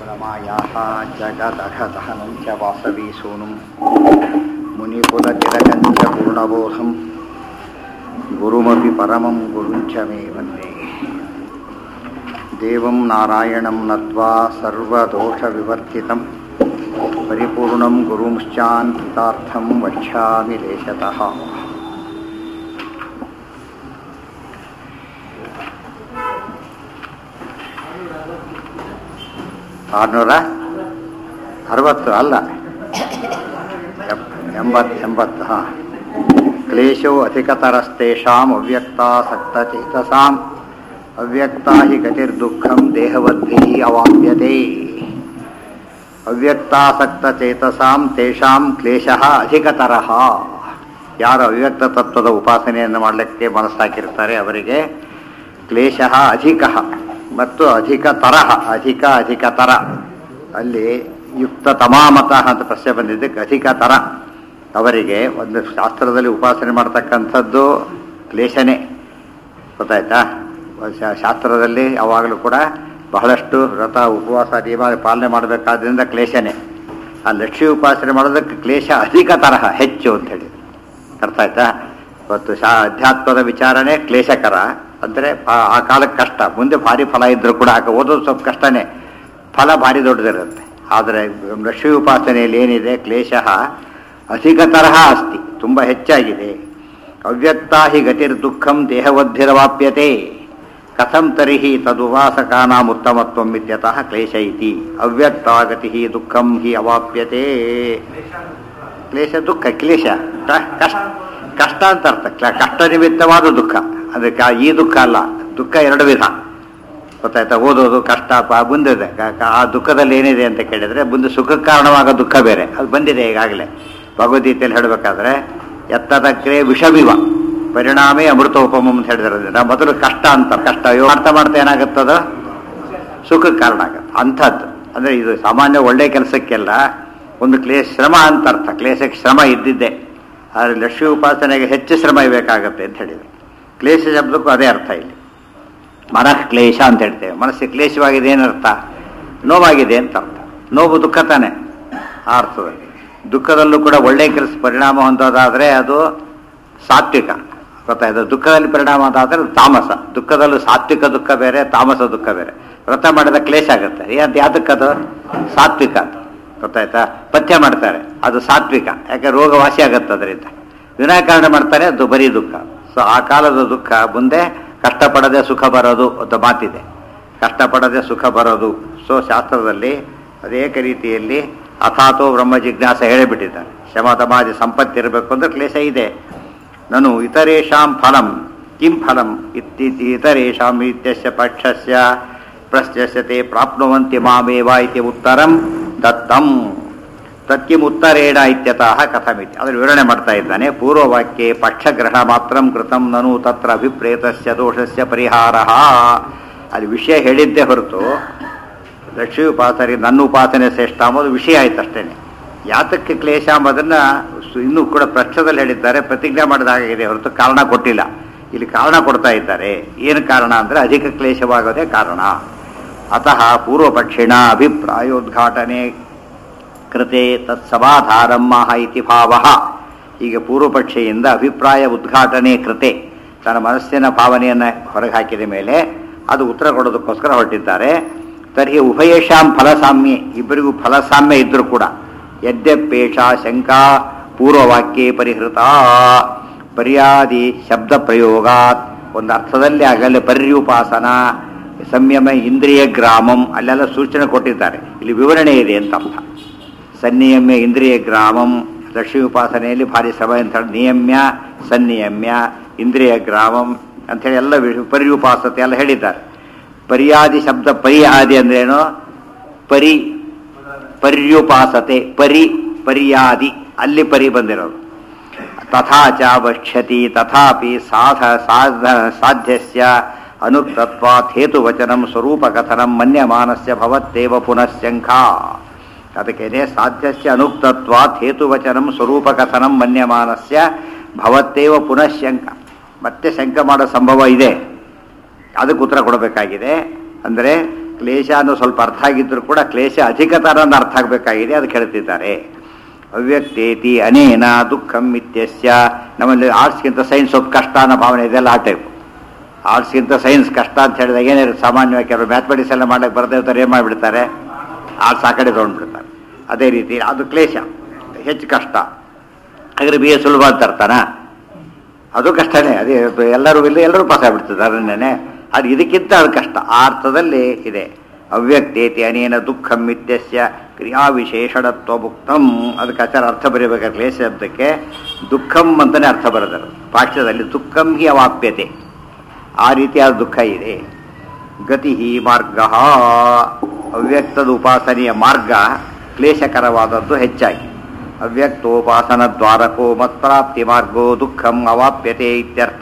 रमायाः जगदघदहनं च वासवीसूनुं मुनिकुलतिलकं च पूर्णबोधं गुरुमपि परमं गुरुं च मे वन्दे देवं नारायणं नत्वा सर्वदोषविवर्जितं परिपूर्णं गुरुंश्चान्वितार्थं वक्ष्यामि लेशतः ಆರುನೂರ ಅರವತ್ತು ಅಲ್ಲ ಎಪ್- ಎಂಬತ್ತು ಎಂಬತ್ತು ಹಾಂ ಕ್ಲೇಶೋ ಅಧಿಕತರಸ್ತೇಷಾಂ ಅವ್ಯಕ್ತಾಸಕ್ತಚೇತಸಾಂ ಅವ್ಯಕ್ತಾ ಹಿ ಗತಿರ್ದುಃಖಂ ದೇಹವದ್ಭಿः ಅವಾಪ್ಯತೆ ಅವ್ಯಕ್ತಾಸಕ್ತಚೇತಸಾಂ ತೇಷಾಂ ಕ್ಲೇಶಃ ಅಧಿಕತರಃ ಯಾರು ಅವ್ಯಕ್ತ ತತ್ವದ ಉಪಾಸನೆಯನ್ನು ಮಾಡಲಿಕ್ಕೆ ಮನಸ್ಸಾಕಿರ್ತಾರೆ ಅವರಿಗೆ ಕ್ಲೇಶಃ ಅಧಿಕ ಮತ್ತು ಅಧಿಕ ತರಹ ಅಧಿಕ ಅಧಿಕ ತರ ಅಲ್ಲಿ ಯುಕ್ತ ತಮಾಮತಃ ಅಂತ ಪ್ರಶ್ನೆ ಬಂದಿದ್ದಕ್ಕೆ ಅಧಿಕ ತರ ಅವರಿಗೆ ಒಂದು ಶಾಸ್ತ್ರದಲ್ಲಿ ಉಪಾಸನೆ ಮಾಡ್ತಕ್ಕಂಥದ್ದು ಕ್ಲೇಶನೇ ಗೊತ್ತಾಯ್ತಾ ಶಾ- ಶಾಸ್ತ್ರದಲ್ಲಿ ಯಾವಾಗಲೂ ಕೂಡ ಬಹಳಷ್ಟು ವ್ರತ ಉಪವಾಸ ನಿಯಮ ಪಾಲನೆ ಮಾಡಬೇಕಾದ್ರಿಂದ ಕ್ಲೇಶನೇ ಆ ಲಕ್ಷ್ಮಿ ಉಪಾಸನೆ ಮಾಡೋದಕ್ಕೆ ಕ್ಲೇಶ ಅಧಿಕ ತರಹ ಹೆಚ್ಚು ಅಂತ ಹೇಳಿ ಅರ್ಥ ಆಯ್ತಾ ಇವತ್ತು ಶಾ ಅಧ್ಯಾತ್ಮದ ವಿಚಾರಣೆ ಕ್ಲೇಶಕರ ಅಂದರೆ ಆ ಕಾಲಕ್ಕೆ ಕಷ್ಟ ಮುಂದೆ ಭಾರಿ ಫಲ ಇದ್ರೂ ಕೂಡ ಆಗ ಓದೋದು ಸ್ವಲ್ಪ ಕಷ್ಟನೇ ಫಲ ಭಾರಿ ದೊಡ್ಡದಿರುತ್ತೆ ಆದರೆ ಲಕ್ಷ್ಮಿ ಉಪಾಸನೆಯಲ್ಲಿ ಏನಿದೆ ಕ್ಲೇಶ ಅಧಿಕ ತರಹ ಅಸ್ತಿ ತುಂಬ ಹೆಚ್ಚಾಗಿದೆ ಅವ್ಯಕ್ತಾ ಹಿ ಗತಿರ್ ದುಃಖಂ ದೇಹವದ್ಭಿರವಾಪ್ಯತೆ ಕಥಂ ತರ್ಹಿ ತದುವಾಸಕಾನಾಂ ಉತ್ತಮತ್ವಂ ಇತ್ಯತಃ ಕ್ಲೇಶ ಇತಿ ಅವ್ಯಕ್ತಾ ಗತಿ ದುಃಖಂ ಹಿ ಅವಾಪ್ಯತೆ ಕ್ಲೇಶ ದುಃಖ ಕ್ಲೇಶ ಕ- ಕಷ್ಟ ಕಷ್ಟ ಅಂತ ಅರ್ಥ ಕ್ಲ- ಕಷ್ಟ ನಿಮಿತ್ತವಾದ ದುಃಖ ಅದಕ್ಕೆ ಆ- ಈ ದುಃಖ ಅಲ್ಲ ದುಃಖ ಎರಡು ವಿಧ ಗೊತ್ತಾಯ್ತಾ ಓದೋದು ಕಷ್ಟ ಪ- ಮುಂದಿದೆ ಕ- ಕ- ಆ ದುಃಖದಲ್ಲಿ ಏನಿದೆ ಅಂತ ಕೇಳಿದ್ರೆ ಮುಂದೆ ಸುಖಕ್ಕೆ ಕಾರಣವಾಗೋ ದುಃಖ ಬೇರೆ ಅದು ಬಂದಿದೆ ಈಗಾಗಲೇ ಭಗವದ್ಗೀತೆಯಲ್ಲಿ ಹೇಳಬೇಕಾದ್ರೆ ಎತ್ತದಕ್ರೆ ವಿಷವಿವ ಪರಿಣಾಮೇ ಅಮೃತೋಪಮಂ ಅಂತ ಹೇಳಿದ್ರೆ ಮೊದಲು ಕಷ್ಟ ಅಂತ ಕಷ್ಟ ಅಯ್ಯೋ ಮಾಡ್ತಾ ಮಾಡ್ತಾ ಏನಾಗುತ್ತದ ಸುಖಕ್ಕೆ ಕಾರಣ ಆಗುತ್ತೆ ಅಂಥದ್ದು ಅಂದರೆ ಇದು ಸಾಮಾನ್ಯ ಒಳ್ಳೆ ಕೆಲಸಕ್ಕೆಲ್ಲ ಒಂದು ಕ್ಲೇಶ ಶ್ರಮ ಅಂತ ಅರ್ಥ ಕ್ಲೇಶಕ್ಕೆ ಶ್ರಮ ಇದ್ದಿದ್ದೆ ಆದರೆ ಲಕ್ಷ್ಮೀ ಉಪಾಸನೆಗೆ ಹೆಚ್ಚು ಶ್ರಮ ಬೇಕಾಗುತ್ತೆ ಅಂತ ಹೇಳಿದ್ರು ಕ್ಲೇಶ ಶಬ್ದಕ್ಕೂ ಅದೇ ಅರ್ಥ ಇಲ್ಲಿ ಮನಃ ಕ್ಲೇಶ ಅಂತ ಹೇಳ್ತೇವೆ ಮನಸ್ಸಿಗೆ ಕ್ಲೇಶವಾಗಿದೆ ಏನರ್ಥ ನೋವಾಗಿದೆ ಅಂತ ಅರ್ಥ ನೋವು ದುಃಖ ತಾನೆ ಆ ಅರ್ಥದಲ್ಲಿ ದುಃಖದಲ್ಲೂ ಕೂಡ ಒಳ್ಳೆ ಕೆಲಸ ಪರಿಣಾಮ ಹೊಂದೋದಾದರೆ ಅದು ಸಾತ್ವಿಕ ಗೊತ್ತಾಯ್ತು ದುಃಖದಲ್ಲಿ ಪರಿಣಾಮ ಅಂತಾದ್ರೆ ತಾಮಸ ದುಃಖದಲ್ಲೂ ಸಾತ್ವಿಕ ದುಃಖ ಬೇರೆ ತಾಮಸ ದುಃಖ ಬೇರೆ ವ್ರತ ಮಾಡಿದ ಕ್ಲೇಶ ಆಗುತ್ತೆ ಯಾವ್ದು ಯಾವ್ದಕ್ಕದು ಸಾತ್ವಿಕ ಅಂತ ಗೊತ್ತಾಯ್ತಾ ಪಥ್ಯ ಮಾಡ್ತಾರೆ ಅದು ಸಾತ್ವಿಕ ಯಾಕೆ ರೋಗ ವಾಸಿ ಆಗುತ್ತೆ ಅದರಿಂದ ವಿನಾಕಾರಣ ಮಾಡ್ತಾರೆ ಅದು ಬರೀ ದುಃಖ ಸೊ ಆ ಕಾಲದ ದುಃಖ ಮುಂದೆ ಕಷ್ಟಪಡದೆ ಸುಖ ಬರೋದು ಅಂತ ಮಾತಿದೆ ಕಷ್ಟಪಡದೆ ಸುಖ ಬರೋದು ಸೊ ಶಾಸ್ತ್ರದಲ್ಲಿ ಅನೇಕ ರೀತಿಯಲ್ಲಿ ಅಥಾತೋ ಬ್ರಹ್ಮ ಜಿಜ್ಞಾಸ ಹೇಳಿಬಿಟ್ಟಿದ್ದಾರೆ ಶಮ ತಮಾಜಿ ಸಂಪತ್ತಿರಬೇಕು ಅಂದ್ರೆ ಕ್ಲೇಶ ಇದೆ ನನು ಇತರೇಷಾಂ ಫಲಂ ಕಿಂ ಫಲಂ ಇತ್ತಿ ಇತರೇಷಾಂ ಇತ್ಯಸ್ಯ ಪಕ್ಷಸ್ಯ ಪ್ರಶ್ಯಸ್ಯತೆ ಪ್ರಾಪ್ನುವಂತಿ ಮಾಮೇವ ಇತಿ ಉತ್ತರಂ ದತ್ತಂ ತತ್ಕಿಂ ಉತ್ತರೇಣ ಇತ್ಯತಃ ಕಥಮಿತಿ ಅದರ ವಿವರಣೆ ಮಾಡ್ತಾ ಇದ್ದಾನೆ ಪೂರ್ವವಾಕ್ಯೆ ಪಕ್ಷಗ್ರಹಣ ಮಾತ್ರಂ ಕೃತಂ ನನು ತತ್ರ ಅಭಿಪ್ರೇತಸ್ಯ ದೋಷಸ್ಯ ಪರಿಹಾರ ಅಲ್ಲಿ ವಿಷಯ ಹೇಳಿದ್ದೇ ಹೊರತು ಲಕ್ಷ್ಮೀ ಉಪಾಸನೆ ನನ್ನ ಉಪಾಸನೆ ಶ್ರೇಷ್ಠ ಅಂಬೋದು ವಿಷಯ ಆಯ್ತು ಅಷ್ಟೇನೆ ಯಾತಕ್ಕೆ ಕ್ಲೇಶ ಅಂಬೋದನ್ನ ಸು- ಇನ್ನೂ ಕೂಡ ಪ್ರಶ್ನದಲ್ಲಿ ಹೇಳಿದ್ದಾರೆ ಪ್ರತಿಜ್ಞೆ ಮಾಡಿದ ಹಾಗಿದೆ ಹೊರತು ಕಾರಣ ಕೊಟ್ಟಿಲ್ಲ ಇಲ್ಲಿ ಕಾರಣ ಕೊಡ್ತಾ ಇದ್ದಾರೆ ಏನು ಕಾರಣ ಅಂದರೆ ಅಧಿಕ ಕ್ಲೇಶವಾಗೋದೇ ಕಾರಣ ಅತಃ ಪೂರ್ವಪಕ್ಷಿಣ ಅಭಿಪ್ರಾಯೋದ್ಘಾಟನೆ ಕೃತೆ ತತ್ಸಮಾಧಾರಂ ಮಹ ಇತಿ ಭಾವ ಈಗ ಪೂರ್ವಪಕ್ಷಿಯಿಂದ ಅಭಿಪ್ರಾಯ ಉದ್ಘಾಟನೆ ಕೃತೆ ತನ್ನ ಮನಸ್ಸಿನ ಭಾವನೆಯನ್ನು ಹೊರಗೆ ಹಾಕಿದ ಮೇಲೆ ಅದು ಉತ್ತರ ಕೊಡೋದಕ್ಕೋಸ್ಕರ ಹೊರಟಿದ್ದಾರೆ ತರ್ಹಿ ಉಭಯೇಷಾಂ ಫಲಸಾಮ್ಯ ಇಬ್ಬರಿಗೂ ಫಲಸಾಮ್ಯ ಇದ್ದರೂ ಕೂಡ ಯದ್ಯಪೇಷ ಶಂಕಾ ಪೂರ್ವವಾಕ್ಯೇ ಪರಿಹೃತ ಪರ್ಯಾದಿ ಶಬ್ದ ಪ್ರಯೋಗಾತ್ ಒಂದು ಅರ್ಥದಲ್ಲಿ ಆಗಲೇ ಪರ್ಯುಪಾಸನ ಸಂಯಮ ಇಂದ್ರಿಯ ಗ್ರಾಮಂ ಅಲ್ಲೆಲ್ಲ ಸೂಚನೆ ಕೊಟ್ಟಿದ್ದಾರೆ ಇಲ್ಲಿ ವಿವರಣೆ ಇದೆ ಅಂತ ಅರ್ಥ ಸನ್ನಿಯಮ್ಯ ಇಂದ್ರಿಯ ಗ್ರಾಮಂ ಲಕ್ಷ್ಮೀ ಉಪಾಸನೆಯಲ್ಲಿ ಭಾರಿ ಶ್ರಮ ಅಂತ ಹೇಳಿ ನಿಯಮ್ಯ ಸನ್ನಿಯಮ್ಯ ಇಂದ್ರಿಯ ಗ್ರಾಮಂ ಅಂಥೇಳಿ ಎಲ್ಲ ವಿ- ಪರ್ಯುಪಾಸತೆ ಎಲ್ಲ ಹೇಳಿದ್ದಾರೆ ಪರ್ಯಾದಿ ಶಬ್ದ ಪರಿಯಾದಿ ಅಂದ್ರೇನು ಪರಿ ಪರ್ಯುಪಾಸತೆ ಪರಿ ಪರ್ಯಾದಿ ಅಲ್ಲಿ ಪರಿ ಬಂದಿರೋದು ತಥಾ ಚ ವಕ್ಷ್ಯತಿ ತಥಾಪಿ ಸಾಧ ಸಾಧ ಸಾಧ್ಯಸ್ಯ ಅನುಕ್ತತ್ವಾತ್ ಹೇತುವಚನಂ ಸ್ವರೂಪಕಥನಂ ಮನ್ಯಮಾನಸ್ಯ ಭವತ್ತೇವ ಪುನಃಶಂಖಾ ಅದಕ್ಕೇನೆ ಸಾಧ್ಯಸ್ಯ ಅನುಕ್ತತ್ವಾತ್ ಹೇತುವಚನಂ ಸ್ವರೂಪಕಥನಂ ಮನ್ಯಮಾನಸ್ಯ ಭವತ್ತೇವ ಪುನಃಶಂಕ ಮತ್ತೆ ಶಂಕ ಮಾಡೋ ಸಂಭವ ಇದೆ ಅದಕ್ಕೆ ಉತ್ತರ ಕೊಡಬೇಕಾಗಿದೆ ಅಂದರೆ ಕ್ಲೇಶ ಅನ್ನೋ ಸ್ವಲ್ಪ ಅರ್ಥ ಆಗಿದ್ರು ಕೂಡ ಕ್ಲೇಶ ಅಧಿಕತರ ಅನ್ನೋ ಅರ್ಥ ಆಗಬೇಕಾಗಿದೆ ಅದಕ್ಕೆ ಹೇಳ್ತಿದ್ದಾರೆ ಅವ್ಯಕ್ತೇತಿ ಅನೇನ ದುಃಖಂ ಇತ್ಯಸ್ಯ ನಮ್ಮಲ್ಲಿ ಆರ್ಟ್ಸ್ಗಿಂತ ಸೈನ್ಸ್ ಸ್ವಲ್ಪ ಕಷ್ಟ ಅನ್ನೋ ಭಾವನೆ ಇದೆಲ್ಲ ಆ ಟೈಪ್ ಆರ್ಟ್ಸ್ಗಿಂತ ಸೈನ್ಸ್ ಕಷ್ಟ ಅಂತ ಹೇಳಿದಾಗ ಏನಿರುತ್ತೆ ಸಾಮಾನ್ಯವಾಗಿ ಕೆಲವರು ಮ್ಯಾಥಮೆಟಿಕ್ಸ್ ಎಲ್ಲ ಮಾಡಕ್ಕೆ ಬರದೇ ಇರ್ತಾರೆ ಏನು ಮಾಡಿಬಿಡ್ತಾರೆ ಆರ್ಟ್ಸ್ ಆ ಕಡೆ ತೊಗೊಂಡ್ಬಿಡ್ತಾರೆ ಅದೇ ರೀತಿ ಅದು ಕ್ಲೇಶ ಹೆಚ್ಚು ಕಷ್ಟ ಹಾಗಾದ್ರೆ ಬಿ ಎ ಸುಲಭ ಅಂತ ಅರ್ಥನಾ ಅದು ಕಷ್ಟನೇ ಅದೇ ಅದು ಎಲ್ಲರೂ ಇಲ್ಲ ಎಲ್ಲರೂ ಪಾಸ್ ಆಗ್ಬಿಡ್ತದೆ ಅದನ್ನೇ ಅದು ಇದಕ್ಕಿಂತ ಅದು ಕಷ್ಟ ಆ ಅರ್ಥದಲ್ಲಿ ಇದೆ ಅವ್ಯಕ್ತೇತಿ ಅನೇನ ದುಃಖಂ ಇತ್ಯಸ್ಯ ಕ್ರಿಯಾ ವಿಶೇಷಣತ್ವ ಮುಕ್ತಂ ಅದಕ್ಕೆ ಆಚಾರ ಅರ್ಥ ಬರೀಬೇಕಾದ್ರೆ ಕ್ಲೇಶ ಶಬ್ದಕ್ಕೆ ದುಃಖಂ ಅಂತಲೇ ಅರ್ಥ ಬರೆದರು ಪಾಠ್ಯದಲ್ಲಿ ದುಃಖಂ ಹಿ ಅವಾಪ್ಯತೆ ಆ ರೀತಿಯಾದ ದುಃಖ ಇದೆ ಗತಿ ಮಾರ್ಗ ಅವ್ಯಕ್ತದ ಉಪಾಸನೆಯ ಮಾರ್ಗ ಕ್ಲೇಶಕರವಾದದ್ದು ಹೆಚ್ಚಾಗಿ ಅವ್ಯಕ್ತೋಪಾಸನ ದ್ವಾರಕೋ ಮತ್ಪ್ರಾಪ್ತಿ ಮಾರ್ಗೋ ದುಃಖಂ ಅವಾಪ್ಯತೆ ಇತ್ಯರ್ಥ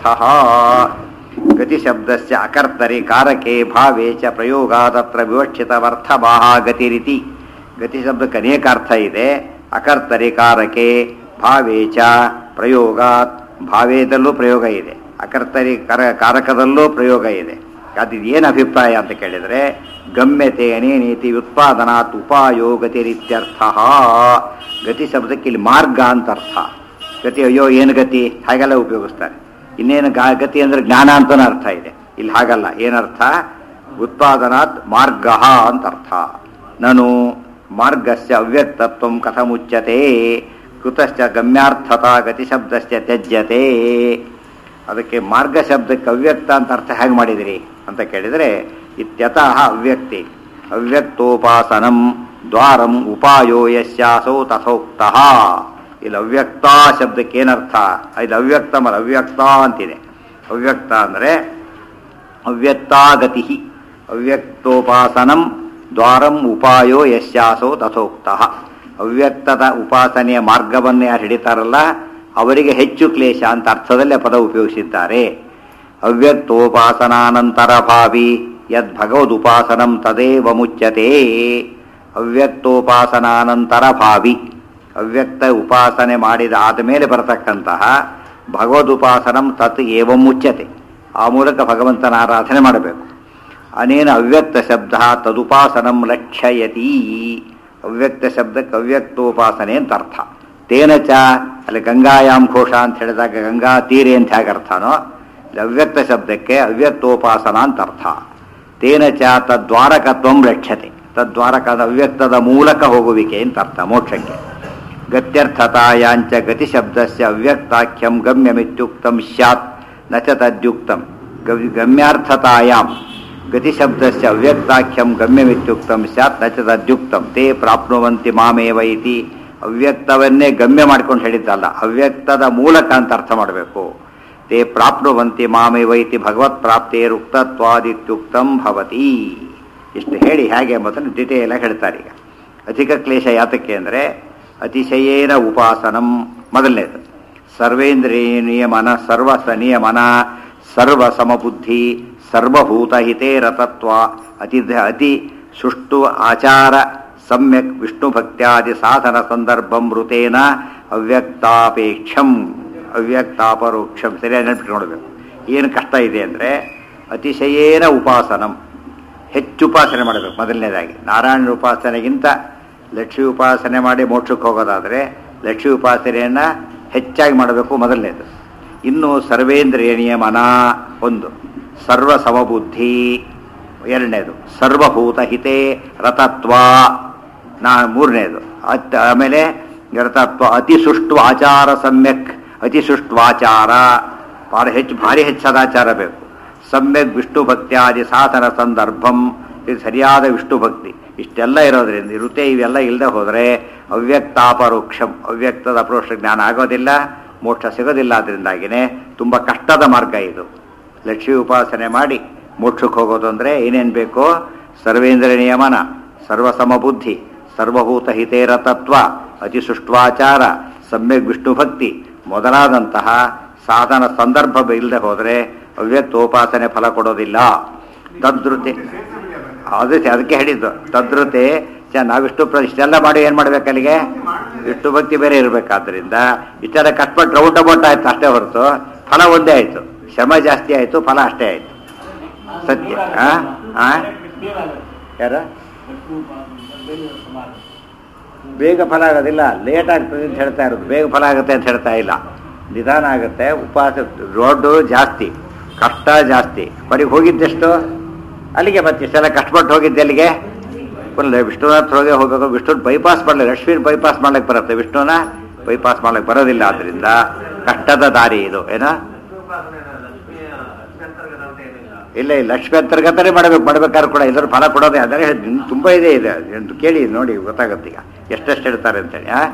ಗತಿ ಶಬ್ದಸ್ಯ ಅಕರ್ತರಿ ಕಾರಕೆ ಭಾವೇ ಚ ಪ್ರಯೋಗಾದತ್ರ ವಿವಕ್ಷಿತವರ್ಥಮಾಹ ಗತಿರಿತಿ ಗತಿ ಶಬ್ದಕ್ಕೆ ಅನೇಕ ಅರ್ಥ ಇದೆ ಅಕರ್ತರಿ ಕಾರಕೆ ಭಾವೇ ಚ ಪ್ರಯೋಗಾತ್ ಭಾವೇದಲ್ಲೂ ಪ್ರಯೋಗ ಇದೆ ಅಕರ್ತರಿ ಕರ ಕಾರಕದಲ್ಲೂ ಪ್ರಯೋಗ ಇದೆ ಅದು ಏನು ಅಭಿಪ್ರಾಯ ಅಂತ ಕೇಳಿದರೆ ಗಮ್ಯತೆ ಅನೇನೀತಿ ಉತ್ಪಾದನಾತ್ ಉಪಾಯೋ ಗತಿರಿತ್ಯರ್ಥ ಗತಿ ಶಬ್ದಕ್ಕೆ ಇಲ್ಲಿ ಮಾರ್ಗ ಅಂತ ಅರ್ಥ ಗತಿ ಅಯ್ಯೋ ಏನು ಗತಿ ಹಾಗೆಲ್ಲ ಉಪಯೋಗಿಸ್ತಾರೆ ಇನ್ನೇನು ಗಾ ಗತಿ ಅಂದರೆ ಜ್ಞಾನ ಅಂತಲೂ ಅರ್ಥ ಇದೆ ಇಲ್ಲಿ ಹಾಗಲ್ಲ ಏನರ್ಥ ಉತ್ಪಾದನಾತ್ ಮಾರ್ಗ ಅಂತ ಅರ್ಥ ನಾನು ಮಾರ್ಗಸ್ಯ ಅವ್ಯಕ್ತತ್ವ ಕಥಮುಚ್ಯತೆ ಕೃತಶ್ಚ ಗಮ್ಯಾರ್ಥತಾ ಗತಿ ಶಬ್ದಸ್ಯ ತ್ಯಜ್ಯತೆ ಅದಕ್ಕೆ ಮಾರ್ಗ ಶಬ್ದಕ್ಕೆ ಅವ್ಯಕ್ತ ಅಂತ ಅರ್ಥ ಹೇಗೆ ಮಾಡಿದಿರಿ ಅಂತ ಕೇಳಿದರೆ ಇತ್ಯತಃ ಅವ್ಯಕ್ತಿ ಅವ್ಯಕ್ತೋಪಾಸನಂ ದ್ವಾರಂ ಉಪಾಯೋ ಯಸ್ಯಾಸೌ ತಥೋಕ್ತಃ ಇಲ್ಲಿ ಅವ್ಯಕ್ತ ಶಬ್ದಕ್ಕೆ ಏನರ್ಥ ಇದು ಅವ್ಯಕ್ತ ಮರ ಅವ್ಯಕ್ತ ಅಂತಿದೆ ಅವ್ಯಕ್ತ ಅಂದರೆ ಅವ್ಯಕ್ತಾಗತಿ ಅವ್ಯಕ್ತೋಪಾಸನಂ ದ್ವಾರಂ ಉಪಾಯೋ ಯಸ್ಯಾಸೋ ತಥೋಕ್ತಃ ಅವ್ಯಕ್ತದ ಉಪಾಸನೆಯ ಮಾರ್ಗವನ್ನೇ ಯಾರು ಹಿಡಿತಾರಲ್ಲ ಅವರಿಗೆ ಹೆಚ್ಚು ಕ್ಲೇಶ ಅಂತ ಅರ್ಥದಲ್ಲೇ ಪದ ಉಪಯೋಗಿಸಿದ್ದಾರೆ ಅವ್ಯಕ್ತೋಪಾಸನಾನಂತರ ಭಾವಿ ಯದ್ ಭಗವದುಪಾಸನಂ ತದೇವ ಮುಚ್ಯತೆ ಅವ್ಯಕ್ತೋಪಾಸನಾನಂತರ ಭಾವಿ ಅವ್ಯಕ್ತ ಉಪಾಸನೆ ಮಾಡಿದ ಆದಮೇಲೆ ಬರತಕ್ಕಂತಹ ಭಗವದುಪಾಸನಂ ತತ್ ಏವ ಮುಚ್ಯತೆ ಆ ಮೂಲಕ ಭಗವಂತನ ಆರಾಧನೆ ಮಾಡಬೇಕು ಅನೇನ ಅವ್ಯಕ್ತ ಶಬ್ದ ತದುಪಾಸನಂ ಲಕ್ಷ್ಯಯತಿ ಅವ್ಯಕ್ತ ಶಬ್ದಕ್ಕೆ ಅವ್ಯಕ್ತೋಪಾಸನೆ ಅಂತ ಅರ್ಥ ತೇನ ಚ ಅಲ್ಲಿ ಗಂಗಾಯಾಮ್ ಘೋಷ ಅಂತ ಹೇಳಿದಾಗ ಗಂಗಾ ತೀರೆ ಅಂತ ಹೇಗೆ ಅರ್ಥನೋ ಇಲ್ಲಿ ಅವ್ಯಕ್ತ ಶಬ್ದಕ್ಕೆ ಅವ್ಯಕ್ತೋಪಾಸನ ಅಂತ ಅರ್ಥ ತೇನ ಚ ತದ್ವಾರಕತ್ವಂ ಲಕ್ಷ್ಯತೆ ತದ್ವಾರಕದ ಅವ್ಯಕ್ತದ ಮೂಲಕ ಹೋಗುವಿಕೆ ಅಂತ ಅರ್ಥ ಮೋಕ್ಷಕ್ಕೆ ಗತ್ಯರ್ಥತಾಯಾಂಚ ಗತಿ ಶಬ್ದಸ್ಯ ಅವ್ಯಕ್ತಾಖ್ಯಂ ಗಮ್ಯಮಿತ್ಯುಕ್ತಂ ಸ್ಯಾತ್ ನ ಚ ತದ್ಯುಕ್ತಂ ಗವ್- ಗಮ್ಯಾರ್ಥತಾಯಾಂ ಗತಿ ಶಬ್ದಸ್ಯ ಅವ್ಯಕ್ತಾಖ್ಯಂ ಗಮ್ಯಮಿತ್ಯುಕ್ತಂ ಸ್ಯಾತ್ ನ ಚ ತದ್ಯುಕ್ತಂ ತೇ ಪ್ರಾಪ್ನುವಂತಿ ಮಾಮೇವ ಇತಿ ಅವ್ಯಕ್ತವನ್ನೇ ಗಮ್ಯ ಮಾಡ್ಕೊಂಡು ಹೇಳಿದ್ದಲ್ಲ ಅವ್ಯಕ್ತದ ಮೂಲಕ ಅಂತ ಅರ್ಥ ಮಾಡಬೇಕು ತೇ ಪ್ರಾಪ್ನುವಂತಿ ಮಾಮೇವ ಇತಿ ಭಗವತ್ ಪ್ರಾಪ್ತೇರುಕ್ತತ್ವಾದಿತ್ಯುಕ್ತಂ ಭವತಿ ಇಷ್ಟು ಹೇಳಿ ಹೇಗೆ ಎಂಬುದನ್ನು ಡಿಟೇಲ್ ಆಗಿ ಹೇಳ್ತಾರೆ ಈಗ ಅಧಿಕ ಕ್ಲೇಶ ಯಾತಕ್ಕೆ ಅಂದರೆ ಅತಿಶಯೇನ ಉಪಾಸನಂ ಮೊದಲನೇದು ಸರ್ವೇಂದ್ರಿಯ ನಿಯಮನ ಸರ್ವ ನಿಯಮನ ಸರ್ವ ಸಮಬುದ್ಧಿ ಸರ್ವಭೂತ ಹಿತೇ ರತತ್ವ ಅತಿ ಅತಿ ಸುಷ್ಟು ಆಚಾರ ಸಮ್ಯಕ್ ವಿಷ್ಣು ಭಕ್ತ್ಯಾದಿ ಸಾಧನ ಸಂದರ್ಭಂ ಮೃತೇನ ಅವ್ಯಕ್ತಾಪೇಕ್ಷಂ ಅವ್ಯಕ್ತಾಪರೋಕ್ಷಂ ಸರಿಯಾಗಿ ನೆನಪಿಟ್ಕೊಳ್ಬೇಕು ಏನು ಕಷ್ಟ ಇದೆ ಅಂದರೆ ಅತಿಶಯೇನ ಉಪಾಸನಂ ಹೆಚ್ಚು ಉಪಾಸನೆ ಮಾಡಬೇಕು ಮೊದಲನೇದಾಗಿ ನಾರಾಯಣನ ಉಪಾಸನೆಗಿಂತ ಲಕ್ಷ್ಮಿ ಉಪಾಸನೆ ಮಾಡಿ ಮೋಕ್ಷಕ್ಕೆ ಹೋಗೋದಾದರೆ ಲಕ್ಷ್ಮಿ ಉಪಾಸನೆಯನ್ನು ಹೆಚ್ಚಾಗಿ ಮಾಡಬೇಕು ಮೊದಲನೇದು ಇನ್ನು ಸರ್ವೇಂದ್ರಿಯ ನಿಯಮನ ಒಂದು ಸರ್ವ ಸಮಬುದ್ಧಿ ಎರಡನೇದು ಸರ್ವಭೂತ ಹಿತೇ ರತತ್ವ ನಾ ಮೂರನೇದು ಅತ್ ಆಮೇಲೆ ರತತ್ವ ಅತಿ ಸುಷ್ಟು ಆಚಾರ ಸಮ್ಯಕ್ ಅತಿ ಸುಷ್ಟ್ವಾಚಾರ ಭಾಳ ಹೆಚ್ಚು ಭಾರಿ ಹೆಚ್ಚು ಸದಾಚಾರ ಬೇಕು ಸಮ್ಯಕ್ ವಿಷ್ಣು ಭಕ್ತ್ಯಾದಿ ಸಾಧನ ಸಂದರ್ಭಂ ಇದು ಸರಿಯಾದ ವಿಷ್ಣು ಭಕ್ತಿ ಇಷ್ಟೆಲ್ಲ ಇರೋದ್ರಿಂದ ಇರುತ್ತೆ ಇವೆಲ್ಲ ಇಲ್ಲದೆ ಹೋದರೆ ಅವ್ಯಕ್ತಾಪರೋಕ್ಷಂ ಅವ್ಯಕ್ತದ ಅಪರೋಕ್ಷ ಜ್ಞಾನ ಆಗೋದಿಲ್ಲ ಮೋಕ್ಷ ಸಿಗೋದಿಲ್ಲ ಅದರಿಂದಾಗಿನೇ ತುಂಬ ಕಷ್ಟದ ಮಾರ್ಗ ಇದು ಲಕ್ಷ್ಮಿ ಉಪಾಸನೆ ಮಾಡಿ ಮೋಕ್ಷಕ್ಕೆ ಹೋಗೋದು ಅಂದರೆ ಏನೇನು ಬೇಕು ಸರ್ವೇಂದ್ರ ನಿಯಮನ ಸರ್ವಸಮಬುದ್ಧಿ ಸರ್ವಭೂತ ಹಿತೇರ ತತ್ವ ಅತಿ ಸುಷ್ಟ್ವಾಚಾರ ಸಮ್ಯಕ್ ವಿಷ್ಣು ಭಕ್ತಿ ಮೊದಲಾದಂತಹ ಸಾಧನ ಸಂದರ್ಭ ಇಲ್ಲದೆ ಹೋದರೆ ಅವ್ಯಕ್ತೋಪಾಸನೆ ಫಲ ಕೊಡೋದಿಲ್ಲ ತದ್ರುತೆ ಅದಕ್ಕೆ ಅದಕ್ಕೆ ಹೇಳಿದ್ದು ತದ್ರುತೆ ಚ ನಾವು ವಿಷ್ಣು ಪ್ರ ಇಷ್ಟೆಲ್ಲ ಮಾಡಿ ಏನು ಮಾಡ್ಬೇಕು ಅಲ್ಲಿಗೆ ವಿಷ್ಣು ಭಕ್ತಿ ಬೇರೆ ಇರಬೇಕಾದ್ರಿಂದ ಇಷ್ಟೆಲ್ಲ ಕಟ್ಪಟ್ಟು ರೌಂಡ್ ಅಬೌಟ್ ಆಯ್ತು ಅಷ್ಟೇ ಹೊರತು ಫಲ ಒಂದೇ ಆಯಿತು ಶ್ರಮ ಜಾಸ್ತಿ ಆಯಿತು ಫಲ ಅಷ್ಟೇ ಆಯಿತು ಸತ್ಯ ಆ? ಆ? ಯಾರ ಬೇಗ ಫಲ ಆಗೋದಿಲ್ಲ ಲೇಟ್ ಆಗ್ತದೆ ಅಂತ ಹೇಳ್ತಾ ಇರೋದು ಬೇಗ ಫಲ ಆಗುತ್ತೆ ಅಂತ ಹೇಳ್ತಾ ಇಲ್ಲ ನಿಧಾನ ಆಗುತ್ತೆ ಉಪವಾಸ ರೋಡು ಜಾಸ್ತಿ ಕಷ್ಟ ಜಾಸ್ತಿ ಕೊನೆಗೆ ಹೋಗಿದ್ದೆಷ್ಟು ಅಲ್ಲಿಗೆ ಮತ್ತೆ ಇಷ್ಟೆಲ್ಲ ಕಷ್ಟಪಟ್ಟು ಹೋಗಿದ್ದೆ ಅಲ್ಲಿಗೆ ಬರಲ್ಲ ವಿಷ್ಣುನಾಥ್ ಹೋಗಿ ಹೋಗ್ಬೇಕು ವಿಷ್ಣು ಬೈಪಾಸ್ ಮಾಡಲಿ ಲಕ್ಷ್ಮೀನ ಬೈಪಾಸ್ ಮಾಡ್ಲಿಕ್ಕೆ ಬರುತ್ತೆ ವಿಷ್ಣುನ ಬೈಪಾಸ್ ಮಾಡ್ಲಿಕ್ಕೆ ಬರೋದಿಲ್ಲ ಆದ್ದರಿಂದ ಕಷ್ಟದ ದಾರಿ ಇದು ಏನೋ ಇಲ್ಲ ಇಲ್ಲ ಲಕ್ಷ್ಮಿ ಅಂತರ್ಗತನೇ ಮಾಡಬೇಕು ಮಾಡ್ಬೇಕಾದ್ರೆ ಕೂಡ ಇದರ ಫಲ ಕೊಡೋದೇ ಅದರ ತುಂಬ ಇದೆ ಇದೆ ಎಂದು ಕೇಳಿ ನೋಡಿ ಗೊತ್ತಾಗುತ್ತೆ ಈಗ ಎಷ್ಟೆಷ್ಟು ಹೇಳ್ತಾರೆ ಅಂತೇಳಿ ಆ?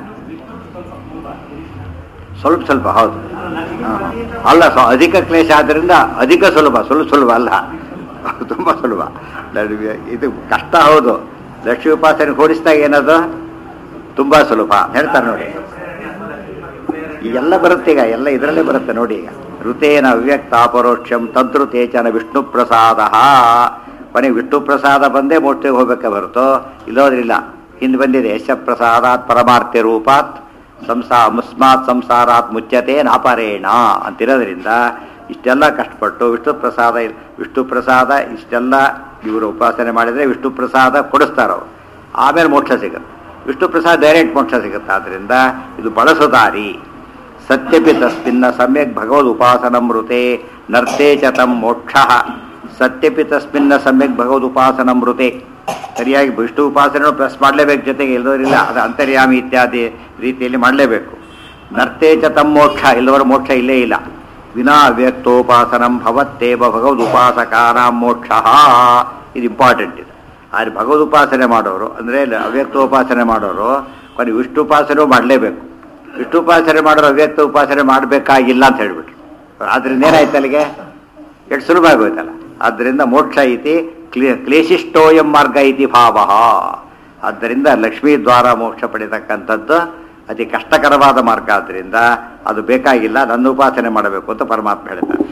ಸ್ವಲ್ಪ ಸ್ವಲ್ಪ ಹೌದು ಹಾ, ಹಾ. ಅಲ್ಲ ಸ್ವ- ಅಧಿಕ ಕ್ಲೇಶ ಆದ್ದರಿಂದ ಅಧಿಕ ಸುಲಭ ಸುಲಭ ಸುಲಭ ಅಲ್ಲ ತುಂಬ ಸುಲಭ ನಡುವೆ ಇದು ಕಷ್ಟ ಹೌದು ಲಕ್ಷ್ಮೀ ಉಪಾಸನೆ ಹೋಲಿಸಿದಾಗ ಏನದು ತುಂಬ ಸುಲಭ ಹೇಳ್ತಾರೆ ನೋಡಿ ಈಗೆಲ್ಲ ಬರುತ್ತೆ ಈಗ ಎಲ್ಲ ಇದರಲ್ಲೇ ಬರುತ್ತೆ ನೋಡಿ ಈಗ ಋತೇನ ಅವ್ಯಕ್ತ ಅಪರೋಕ್ಷಂ ತದ್ರುತೇಚನ ವಿಷ್ಣು ಪ್ರಸಾದ ಕೊನೆಗೆ ವಿಷ್ಣು ಪ್ರಸಾದ ಬಂದೇ ಮೋಕ್ಷಕ್ಕೆ ಹೋಗಕ್ಕೆ ಬರುತ್ತೋ ಇಲ್ಲೋದ್ರಿಲ್ಲ ಹಿಂದೆ ಬಂದಿದೆ ಯಶ ಪ್ರಸಾದಾತ್ ಪರಮಾರ್ಥ್ಯ ರೂಪಾತ್ ಸಂಸಾ ಮುಸ್ಮಾತ್ ಸಂಸಾರಾತ್ ಮುಚ್ಚತೆ ನಾಪರೇಣ ಅಂತಿರೋದ್ರಿಂದ ಇಷ್ಟೆಲ್ಲ ಕಷ್ಟಪಟ್ಟು ವಿಷ್ಣು ಪ್ರಸಾದ ವಿಷ್ಣು ಪ್ರಸಾದ ಇಷ್ಟೆಲ್ಲ ಇವರು ಉಪಾಸನೆ ಮಾಡಿದರೆ ವಿಷ್ಣು ಪ್ರಸಾದ ಕೊಡಿಸ್ತಾರೋ ಆಮೇಲೆ ಮೋಕ್ಷ ಸಿಗುತ್ತೆ ವಿಷ್ಣು ಪ್ರಸಾದ ಡೈರೆಕ್ಟ್ ಮೋಕ್ಷ ಸಿಗುತ್ತೆ ಆದ್ದರಿಂದ ಇದು ಬಳಸೋ ದಾರಿ ಸತ್ಯಪಿ ತಸ್ಮಿನ್ನ ಸಮ್ಯಕ್ ಭಗವದ್ ಉಪಾಸನಮೃತೆ ನರ್ತೆ ಚ ತಂ ಮೋಕ್ಷ ಸತ್ಯಪಿ ತಸ್ಮಿನ್ನ ಸಮ್ಯಕ್ ಭಗವದ್ ಉಪಾಸನಮೃತೆ ಸರಿಯಾಗಿ ವಿಷ್ಣು ಉಪಾಸನೆ ಪ್ಲಸ್ ಮಾಡಲೇಬೇಕು ಜೊತೆಗೆ ಇಲ್ಲದವರಿಲ್ಲ ಅದು ಅಂತರ್ಯಾಮಿ ಇತ್ಯಾದಿ ರೀತಿಯಲ್ಲಿ ಮಾಡಲೇಬೇಕು ನರ್ತೆ ಚ ತಂ ಮೋಕ್ಷ ಇಲ್ಲವರ ಮೋಕ್ಷ ಇಲ್ಲೇ ಇಲ್ಲ ವಿನಾ ಅವ್ಯಕ್ತೋಪಾಸನಂ ಭವತ್ತೇವ ಭಗವದ್ ಉಪಾಸಕಾನಾಂ ಮೋಕ್ಷ ಇದು ಇಂಪಾರ್ಟೆಂಟ್ ಇದು ಆದರೆ ಭಗವದ್ ಉಪಾಸನೆ ಮಾಡೋರು ಅಂದರೆ ಅವ್ಯಕ್ತೋಪಾಸನೆ ಮಾಡೋರು ಕೊನೆ ವಿಷ್ಣು ಉಪಾಸನೆ ಮಾಡಲೇಬೇಕು ವಿಷ್ಣು ಉಪಾಸನೆ ಮಾಡೋರು ಅವ್ಯಕ್ತ ಉಪಾಸನೆ ಮಾಡಬೇಕಾಗಿಲ್ಲ ಅಂತ ಹೇಳ್ಬಿಟ್ರು ಆದ್ರಿಂದ ಏನಾಯ್ತು ಅಲ್ಲಿಗೆ ಎಷ್ಟು ಸುಲಭ ಆಗೋಯ್ತಲ್ಲ ಆದ್ದರಿಂದ ಮೋಕ್ಷ ಐತಿ ಕ್ಲೇ ಕ್ಲೇಶಿಷ್ಟೋಯಂ ಮಾರ್ಗ ಐತಿ ಭಾವ ಆದ್ದರಿಂದ ಲಕ್ಷ್ಮೀ ದ್ವಾರ ಮೋಕ್ಷ ಪಡಿತಕ್ಕಂಥದ್ದು ಅತಿ ಕಷ್ಟಕರವಾದ ಮಾರ್ಗ ಆದ್ದರಿಂದ ಅದು ಬೇಕಾಗಿಲ್ಲ ನನ್ನ ಉಪಾಸನೆ ಮಾಡಬೇಕು ಅಂತ ಪರಮಾತ್ಮ ಹೇಳ್ತಾರೆ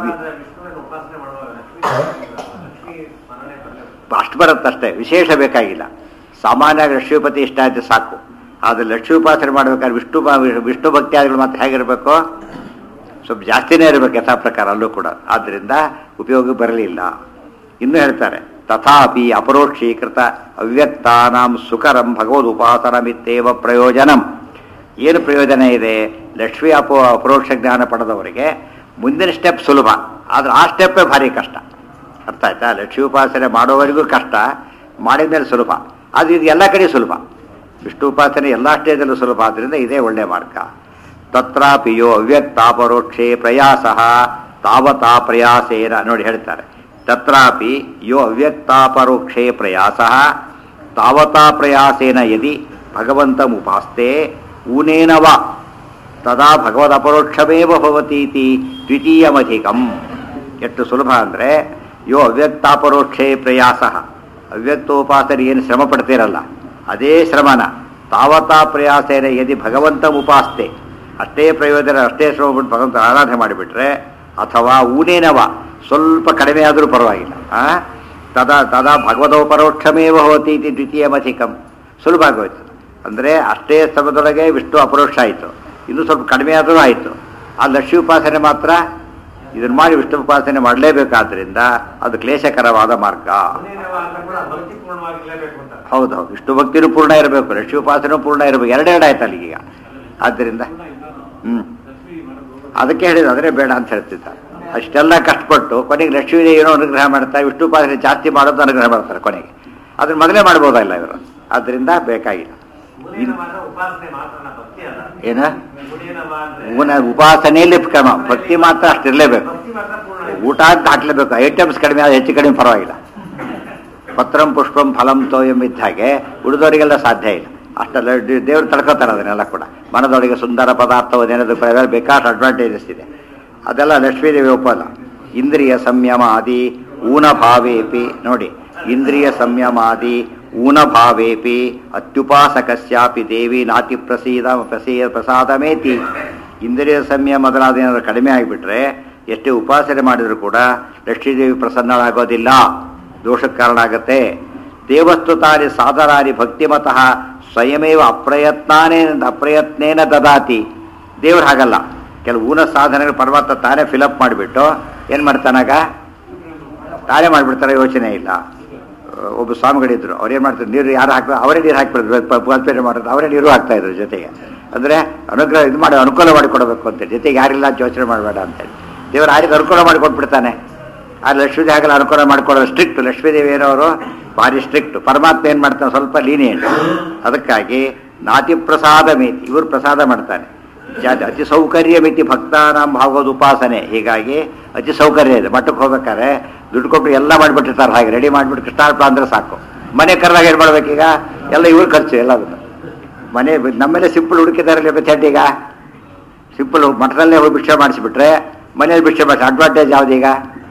ಅಷ್ಟು ಬರುತ್ತಷ್ಟೇ ವಿಶೇಷ ಬೇಕಾಗಿಲ್ಲ ಸಾಮಾನ್ಯವಾಗಿ ಲಕ್ಷ್ಮೀಪತಿ ಇಷ್ಟ ಆಯ್ತು ಸಾಕು ಆದರೆ ಲಕ್ಷ್ಮೀ ಉಪಾಸನೆ ಮಾಡ್ಬೇಕಾದ್ರೆ ವಿಷ್ಣು ಭ- ವಿಷ್ಣು ಭಕ್ತಿಯಾದಿಗಳು ಮತ್ತೆ ಹೇಗಿರಬೇಕು ಸ್ವಲ್ಪ ಜಾಸ್ತಿನೇ ಇರಬೇಕು ಯಥಾ ಪ್ರಕಾರ ಅಲ್ಲೂ ಕೂಡ ಆದ್ದರಿಂದ ಉಪಯೋಗ ಬರಲಿಲ್ಲ ಇನ್ನು ಹೇಳ್ತಾರೆ ತಥಾಪಿ ಅಪರೋಕ್ಷೀಕೃತ ಅವ್ಯಕ್ತಾನಾಂ ಸುಕರಂ ಭಗವದ್ ಉಪಾಸನಮಿತ್ತೇವ ಪ್ರಯೋಜನಂ ಏನು ಪ್ರಯೋಜನ ಇದೆ ಲಕ್ಷ್ಮೀ ಅಪೋ ಅಪರೋಕ್ಷ ಜ್ಞಾನ ಪಡೆದವರಿಗೆ ಮುಂದಿನ ಸ್ಟೆಪ್ ಸುಲಭ ಆದರೆ ಆ ಸ್ಟೆಪ್ಪೇ ಭಾರಿ ಕಷ್ಟ ಅರ್ಥ ಆಯ್ತಾ ಲಕ್ಷ್ಮೀ ಉಪಾಸನೆ ಮಾಡೋವರೆಗೂ ಕಷ್ಟ ಮಾಡಿದ ಮೇಲೆ ಸುಲಭ ಅದು ಇದು ಎಲ್ಲ ಕಡೆ ಸುಲಭ ವಿಷ್ಣು ಉಪಾಸನೆ ಎಲ್ಲ ಸ್ಟೇಜಲ್ಲೂ ಸುಲಭ ಆದ್ದರಿಂದ ಇದೇ ಒಳ್ಳೆಯ ಮಾರ್ಗ ತತ್ರಾಪಿಯೋ ಅವ್ಯಕ್ತಾಪರೋಕ್ಷೇ ಪ್ರಯಾಸ ತಾವತಾ ಪ್ರಯಾಸೇನ ನೋಡಿ ಹೇಳ್ತಾರೆ ತತ್ರಾಪಿ ಯೋ ಅವ್ಯಕ್ತಾಪರೋಕ್ಷೇ ಪ್ರಯಾಸ ತಾವತಾ ಪ್ರಯಾಸೇನ ಯದಿ ಭಗವಂತಮುಪಾಸ್ತೆ ಊನೇನ ವಾ ತದಾ ಭಗವದಪರೋಕ್ಷಮೇವ ಭವತೀತಿ ದ್ವಿತೀಯಮಧಿಕಂ ಎಷ್ಟು ಸುಲಭ ಅಂದರೆ ಯೋ ಅವ್ಯಕ್ತಾಪರೋಕ್ಷೇ ಪ್ರಯಾಸ ಅವ್ಯಕ್ತೋಪಾಸನೆ ಏನು ಶ್ರಮ ಪಡ್ತೀರಲ್ಲ ಅದೇ ಶ್ರಮನ ತಾವತಾ ಪ್ರಯಾಸೇನ ಯದಿ ಭಗವಂತ ಉಪಾಸ್ತೆ ಅಷ್ಟೇ ಪ್ರಯೋಜನ ಅಷ್ಟೇ ಶ್ರಮ ಪಟ್ಟು ಭಗವಂತ ಆರಾಧನೆ ಮಾಡಿಬಿಟ್ರೆ ಅಥವಾ ಊನೇನವ ಸ್ವಲ್ಪ ಕಡಿಮೆ ಆದರೂ ಪರವಾಗಿಲ್ಲ ಆ? ತದಾ ತದಾ ಭಗವದೋಪರೋಕ್ಷಮೇವ ಹೋತಿ ಇತಿ ದ್ವಿತೀಯಮಧಿಕಂ ಸುಲಭ ಆಗೋಯ್ತು ಅಂದರೆ ಅಷ್ಟೇ ಶ್ರಮದೊಳಗೆ ವಿಷ್ಣು ಅಪರೋಕ್ಷ ಆಯಿತು ಇನ್ನೂ ಸ್ವಲ್ಪ ಕಡಿಮೆ ಆದರೂ ಆಯಿತು ಆ ಲಕ್ಷ್ಮೀ ಉಪಾಸನೆ ಮಾತ್ರ ಇದನ್ನು ಮಾಡಿ ವಿಷ್ಣು ಉಪಾಸನೆ ಮಾಡಲೇಬೇಕಾದ್ರಿಂದ ಅದು ಕ್ಲೇಶಕರವಾದ ಮಾರ್ಗ ಹೌದು ಹೌದು ವಿಷ್ಣು ಭಕ್ತಿನೂ ಪೂರ್ಣ ಇರಬೇಕು ಲಕ್ಷ್ಮೀ ಉಪಾಸನೂ ಪೂರ್ಣ ಇರಬೇಕು ಎರಡೆರಡು ಆಯ್ತು ಅಲ್ಲಿಗೀಗ ಆದ್ದರಿಂದ ಹ್ಞೂ ಅದಕ್ಕೆ ಹೇಳಿದ್ರು ಆದರೆ ಬೇಡ ಅಂತ ಹೇಳ್ತಿದ್ದ ಅಷ್ಟೆಲ್ಲ ಕಷ್ಟಪಟ್ಟು ಕೊನೆಗೆ ಲಕ್ಷ್ಮೀ ಏನೋ ಅನುಗ್ರಹ ಮಾಡ್ತಾರೆ ವಿಷ್ಣು ಉಪಾಸನೆ ಜಾಸ್ತಿ ಮಾಡೋದು ಅನುಗ್ರಹ ಮಾಡ್ತಾರೆ ಕೊನೆಗೆ ಅದನ್ನ ಮೊದಲೇ ಮಾಡ್ಬೋದಲ್ಲ ಇವರು ಆದ್ದರಿಂದ ಬೇಕಾಗಿಲ್ಲ ಏನ ಉನ ಉಪಾಸನೆಯಲ್ಲಿ ಕ್ರಮ ಭಕ್ತಿ ಮಾತ್ರ ಅಷ್ಟಿರಲೇಬೇಕು ಊಟ ಅಂತ ಹಾಕ್ಲೇಬೇಕು ಐಟಮ್ಸ್ ಕಡಿಮೆ ಆದ್ರೆ ಹೆಚ್ಚು ಕಡಿಮೆ ಪರವಾಗಿಲ್ಲ ಪತ್ರಂ ಪುಷ್ಪಂ ಫಲಂ ತೋಯಂ ಇದ್ದ ಹಾಗೆ ಉಳಿದವರಿಗೆಲ್ಲ ಸಾಧ್ಯ ಇಲ್ಲ ಅಷ್ಟೆಲ್ಲ ದೇ- ದೇವ್ರು ತಡ್ಕೋತಾರೆ ಅದನ್ನೆಲ್ಲ ಕೂಡ ಮನದೊಳಗೆ ಸುಂದರ ಪದಾರ್ಥವನ್ನೇನದು ಬೇಕಾದ ಅಡ್ವಾಂಟೇಜಸ್ ಇದೆ ಅದೆಲ್ಲ ಲಕ್ಷ್ಮೀದೇವಿ ಒಪ್ಪಲ್ಲ ಇಂದ್ರಿಯ ಸಂಯಮಾದಿ ಊನಭಾವೇಪಿ ನೋಡಿ ಇಂದ್ರಿಯ ಸಂಯಮಾದಿ ಊನಭಾವೇಪಿ ಅತ್ಯುಪಾಸಕಸ್ಯಾಪಿ ದೇವಿ ನಾತಿ ಪ್ರಸೀದ ಪ್ರಸೀದ ಪ್ರಸಾದಮೇತಿ ಇಂದ್ರಿಯ ಸಂಯಮ ಮೊದಲಾದ ಏನಾದ್ರು ಕಡಿಮೆ ಆಗಿಬಿಟ್ರೆ ಎಷ್ಟೇ ಉಪಾಸನೆ ಮಾಡಿದರೂ ಕೂಡ ಲಕ್ಷ್ಮೀದೇವಿ ಪ್ರಸನ್ನಳಾಗೋದಿಲ್ಲ ದೋಷಕ್ಕೆ ಕಾರಣ ಆಗತ್ತೆ ದೇವಸ್ತು ತಾರಿ ಸಾಧರಾರಿ ಭಕ್ತಿಮತಃ ಸ್ವಯಮೇವ ಅಪ್ರಯತ್ನಾನೇ ಅಪ್ರಯತ್ನೇನ ದದಾತಿ ದೇವ್ರು ಹಾಗಲ್ಲ ಕೆಲವು ಊನ ಸಾಧನೆಗಳು ಪರ್ವತ ತಾನೇ ಫಿಲಪ್ ಮಾಡಿಬಿಟ್ಟು ಏನು ಮಾಡ್ತಾನಾಗ ತಾನೇ ಮಾಡಿಬಿಡ್ತಾರೆ ಯೋಚನೆ ಇಲ್ಲ ಒಬ್ಬ ಸ್ವಾಮಿಗಳಿದ್ರು ಅವ್ರು ಏನು ಮಾಡ್ತಾರೆ ನೀರು ಯಾರು ಹಾಕ್ತಾರೆ ಅವರೇ ನೀರು ಹಾಕ್ಬಿಡ್ತಾರೆ ಪಲ್ಪೇಟೆ ಮಾಡೋದು ಅವರೇ ನೀರು ಹಾಕ್ತಾ ಇದ್ರು ಜೊತೆಗೆ ಅಂದರೆ ಅನುಗ್ರಹ ಇದು ಮಾಡಿ ಅನುಕೂಲ ಮಾಡಿಕೊಡ್ಬೇಕು ಅಂತೇಳಿ ಜೊತೆಗೆ ಯಾರಿಲ್ಲ ಅಂತ ಯೋಚನೆ ಮಾಡಬೇಡ ಅಂತೇಳಿ ದೇವರು ಆರಿಗೆ ಅನುಕೂಲ ಮಾಡಿಕೊಟ್ಬಿಡ್ತಾನೆ ಆ ಲಕ್ಷ್ಮೀದೇವಿ ಹಾಗೆಲ್ಲ ಅನುಕೂಲ ಮಾಡ್ಕೊಡೋದು ಸ್ಟ್ರಿಕ್ಟ್ ಲಕ್ಷ್ಮೀದೇವಿ ಏನವರು ಭಾರಿ ಸ್ಟ್ರಿಕ್ಟ್ ಪರಮಾತ್ಮ ಏನು ಮಾಡ್ತಾನೆ ಸ್ವಲ್ಪ ಲೀನಿಯಂಟ್ ಅದಕ್ಕಾಗಿ ನಾತಿ ಪ್ರಸಾದ ಮಿತಿ ಇವರು ಪ್ರಸಾದ ಮಾಡ್ತಾನೆ ಜಾ- ಅತಿ ಸೌಕರ್ಯ ಮಿತಿ ಭಕ್ತಾನಾಂ ಭಾಗವತ ಉಪಾಸನೆ ಹೀಗಾಗಿ ಅತಿ ಸೌಕರ್ಯ ಇದೆ ಮಠಕ್ಕೆ ಹೋಗ್ಬೇಕಾದ್ರೆ ದುಡ್ಡು ಕೊಟ್ಟು ಎಲ್ಲ ಮಾಡಿಬಿಟ್ಟಿರ್ತಾರೆ ಹಾಗೆ ರೆಡಿ ಮಾಡಿಬಿಟ್ಟು ಕೃಷ್ಣಾರ್ಪ ಅಂದ್ರೆ ಸಾಕು ಮನೆ ಕರೆದಾಗ ಏನು ಮಾಡ್ಬೇಕೀಗ ಎಲ್ಲ ಇವ್ರ ಖರ್ಚು ಎಲ್ಲದನ್ನು ಮನೆ ನಮ್ಮೇಲೆ ಸಿಂಪಲ್ ಹುಡುಕಿದಾರಲ್ಲ ಈಗ ಸಿಂಪಲ್ ಮಠದಲ್ಲೇ ಹೋಗಿ ಭಿಕ್ಷೆ ಮಾಡಿಸಿಬಿಟ್ರೆ ಮನೇಲಿ ಭಿಕ್ಷೆ ಮಾಡಿಸಿ ಅಡ್ವಾಂಟೇಜ್ ಯಾವ್ದೀಗ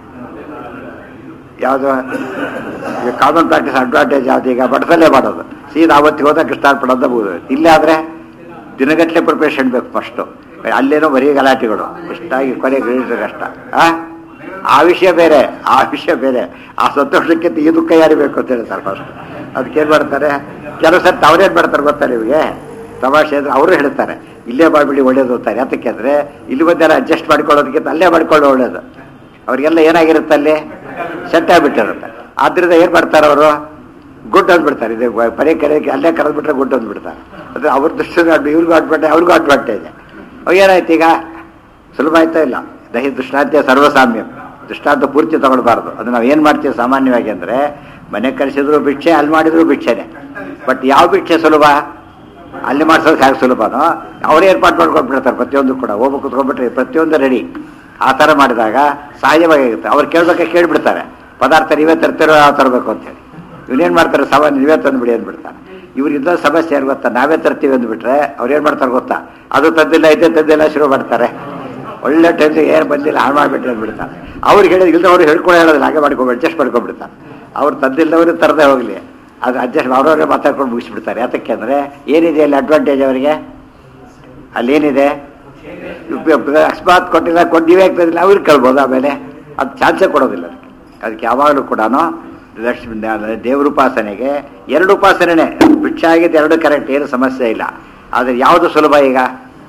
ಯಾವುದು ಈಗ ಕಾಮನ್ ಪ್ರಾಕ್ಟೀಸ್ ಅಡ್ವಾಂಟೇಜ್ ಯಾವ್ದು ಈಗ ಮಠದಲ್ಲೇ ಮಾಡೋದು ಸೀದಾ ಅವತ್ತಿಗೆ ಹೋದಾಗ ಕೃಷ್ಣಾರ್ಪಣ ಅಂತ ಮುಗಿದು ಇಲ್ಲೇ ಆದರೆ ದಿನಗಟ್ಟಲೆ ಪ್ರಿಪ್ರೇಷನ್ ಬೇಕು ಫಸ್ಟು ಅಲ್ಲೇನೋ ಬರೀ ಗಲಾಟೆಗಳು ಇಷ್ಟಾಗಿ ಕೊನೆಗೆ ಇಳಿದ್ರೆ ಕಷ್ಟ ಆ? ಆ ವಿಷಯ ಬೇರೆ ಆ ವಿಷಯ ಬೇರೆ ಆ ಸಂತೋಷಕ್ಕಿಂತ ಈ ದುಃಖ ಯಾರಿಬೇಕು ಅಂತ ಹೇಳ್ತಾರೆ ಫಸ್ಟ್ ಅದಕ್ಕೇನು ಮಾಡ್ತಾರೆ ಕೆಲವು ಸರ್ತಿ ಅವ್ರೇನು ಮಾಡ್ತಾರೆ ಗೊತ್ತಾ ನಿಮಗೆ ತಮಾಷೆ ಅಂದ್ರೆ ಅವರು ಹೇಳ್ತಾರೆ ಇಲ್ಲೇ ಮಾಡಿಬಿಡಿ ಒಳ್ಳೇದು ಅಂತಾರೆ ಯಾತಕ್ಕೆ ಅಂದರೆ ಇಲ್ಲಿ ಬಂದೆಲ್ಲ ಅಡ್ಜಸ್ಟ್ ಮಾಡ್ಕೊಳ್ಳೋದಕ್ಕಿಂತ ಅಲ್ಲೇ ಮಾಡ್ಕೊಳ್ಳೋ ಒಳ್ಳೇದು ಅವರಿಗೆಲ್ಲ ಏನಾಗಿರುತ್ತೆ ಅಲ್ಲಿ ಸೆಟ್ ಆಗಿಬಿಟ್ಟಿರುತ್ತೆ ಆದ್ರಿಂದ ಏನು ಮಾಡ್ತಾರೆ ಅವರು ಗುಡ್ ಅಂದ್ಬಿಡ್ತಾರೆ ಇದು ಪದೇ ಕರೆಗೆ ಅಲ್ಲೇ ಕರೆದ್ಬಿಟ್ರೆ ಗುಡ್ ಅಂದ್ಬಿಡ್ತಾರೆ ಅಂದರೆ ಅವ್ರ ದೃಷ್ಟಿ ಇವ್ರಿಗೂ ಅಡ್ವಾಂಟೇಜ್ ಅವ್ರಿಗೂ ಅಡ್ವಾಂಟೇಜ್ ಅವಾಗ ಏನಾಯ್ತು ಈಗ ಸುಲಭ ಆಯ್ತಾ ಇಲ್ಲ ದಹಿ ದೃಷ್ಟಾಂತ್ಯ ಸರ್ವಸಾಮ್ಯ ದೃಷ್ಟಾಂತ ಪೂರ್ತಿ ತಗೊಳ್ಬಾರ್ದು ಅದು ನಾವು ಏನು ಮಾಡ್ತೀವಿ ಸಾಮಾನ್ಯವಾಗಿ ಅಂದರೆ ಮನೆ ಕಳಿಸಿದ್ರು ಭಿಕ್ಷೆ ಅಲ್ಲಿ ಮಾಡಿದ್ರು ಭಿಕ್ಷೆನೆ ಬಟ್ ಯಾವ ಭಿಕ್ಷೆ ಸುಲಭ ಅಲ್ಲಿ ಮಾಡ್ಸೋದು ಹೇಗೆ ಸುಲಭನೋ ಅವರೇ ಏರ್ಪಾಡು ಮಾಡ್ಕೊಂಡ್ಬಿಡ್ತಾರೆ ಪ್ರತಿಯೊಂದು ಕೂಡ ಹೋಗ್ಬೇಕು ಕುತ್ಕೊಂಡ್ಬಿಟ್ರೆ ಪ್ರತಿಯೊಂದು ರೆಡಿ ಆ ಥರ ಮಾಡಿದಾಗ ಸಹಜವಾಗಿರುತ್ತೆ ಅವ್ರು ಕೇಳ್ಬೇಕಾ ಕೇಳಿಬಿಡ್ತಾರೆ ಪದಾರ್ಥ ನೀವೇ ತರ್ತಿರೋ ಯಾವ ತರಬೇಕು ಅಂತೇಳಿ ಇವನೇನು ಮಾಡ್ತಾರೆ ಸಾಮಾನ್ಯ ನೀವೇ ತಂದುಬಿಡಿ ಅಂದ್ಬಿಡ್ತಾರೆ ಇವ್ರಿಗಿಂತ ಸಮಸ್ಯೆ ಏನು ಗೊತ್ತಾ ನಾವೇ ತರ್ತೀವಿ ಅಂದ್ಬಿಟ್ರೆ ಅವ್ರು ಏನು ಮಾಡ್ತಾರೆ ಗೊತ್ತಾ ಅದು ತಂದಿಲ್ಲ ಇದೇ ತಂದಿಲ್ಲ ಶುರು ಮಾಡ್ತಾರೆ ಒಳ್ಳೆ ಟೈಮ್ಗೆ ಏನು ಬಂದಿಲ್ಲ ಹಾಳು ಮಾಡಿಬಿಟ್ರೆ ಅಂದ್ಬಿಡ್ತಾರೆ ಅವ್ರಿಗೆ ಹೇಳಿದ್ರೆ ಇಲ್ಲದೆ ಅವ್ರು ಹೇಳ್ಕೊಂಡು ಹೇಳೋದಿಲ್ಲ ಹಾಗೆ ಮಾಡ್ಕೊಂಡು ಅಡ್ಜಸ್ಟ್ ಮಾಡ್ಕೊಂಡ್ಬಿಡ್ತಾರೆ ಅವ್ರು ತಂದಿಲ್ಲವರು ತರದೇ ಹೋಗಲಿ ಅದು ಅಡ್ಜಸ್ಟ್ ಅವ್ರವ್ರೇ ಮಾತಾಡ್ಕೊಂಡು ಮುಗಿಸ್ಬಿಡ್ತಾರೆ ಯಾತಕ್ಕೆ ಅಂದರೆ ಏನಿದೆ ಅಲ್ಲಿ ಅಡ್ವಾಂಟೇಜ್ ಅವರಿಗೆ ಅಲ್ಲೇನಿದೆ ಉಪಯೋಗ ಅಕಸ್ಮಾತ್ ಕೊಟ್ಟಿಲ್ಲ ಕೊಟ್ಟು ನೀವೇ ಆಗ್ತದಿಲ್ಲ ಅವ್ರಿಗೆ ಕೇಳ್ಬೋದು ಆಮೇಲೆ ಅದು ಚಾನ್ಸೇ ಕೊಡೋದಿಲ್ಲ ಅದಕ್ಕೆ ಅದಕ್ಕೆ ಯಾವಾಗಲೂ ಕೂಡ ಲಕ್ಷ್ಮೀ ದೇವ್ರ ಉಪಾಸನೆಗೆ ಎರಡು ಉಪಾಸನೆ ಭಿಕ್ಷೆ ಆಗಿದ್ದು ಎರಡು ಕರೆಕ್ಟ್ ಏನು ಸಮಸ್ಯೆ ಇಲ್ಲ ಆದರೆ ಯಾವುದು ಸುಲಭ ಈಗ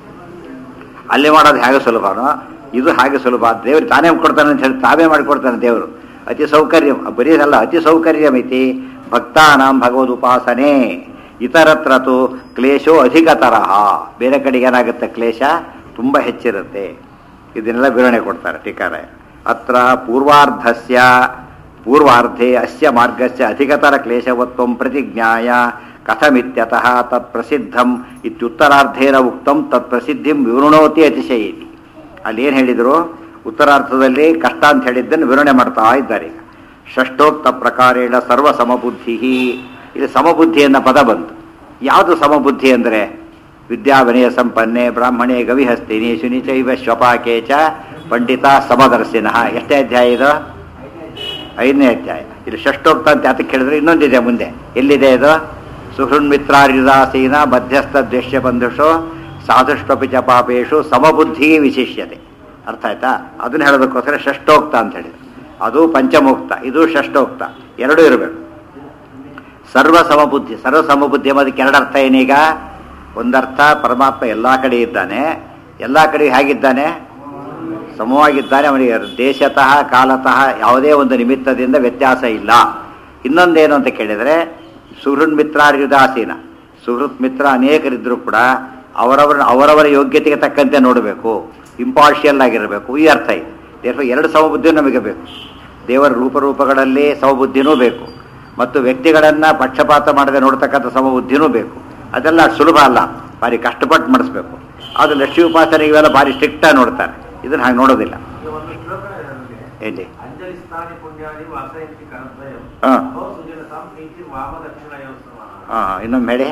ಅಲ್ಲಿ ಮಾಡೋದು ಹೇಗೆ ಸುಲಭನೋ ಇದು ಹಾಗೆ ಸುಲಭ ದೇವ್ರು ತಾನೇ ಕೊಡ್ತಾನೆ ಅಂತ ಹೇಳಿ ತಾವೇ ಮಾಡಿಕೊಡ್ತಾನೆ ದೇವರು ಅತಿ ಸೌಕರ್ಯ ಬರೀ ಅಲ್ಲ ಅತಿ ಸೌಕರ್ಯ ಮಿತಿ ಭಕ್ತಾನಾಂ ಭಗವದ್ ಉಪಾಸನೆ ಇತರತ್ರ ತು ಕ್ಲೇಶೋ ಅಧಿಕ ತರಹ ಬೇರೆ ಕಡೆಗೆ ಏನಾಗುತ್ತೆ ಕ್ಲೇಶ ತುಂಬ ಹೆಚ್ಚಿರುತ್ತೆ ಇದನ್ನೆಲ್ಲ ವಿವರಣೆ ಕೊಡ್ತಾರೆ ಟೀಕಾರ ಅತ್ರ ಪೂರ್ವಾರ್ಧಸ್ಯ ಪೂರ್ವಾರ್ಧೆ ಅಸ್ಯ ಮಾರ್ಗಸ್ಯ ಅಧಿಕತರ ಕ್ಲೇಶವತ್ವಂ ಪ್ರತಿಜ್ಞಾಯ ಕಥಮಿತ್ಯತಃ ತತ್ ಪ್ರಸಿದ್ಧಂ ಇತ್ಯುತ್ತರಾರ್ಧೇನ ಉಕ್ತಂ ತತ್ ಪ್ರಸಿದ್ಧಿಂ ವಿವೃಣೋತಿ ಅತಿಶಯೇತಿ ಅಲ್ಲಿ ಏನು ಹೇಳಿದರು ಉತ್ತರಾರ್ಥದಲ್ಲಿ ಕಷ್ಟ ಅಂತ ಹೇಳಿದ್ದನ್ನು ವಿವರಣೆ ಮಾಡ್ತಾ ಇದ್ದಾರೆ ಈಗ ಷಷ್ಠೋಕ್ತ ಪ್ರಕಾರೇಣ ಸರ್ವ ಸಮಬುದ್ಧಿ ಇಲ್ಲಿ ಸಮಬುದ್ಧಿ ಅನ್ನೋ ಪದ ಬಂತು ಯಾವುದು ಸಮಬುದ್ಧಿ ಅಂದರೆ ವಿದ್ಯಾವನೆಯ ಸಂಪನ್ನೆ ಬ್ರಾಹ್ಮಣೆ ಗವಿಹಸ್ತಿನಿ ಶುನಿಚೈವ ಶ್ವಪಾಕೆ ಚ ಪಂಡಿತ ಸಮದರ್ಶಿನಃ ಎಷ್ಟೇ ಅಧ್ಯಾಯ ಇದು ಐದನೇ ಅಧ್ಯಾಯ ಇಲ್ಲಿ ಷಷ್ಠೋಕ್ತ ಅಂತ ಯಾತಕ್ಕೆ ಹೇಳಿದ್ರೆ ಇನ್ನೊಂದಿದೆ ಮುಂದೆ ಎಲ್ಲಿದೆ ಇದು ಸುಹೃನ್ಮಿತ್ರಾರ್ಯುದಾಸೀನ ಮಧ್ಯಸ್ಥ ದ್ವೇಷ್ಯ ಬಂಧುಷು ಸಾಧುಷ್ವಪಿ ಚ ಪಾಪೇಶು ಸಮಬುದ್ಧಿ ವಿಶಿಷ್ಯತೆ ಅರ್ಥ ಆಯ್ತಾ ಅದನ್ನ ಹೇಳೋದಕ್ಕೋಸ್ಕರ ಷಷ್ಠೋಕ್ತ ಅಂತ ಹೇಳಿದ್ರು ಅದು ಪಂಚಮೋಕ್ತ ಇದು ಷಷ್ಠೋಕ್ತ ಎರಡೂ ಇರಬೇಕು ಸರ್ವ ಸಮಬುದ್ಧಿ ಸರ್ವ ಸಮಬುದ್ಧಿ ಎಂಬುದಕ್ಕೆ ಎರಡು ಅರ್ಥ ಏನೀಗ ಒಂದರ್ಥ ಪರಮಾತ್ಮ ಎಲ್ಲ ಕಡೆ ಇದ್ದಾನೆ ಎಲ್ಲ ಕಡೆ ಹೇಗಿದ್ದಾನೆ ಸಮವಾಗಿದ್ದಾನೆ ಅವನಿಗೆ ದೇಶತಃ ಕಾಲತಃ ಯಾವುದೇ ಒಂದು ನಿಮಿತ್ತದಿಂದ ವ್ಯತ್ಯಾಸ ಇಲ್ಲ ಇನ್ನೊಂದೇನು ಅಂತ ಕೇಳಿದರೆ ಸುಹೃತ್ ಮಿತ್ರಾರ್ಯುದಾಸೀನ ಸುಹೃತ್ ಮಿತ್ರ ಅನೇಕರಿದ್ದರೂ ಕೂಡ ಅವರವರ ಅವರವರ ಯೋಗ್ಯತೆಗೆ ತಕ್ಕಂತೆ ನೋಡಬೇಕು ಇಂಪಾರ್ಷಿಯಲ್ ಆಗಿರಬೇಕು ಈ ಅರ್ಥ ಇದೆ ದೇವ ಎರಡು ಸಮಬುದ್ಧಿಯೂ ನಮಗೆ ಬೇಕು ದೇವರ ರೂಪರೂಪಗಳಲ್ಲಿ ಸಮಬುದ್ಧಿನೂ ಬೇಕು ಮತ್ತು ವ್ಯಕ್ತಿಗಳನ್ನು ಪಕ್ಷಪಾತ ಮಾಡದೆ ನೋಡ್ತಕ್ಕಂಥ ಸಮಬುದ್ಧಿನೂ ಬೇಕು ಅದೆಲ್ಲ ಅಷ್ಟು ಸುಲಭ ಅಲ್ಲ ಭಾರಿ ಕಷ್ಟಪಟ್ಟು ಮಾಡಿಸ್ಬೇಕು ಅದು ಲಕ್ಷ್ಮೀ ಉಪಾಸನೆ ಇವೆಲ್ಲ ಭಾರಿ ಸ್ಟ್ರಿಕ್ಟಾಗಿ ನೋಡ್ತಾರೆ ಇದನ್ನು ಹಾಗೆ ನೋಡೋದಿಲ್ಲ ಇದು ಒಂದು ಶ್ಲೋಕ ನನಗೆ. ಎಲ್ಲಿ ಅಂಜಲಿ ಸ್ಥಾನಿ ಪುಣ್ಯಾನಿ ವಾಸಯಂತಿ ಕರದ್ವಯಂ ಹಾ. ಅಹೋ ಸುಜನತಾಂ ಪ್ರೀತಿ ವಾಮ ದಕ್ಷಿಣಯೋಃ ಸಮಾನಃ. ಹಾಂ ಇನ್ನೊಮ್ಮೆ ಹೇಳಿ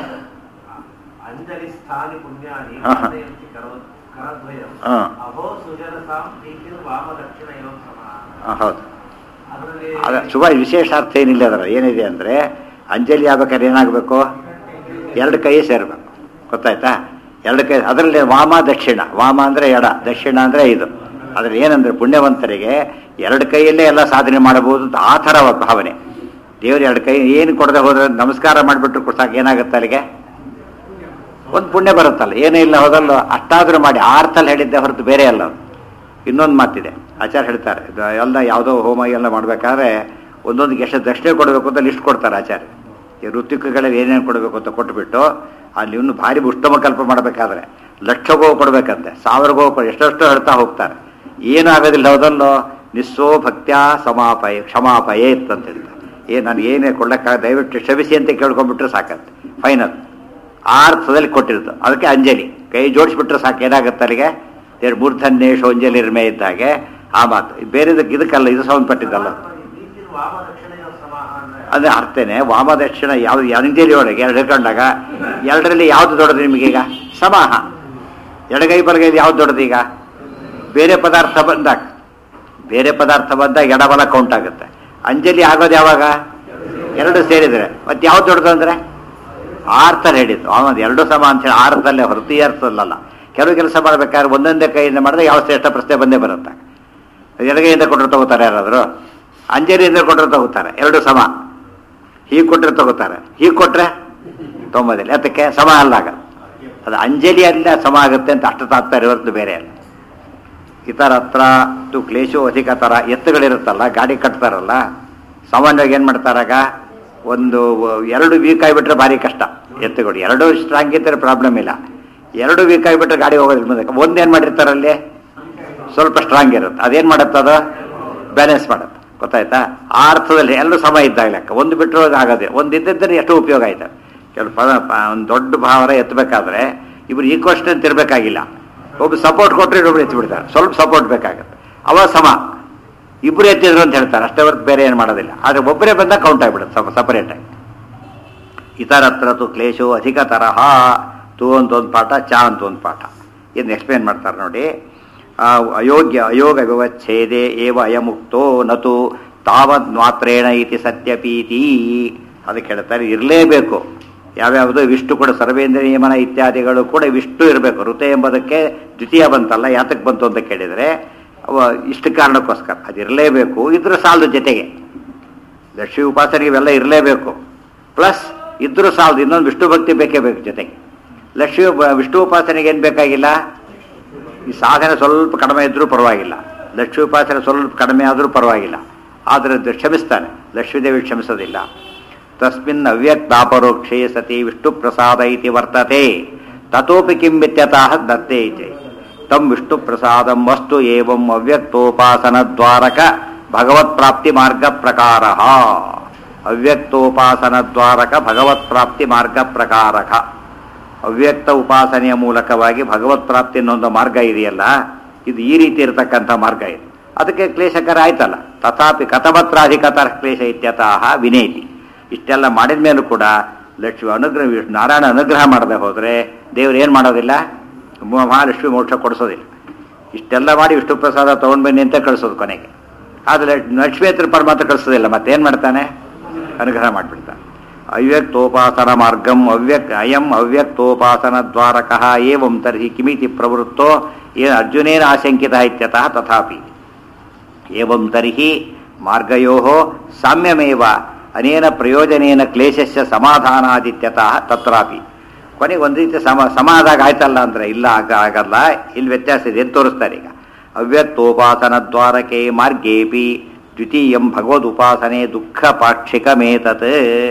ಅಂಜಲಿ ಸ್ಥಾನಿ ಪುಣ್ಯಾನಿ ಹಾ, ಹಾ. ವಾಸಯಂತಿ ಕರವ- ಕರದ್ವಯಂ ಹಾ. ಅಹೋ ಸುಜನತಾಂ ಪ್ರೀತಿ ವಾಮ ದಕ್ಷಿಣಯೋಃ ಸಮಾನಃ. ಹಾಂ ಹೌದು ಅದರಲ್ಲಿ ಅದ ಶುಭ ವಿಶೇಷ ಅರ್ಥ ಏನಿಲ್ಲ ಅದರ ಏನಿದೆ ಅಂದರೆ ಅಂಜಲಿ ಆಗ್ಬೇಕಾದ್ರೆ ಏನಾಗಬೇಕು ಎರಡು ಕೈ ಸೇರಬೇಕು ಗೊತ್ತಾಯ್ತಾ ಎರಡು ಕೈ ಅದರಲ್ಲಿ ವಾಮ ದಕ್ಷಿಣ ವಾಮ ಅಂದರೆ ಎಡ ದಕ್ಷಿಣ ಅಂದರೆ ಇದು ಅದ್ರಲ್ಲಿ ಏನಂದ್ರೆ ಪುಣ್ಯವಂತರಿಗೆ ಎರಡು ಕೈಯಲ್ಲೇ ಎಲ್ಲ ಸಾಧನೆ ಮಾಡಬಹುದು ಅಂತ ಆ ಥರ ಅವ್ರ ಭಾವನೆ ದೇವ್ರು ಎರಡು ಕೈ ಏನು ಕೊಡದೆ ಹೋದ್ರೆ ನಮಸ್ಕಾರ ಮಾಡಿಬಿಟ್ರು ಕೊಡ್ಸಾಕ ಏನಾಗುತ್ತೆ ಅಲ್ಲಿಗೆ ಒಂದು ಪುಣ್ಯ ಬರುತ್ತಲ್ಲ ಏನೂ ಇಲ್ಲ ಹೋದಲ್ಲ ಅಷ್ಟಾದರೂ ಮಾಡಿ ಆ ಅರ್ಥಲ್ಲಿ ಹೇಳಿದ್ದೆ ಹೊರತು ಬೇರೆ ಅಲ್ಲ ಅದು ಇನ್ನೊಂದು ಮಾತಿದೆ ಆಚಾರ್ಯ ಹೇಳ್ತಾರೆ ಇದು ಎಲ್ಲ ಯಾವುದೋ ಹೋಮ ಎಲ್ಲ ಮಾಡಬೇಕಾದ್ರೆ ಒಂದೊಂದಕ್ಕೆ ಎಷ್ಟು ದಕ್ಷಿಣೆ ಕೊಡಬೇಕು ಅಂತ ಲಿಸ್ಟ್ ಕೊಡ್ತಾರೆ ಆಚಾರ್ಯ ಈ ಋತುಕಗಳಲ್ಲಿ ಏನೇನು ಕೊಡಬೇಕು ಅಂತ ಕೊಟ್ಬಿಟ್ಟು ಅಲ್ಲಿ ಇನ್ನು ಭಾರಿ ಉತ್ತಮ ಕಲ್ಪ ಮಾಡಬೇಕಾದ್ರೆ ಲಕ್ಷ ಗೋ ಕೊಡಬೇಕಂತೆ ಸಾವಿರ ಗೋ ಕೊಡ ಎಷ್ಟೆಷ್ಟೋ ಹೇಳ್ತಾ ಹೋಗ್ತಾರೆ ಏನೂ ಆಗೋದಿಲ್ಲ ಹೌದಲ್ಲೋ ನಿಸ್ಸೋ ಭಕ್ತ್ಯಾ ಸಮಾಪಯ ಕ್ಷಮಾಪಯೇತ್ ಅಂತ ಹೇಳ್ತಾರೆ ಏ ನಾನು ಏನೇ ಕೊಡ್ಲಕ್ಕ ದಯವಿಟ್ಟು ಕ್ಷಮಿಸಿ ಅಂತ ಕೇಳ್ಕೊಂಡ್ಬಿಟ್ರೆ ಸಾಕಂತೆ ಫೈನಲ್ ಆ ಅರ್ಥದಲ್ಲಿ ಕೊಟ್ಟಿರ್ತು ಅದಕ್ಕೆ ಅಂಜಲಿ ಕೈ ಜೋಡಿಸ್ಬಿಟ್ರೆ ಸಾಕು ಏನಾಗುತ್ತೆ ಅಲ್ಲಿಗೆ ಎರಡು ಮೂರ್ಧನ್ಯೇಶು ಅಂಜಲಿ ಇರ್ಮೆ ಇದ್ದಾಗೆ ಆ ಮಾತು ಬೇರೆದಕ್ಕೆ ಇದಕ್ಕಲ್ಲ ಇದು ಸಂಬಂಧಪಟ್ಟಿದ್ದಲ್ಲ ರೀತಿಯಲ್ಲಿ ವಾಮ ದಕ್ಷಿಣೆಯ ಸಮಾಹ ಅಂದ್ರೆ ಅದೇ ಅರ್ಥನೇ ವಾಮ ದಕ್ಷಿಣ ಯಾವ್ದು ಅಂಜಲಿ ಒಳಗೆ ಎರಡು ಹಿಡ್ಕೊಂಡಾಗ ಎರಡರಲ್ಲಿ ಯಾವ್ದು ದೊಡ್ಡದು ನಿಮಗೀಗ ಸಮಾಹ ಎಡಗೈ ಬಲಗೈ ಯಾವ್ದು ದೊಡ್ಡದು ಈಗ ಬೇರೆ ಪದಾರ್ಥ ಬಂದಾಗ ಬೇರೆ ಪದಾರ್ಥ ಬಂದಾಗ ಎಡಬಲ ಕೌಂಟ್ ಆಗುತ್ತೆ ಅಂಜಲಿ ಆಗೋದು ಯಾವಾಗ ಎರಡು ಸೇರಿದ್ರೆ ಮತ್ತೆ ಯಾವ್ದು ದೊಡ್ಡದು ಅಂದ್ರೆ ಆರ್ತಲ್ಲಿ ಹೇಳಿದ್ದು ಅವನು ಎರಡು ಸಮ ಅಂತ ಹೇಳಿ ಆರ್ತಲ್ಲೇ ಹೊರತು ಈ ಅರ್ಥದಲ್ಲ ಕೆಲವು ಕೆಲಸ ಮಾಡ್ಬೇಕಾದ್ರೆ ಒಂದೊಂದೇ ಕೈಯಿಂದ ಮಾಡಿದ್ರೆ ಯಾವ ಶ್ರೇಷ್ಠ ಪ್ರಶ್ನೆ ಬಂದೇ ಬರುತ್ತೆ ಎಡಗೈಯಿಂದ ಕೊಟ್ಟರು ತಗೋತಾರೆ ಯಾರಾದರೂ ಅಂಜಲಿಯಿಂದ ಕೊಟ್ಟರು ತಗೋತಾರೆ ಎರಡು ಸಮ ಹೀಗೆ ಕೊಟ್ಟರೆ ತಗೋತಾರೆ ಹೀಗೆ ಕೊಟ್ರೆ ತೊಂಬದಿಲ್ಲ ಅದಕ್ಕೆ ಸಮ ಅಲ್ಲಾಗ ಅದು ಅಂಜಲಿ ಅಲ್ಲ ಸಮ ಆಗುತ್ತೆ ಅಂತ ಅಷ್ಟು ತಾತ್ಪರ್ಯ ಹೊರತು ಬೇರೆ ಅಲ್ಲ ಇತರ ಹತ್ರ ತು ಕ್ಲೇಶೋ ಅಧಿಕ ಥರ ಎತ್ತುಗಳಿರುತ್ತಲ್ಲ ಗಾಡಿ ಕಟ್ತಾರಲ್ಲ ಸಾಮಾನ್ಯವಾಗಿ ಏನು ಮಾಡ್ತಾರಾಗ ಒಂದು ಎರಡು ವೀಕ್ ಆಗಿಬಿಟ್ರೆ ಭಾರಿ ಕಷ್ಟ ಎತ್ತುಗಳು ಎರಡು ಸ್ಟ್ರಾಂಗ್ ಇದ್ದರೆ ಪ್ರಾಬ್ಲಮ್ ಇಲ್ಲ ಎರಡು ವೀಕ್ ಆಗಿಬಿಟ್ರೆ ಗಾಡಿ ಹೋಗೋದಿಲ್ಲ ಮುಂದೆ ಒಂದೇನು ಮಾಡಿರ್ತಾರಲ್ಲಿ ಸ್ವಲ್ಪ ಸ್ಟ್ರಾಂಗ್ ಇರುತ್ತೆ ಅದೇನು ಮಾಡುತ್ತೆ ಅದು ಬ್ಯಾಲೆನ್ಸ್ ಮಾಡುತ್ತೆ ಗೊತ್ತಾಯ್ತಾ ಆ ಅರ್ಥದಲ್ಲಿ ಎಲ್ಲರೂ ಸಮ ಇದ್ದಾಗ ಲೆಕ್ಕ ಒಂದು ಬಿಟ್ಟರು ಆಗೋದೇ ಒಂದು ಇದ್ದಿದ್ದರೆ ಎಷ್ಟು ಉಪಯೋಗ ಆಯ್ತು ಕೆಲವು ಪದ ಒಂದು ದೊಡ್ಡ ಭಾವರ ಎತ್ತಬೇಕಾದ್ರೆ ಇಬ್ರು ಈಕ್ವಸ್ಟ್ ಅಂತ ಇರಬೇಕಾಗಿಲ್ಲ ಒಬ್ಬ ಸಪೋರ್ಟ್ ಕೊಟ್ಟರೆ ಇನ್ನೊಬ್ರು ಎತ್ತಿ ಬಿಡ್ತಾರೆ ಸ್ವಲ್ಪ ಸಪೋರ್ಟ್ ಬೇಕಾಗುತ್ತೆ ಅವ ಸಮ ಇಬ್ರು ಎತ್ತಿದ್ರು ಅಂತ ಹೇಳ್ತಾರೆ ಅಷ್ಟೇ ಹೊರತು ಬೇರೆ ಏನು ಮಾಡೋದಿಲ್ಲ ಆದರೆ ಒಬ್ಬರೇ ಬಂದಾಗ ಕೌಂಟ್ ಆಗಿಬಿಡುತ್ತೆ ಸ್ವಲ್ಪ ಸಪರೇಟಾಗಿ ಇತರತ್ರ ತು ಕ್ಲೇಶೋ ಅಧಿಕ ತರಹ ತು ಅಂತ ಒಂದು ಪಾಠ ಚ ಅಂತ ಒಂದು ಪಾಠ ಇದನ್ನ ಎಕ್ಸ್ಪ್ಲೇನ್ ಮಾಡ್ತಾರೆ ನೋಡಿ ಆ, ಅಯೋಗ್ಯ ಅಯೋಗ ವಿವಚ್ಛೇದೆ ಏವ ಅಯಮುಕ್ತೋ ನತು ತಾವದ್ ಮಾತ್ರೇಣ ಇತಿ ಸತ್ಯಪೀತಿ ಅದಕ್ಕೆ ಹೇಳ್ತಾರೆ ಇರಲೇಬೇಕು ಯಾವ್ಯಾವುದು ವಿಷ್ಣು ಕೂಡ ಸರ್ವೇಂದ್ರ ನಿಯಮನ ಇತ್ಯಾದಿಗಳು ಕೂಡ ವಿಷ್ಣು ಇರಬೇಕು ಋತೆ ಎಂಬುದಕ್ಕೆ ದ್ವಿತೀಯ ಬಂತಲ್ಲ ಯಾತಕ್ಕೆ ಬಂತು ಅಂತ ಕೇಳಿದರೆ ಅವ ಇಷ್ಟು ಕಾರಣಕ್ಕೋಸ್ಕರ ಅದಿರಲೇಬೇಕು ಇದ್ರ ಸಾಲದ ಜೊತೆಗೆ ಲಕ್ಷ್ಮೀ ಉಪಾಸನೆಗೆ ಇವೆಲ್ಲ ಇರಲೇಬೇಕು ಪ್ಲಸ್ ಇದ್ರೂ ಸಾಲದು ಇನ್ನೊಂದು ವಿಷ್ಣು ಭಕ್ತಿ ಬೇಕೇ ಬೇಕು ಜೊತೆಗೆ ಲಕ್ಷ್ಮೀ ಉಪ- ವಿಷ್ಣು ಉಪಾಸನೆಗೆ ಏನು ಬೇಕಾಗಿಲ್ಲ ಈ ಸಾಧನೆ ಸ್ವಲ್ಪ ಕಡಿಮೆ ಇದ್ರೂ ಪರವಾಗಿಲ್ಲ ಲಕ್ಷ್ಮೀ ಉಪಾಸನೆ ಸ್ವಲ್ಪ ಕಡಿಮೆ ಆದರೂ ಪರವಾಗಿಲ್ಲ ಆದರೆ ಅದು ಕ್ಷಮಿಸ್ತಾನೆ ಲಕ್ಷ್ಮೀದೇವಿ ಕ್ಷಮಿಸೋದಿಲ್ಲ ತಸ್ಮಿನ್ ಅವ್ಯಕ್ತಾಪರೋಕ್ಷೇ ಸತಿ ವಿಷ್ಣು ಪ್ರಸಾದ ಇತಿ ವರ್ತತೆ ತತೋಪಿ ಕಿಂ ಇತ್ಯತಃ ದತ್ತೆ ಇತಿ ತಂ ವಿಷ್ಣು ಪ್ರಸಾದಂ ವಸ್ತು ಏವಂ ಅವ್ಯಕ್ತೋಪಾಸನ ದ್ವಾರಕ ಭಗವತ್ ಪ್ರಾಪ್ತಿ ಮಾರ್ಗ ಪ್ರಕಾರ ಅವ್ಯಕ್ತೋಪಾಸನ ದ್ವಾರಕ ಭಗವತ್ ಪ್ರಾಪ್ತಿ ಮಾರ್ಗ ಪ್ರಕಾರಕ ಅವ್ಯಕ್ತ ಉಪಾಸನೆಯ ಮೂಲಕವಾಗಿ ಭಗವತ್ ಪ್ರಾಪ್ತಿ ಅನ್ನೋ ಮಾರ್ಗ ಇದೆಯಲ್ಲ ಇದು ಈ ರೀತಿ ಇರತಕ್ಕಂಥ ಮಾರ್ಗ ಇದು ಅದಕ್ಕೆ ಕ್ಲೇಶಕರ ಆಯ್ತಲ್ಲ ತಥಾಪಿ ಕಥಮತ್ರಾಧಿಕತರ ಕ್ಲೇಶ ಇತ್ಯತಃ ವಿನೇತಿ ಇಷ್ಟೆಲ್ಲ ಮಾಡಿದ ಮೇಲೂ ಕೂಡ ಲಕ್ಷ್ಮಿ ಅನುಗ್ರಹ ವಿಷ್ಣು ನಾರಾಯಣ ಅನುಗ್ರಹ ಮಾಡದೆ ಹೋದರೆ ದೇವ್ರು ಏನು ಮಾಡೋದಿಲ್ಲ ಮ- ಮಹಾಲಕ್ಷ್ಮಿ ಮೋಕ್ಷ ಕೊಡಿಸೋದಿಲ್ಲ ಇಷ್ಟೆಲ್ಲ ಮಾಡಿ ವಿಷ್ಣು ಪ್ರಸಾದ ತೊಗೊಂಡು ಬನ್ನಿ ಅಂತ ಕಳಿಸೋದು ಕೊನೆಗೆ ಆದರೆ ಲಕ್ಷ್ಮೀ ಹತ್ರ ಪರಮಾತ್ಮ ಕಳಿಸೋದಿಲ್ಲ ಮತ್ತೇನು ಮಾಡ್ತಾನೆ ಅನುಗ್ರಹ ಮಾಡಿಬಿಡ್ತಾನೆ ಅವ್ಯಕ್ತೋಪಾಸನ ಮಾರ್ಗಂ ಅವ್ಯಕ್ ಅಯಂ ಅವ್ಯಕ್ತೋಪಾಸನ ದ್ವಾರಕ ಏವಂ ತರ್ಹಿ ಕಿಮಿತಿ ಪ್ರವೃತ್ತೋ ಏ ಅರ್ಜುನೇನ ಆಶಂಕಿತ ಇತ್ಯತಃ ತಥಾಪಿ ಏವಂ ತರ್ಹಿ ಮಾರ್ಗಯೋ ಸಾಮ್ಯಮೇವ ಅನೇನ ಪ್ರಯೋಜನೇನ ಕ್ಲೇಶಸ್ಯ ಸಮಾಧಾನಾದಿತ್ಯತಃ ತತ್ರಾಪಿ ಕೊನೆಗೆ ಒಂದು ರೀತಿ ಸಮ ಸಮಾಧಾಗ ಆಯ್ತಲ್ಲ ಅಂದ್ರೆ ಇಲ್ಲ ಆಗ ಆಗಲ್ಲ ಇಲ್ಲಿ ವ್ಯತ್ಯಾಸ ಇದೆ ಅಂತ ತೋರಿಸ್ತಾರೆ ಈಗ ಅವ್ಯಕ್ತೋಪಾಸನ ದ್ವಾರಕೆ ಮಾರ್ಗೇಪಿ ದ್ವಿತೀಯಂ ಭಗವದುಪಾಸನೆ ದುಃಖ ಪಾಕ್ಷಿಕಮೇತತ್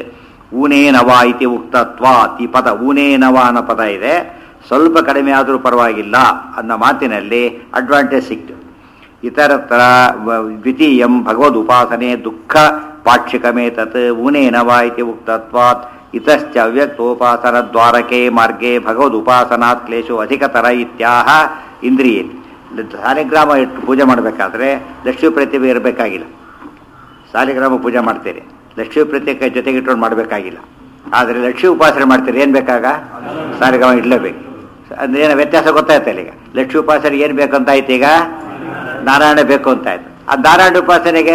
ಊನೇನವ ಇತಿ ಉಕ್ತತ್ವಾತ್ ಈ ಪದ ಊನೇನವ ಅನ್ನೋ ಪದ ಇದೆ ಸ್ವಲ್ಪ ಕಡಿಮೆ ಆದರೂ ಪರವಾಗಿಲ್ಲ ಅನ್ನೋ ಮಾತಿನಲ್ಲಿ ಅಡ್ವಾಂಟೇಜ್ ಸಿಕ್ತು ಇತರತ್ರ ವ- ದ್ವಿತೀಯಂ ಭಗವದುಪಾಸನೆ ದುಃಖ ಪಾಕ್ಷಿಕಮೇತತ್ ಊನೇನವ ಇತಿ ಉಕ್ತತ್ವಾತ್ ಇತಶ್ಚ ಅವ್ಯಕ್ತೋಪಾಸನ ದ್ವಾರಕೆ ಮಾರ್ಗೆ ಭಗವದುಪಾಸನಾತ್ ಕ್ಲೇಶೋ ಅಧಿಕತರ ಇತ್ಯಾಹ ಇಂದ್ರಿಯೇ ಸಾಲಿಗ್ರಾಮ ಇಟ್ಟು ಪೂಜೆ ಮಾಡಬೇಕಾದ್ರೆ ಲಕ್ಷ್ಮೀ ಪ್ರತಿಭೆ ಇರಬೇಕಾಗಿಲ್ಲ ಸಾಲಿಗ್ರಾಮ ಪೂಜೆ ಮಾಡ್ತೀರಿ ಲಕ್ಷ್ಮೀ ಪ್ರತ್ಯೇಕ ಜೊತೆಗೆ ಇಟ್ಕೊಂಡು ಮಾಡಬೇಕಾಗಿಲ್ಲ ಆದರೆ ಲಕ್ಷ್ಮೀ ಉಪಾಸನೆ ಮಾಡ್ತೀರಿ ಏನು ಬೇಕಾಗ ಸಾಲಿಗ್ರಾಮ ಇಡಲೇಬೇಕು ಅಂದ್ರೆ ಏನು ವ್ಯತ್ಯಾಸ ಗೊತ್ತಾಯ್ತಲ್ಲ ಈಗ ಲಕ್ಷ್ಮೀ ಉಪಾಸನೆಗೆ ಏನು ಬೇಕಂತ ಆಯ್ತು ಈಗ ನಾರಾಯಣ ಬೇಕು ಅಂತ ಆಯ್ತು ಆ ನಾರಾಯಣ ಉಪಾಸನೆಗೆ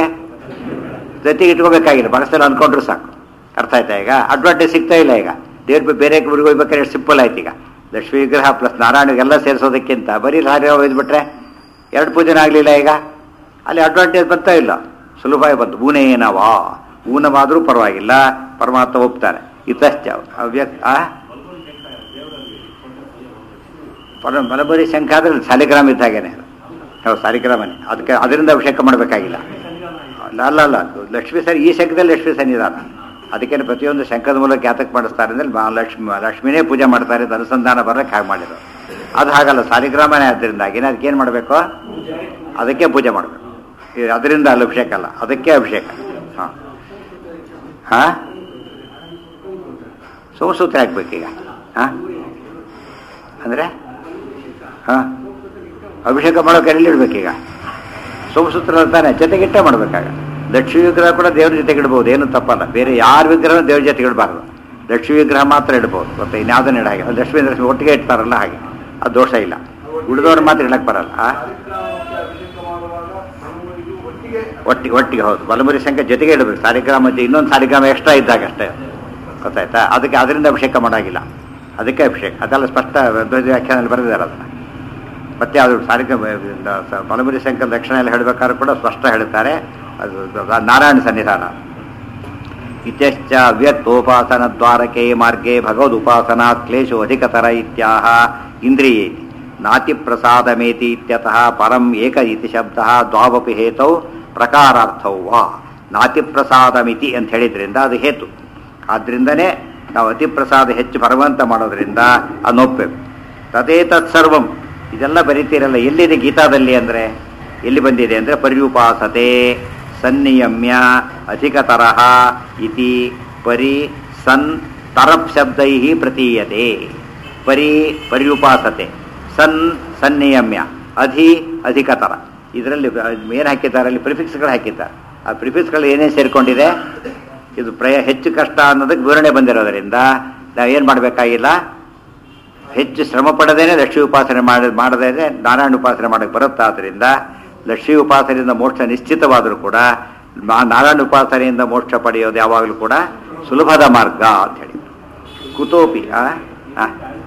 ಜೊತೆಗೆ ಇಟ್ಕೋಬೇಕಾಗಿಲ್ಲ ಮನಸ್ಸಲ್ಲಿ ಅಂದ್ಕೊಂಡ್ರು ಸಾಕು ಅರ್ಥ ಆಯ್ತಾ ಈಗ ಅಡ್ವಾಂಟೇಜ್ ಸಿಗ್ತಾ ಇಲ್ಲ ಈಗ ದೇವ್ರ ಬೇರೆ ಊರಿಗೆ ಹೋಗ್ಬೇಕಾದ್ರೆ ಸಿಂಪಲ್ ಆಯ್ತು ಈಗ ಲಕ್ಷ್ಮೀ ವಿಗ್ರಹ ಪ್ಲಸ್ ನಾರಾಯಣಗೆಲ್ಲ ಸೇರಿಸೋದಕ್ಕಿಂತ ಬರೀ ಸಾರಿಗ್ರಾಮ ಒಯ್ದ್ಬಿಟ್ರೆ ಎರಡು ಪೂಜೆನ ಆಗಲಿಲ್ಲ ಈಗ ಅಲ್ಲಿ ಅಡ್ವಾಂಟೇಜ್ ಬರ್ತಾ ಇಲ್ಲ ಸುಲಭವಾಗಿ ಬಂತು ಊನೇನವಾ ಊನವಾದರೂ ಪರವಾಗಿಲ್ಲ ಪರಮಾತ್ಮ ಒಪ್ತಾರೆ ಇತಶ್ಚ ಅವ್ಯಕ್ತ ಆ? ಪರ ಮಲಬರಿ ಶಂಖ ಆದ್ರೆ ಸಾಲಿಗ್ರಾಮ ಇದ್ದಾಗೇನೆ ಅದು. ಹೌದು ಸಾಲಿಗ್ರಾಮನೇ ಅದಕ್ಕೆ ಅದರಿಂದ ಅಭಿಷೇಕ ಮಾಡಬೇಕಾಗಿಲ್ಲ ಅಲ್ಲ ಅಲ್ಲ ಲಕ್ಷ್ಮೀ ಸರಿ ಈ ಶಂಕದಲ್ಲಿ ಲಕ್ಷ್ಮೀ ಸನ್ನಿಧಾನ ಅದಕ್ಕೇನು ಪ್ರತಿಯೊಂದು ಶಂಕದ ಮೂಲಕ ಯಾತಕ್ಕೆ ಮಾಡಿಸ್ತಾರೆ ಅಂದರೆ ಮಾ- ಲಕ್ಷ್ಮಿ ಲಕ್ಷ್ಮಿನೇ ಪೂಜೆ ಮಾಡ್ತಾರೆ ಅಂತ ಅನುಸಂಧಾನ ಬರಕ್ಕೆ ಹಾಗೆ ಮಾಡಿದ್ರು ಅದು ಹಾಗಲ್ಲ ಸಾಲಿಗ್ರಾಮನೇ ಆದ್ದರಿಂದಾಗಿ ಅದಕ್ಕೇನು ಮಾಡಬೇಕು ಅದಕ್ಕೆ ಪೂಜೆ ಮಾಡಬೇಕು ಅದರಿಂದ ಅಲ್ಲಿ ಅಭಿಷೇಕ ಅಲ್ಲ ಅದಕ್ಕೆ ಅಭಿಷೇಕ ಹಾಂ ಹಾಂ ಸೋಮಸೂತ್ರ ಹಾಕ್ಬೇಕೀಗ ಹಾಂ ಅಂದರೆ ಹಾಂ ಅಭಿಷೇಕ ಮಾಡೋಕೆ ಎಲ್ಲಿಡ್ಬೇಕೀಗ ಸೋಮಸೂತ್ರ ತಾನೆ ಜೊತೆಗಿಟ್ಟೆ ಮಾಡ್ಬೇಕಾಗ ಲಕ್ಷ್ಮೀ ವಿಗ್ರಹ ಕೂಡ ದೇವ್ರ ಜೊತೆಗೆ ಇಡ್ಬೋದು ಏನು ತಪ್ಪಲ್ಲ ಬೇರೆ ಯಾರ ವಿಗ್ರಹ ದೇವ್ರ ಜೊತೆಗೆ ಇಡಬಾರ್ದು ಲಕ್ಷ್ಮೀ ವಿಗ್ರಹ ಮಾತ್ರ ಇಡ್ಬೋದು ಮತ್ತೆ ಇನ್ಯಾವುದನ್ನ ಇಡ ಹಾಗೆ ಲಕ್ಷ್ಮೀ ಲಕ್ಷ್ಮಿ ಒಟ್ಟಿಗೆ ಇಡ್ತಾರಲ್ಲ ಹಾಗೆ ಅದು ದೋಷ ಇಲ್ಲ ಉಳಿದವ್ರು ಮಾತ್ರ ಇಡಕ್ಕೆ ಬರಲ್ಲ ಆ? ಅಭಿಷೇಕ ಮಾಡುವಾಗ ಬ್ರಹ್ಮನಿಗೂ ಒಟ್ಟಿಗೆ ಒಟ್ಟಿಗೆ ಒಟ್ಟಿಗೆ ಹೌದು ಬಲಮುರಿ ಸಂಖ್ಯೆ ಜೊತೆಗೆ ಇಡಬೇಕು ಸಾಲಿಗ್ರಾಮ ಜೊತೆ ಇನ್ನೊಂದು ಸಾಲಿಗ್ರಾಮ ಎಕ್ಸ್ಟ್ರಾ ಇದ್ದಾಗ ಅಷ್ಟೇ ಗೊತ್ತಾಯ್ತಾ ಅದಕ್ಕೆ ಅದರಿಂದ ಅಭಿಷೇಕ ಮಾಡಾಗಿಲ್ಲ ಅದಕ್ಕೆ ಅಭಿಷೇಕ ಅದೆಲ್ಲ ಸ್ಪಷ್ಟ ಧ್ವಜ ವ್ಯಾಖ್ಯಾನದಲ್ಲಿ ಬರೆದಿದ್ದಾರೆ ಅದನ್ನು ಮತ್ತೆ ಅದು ಸಾರಿಗೆ ಬಲಮುರಿ ಶಂಕರ ಲಕ್ಷಣ ಎಲ್ಲ ಹೇಳಬೇಕಾದ್ರೂ ಕೂಡ ಸ್ಪಷ್ಟ ಹೇಳ್ತಾರೆ ಅದು ನಾರಾಯಣ ಸನ್ನಿಧಾನ ಇತ್ಯಶ್ಚ ಅವ್ಯಕ್ತೋಪಾಸನ ದ್ವಾರಕೆ ಮಾರ್ಗೆ ಭಗವದುಪಾಸನಾತ್ ಕ್ಲೇಶೋ ಅಧಿಕತರ ಇತ್ಯಾಹ ಇಂದ್ರಿಯೇ ನಾತಿ ಪ್ರಸಾದಮೇತಿ ಇತ್ಯತಃ ಪರಂ ಏಕ ಇತಿ ಶಬ್ದ ದ್ವಾವಪಿ ಹೇತೌ ಪ್ರಕಾರಾರ್ಥೌ ವಾ ನಾತಿ ಪ್ರಸಾದಮಿತಿ ಅಂತ ಹೇಳಿದ್ರಿಂದ ಅದು ಹೇತು ಆದ್ರಿಂದನೇ ನಾವು ಅತಿ ಪ್ರಸಾದ ಹೆಚ್ಚು ಭಗವಂತ ಮಾಡೋದ್ರಿಂದ ಅದನ್ನೊಪ್ಪಬೇಕು ತದೇ ತತ್ಸರ್ವಂ ಇದೆಲ್ಲ ಬರೀತೀರಲ್ಲ ಎಲ್ಲಿದೆ ಗೀತಾದಲ್ಲಿ ಅಂದರೆ ಎಲ್ಲಿ ಬಂದಿದೆ ಅಂದರೆ ಪರ್ಯುಪಾಸತೆ ಸನ್ನಿಯಮ್ಯ ಅಧಿಕತರಹ ಇತಿ ಪರಿ ಸನ್ ತರಪ್ ಶಬ್ದೈ ಪ್ರತೀಯತೆ ಪರಿ ಪರ್ಯುಪಾಸತೆ ಸನ್ ಸನ್ನಿಯಮ್ಯ ಅಧಿ ಅಧಿಕತರ ಇದರಲ್ಲಿ ಏನು ಹಾಕಿದ್ದಾರೆ ಅಲ್ಲಿ ಪ್ರಿಫಿಕ್ಸ್ಗಳು ಹಾಕಿದ್ದಾರೆ ಆ ಪ್ರಿಫಿಕ್ಸ್ಗಳು ಏನೇನು ಸೇರಿಕೊಂಡಿದೆ ಇದು ಪ್ರಯ ಹೆಚ್ಚು ಕಷ್ಟ ಅನ್ನೋದಕ್ಕೆ ವಿವರಣೆ ಬಂದಿರೋದರಿಂದ ನಾವು ಏನು ಮಾಡಬೇಕಾಗಿಲ್ಲ ಹೆಚ್ಚು ಶ್ರಮ ಪಡದೇನೆ ಲಕ್ಷ್ಮೀ ಉಪಾಸನೆ ಮಾಡಿ ಮಾಡದೇನೆ ನಾರಾಯಣ ಉಪಾಸನೆ ಮಾಡಕ್ಕೆ ಬರುತ್ತಾ ಆದ್ದರಿಂದ ಲಕ್ಷ್ಮೀ ಉಪಾಸನೆಯಿಂದ ಮೋಕ್ಷ ನಿಶ್ಚಿತವಾದರೂ ಕೂಡ ನಾ- ನಾರಾಯಣ ಉಪಾಸನೆಯಿಂದ ಮೋಕ್ಷ ಪಡೆಯೋದು ಯಾವಾಗಲೂ ಕೂಡ ಸುಲಭದ ಮಾರ್ಗ ಅಂತ ಹೇಳಿ ಕುತೋಪಿ ಆ ಆ.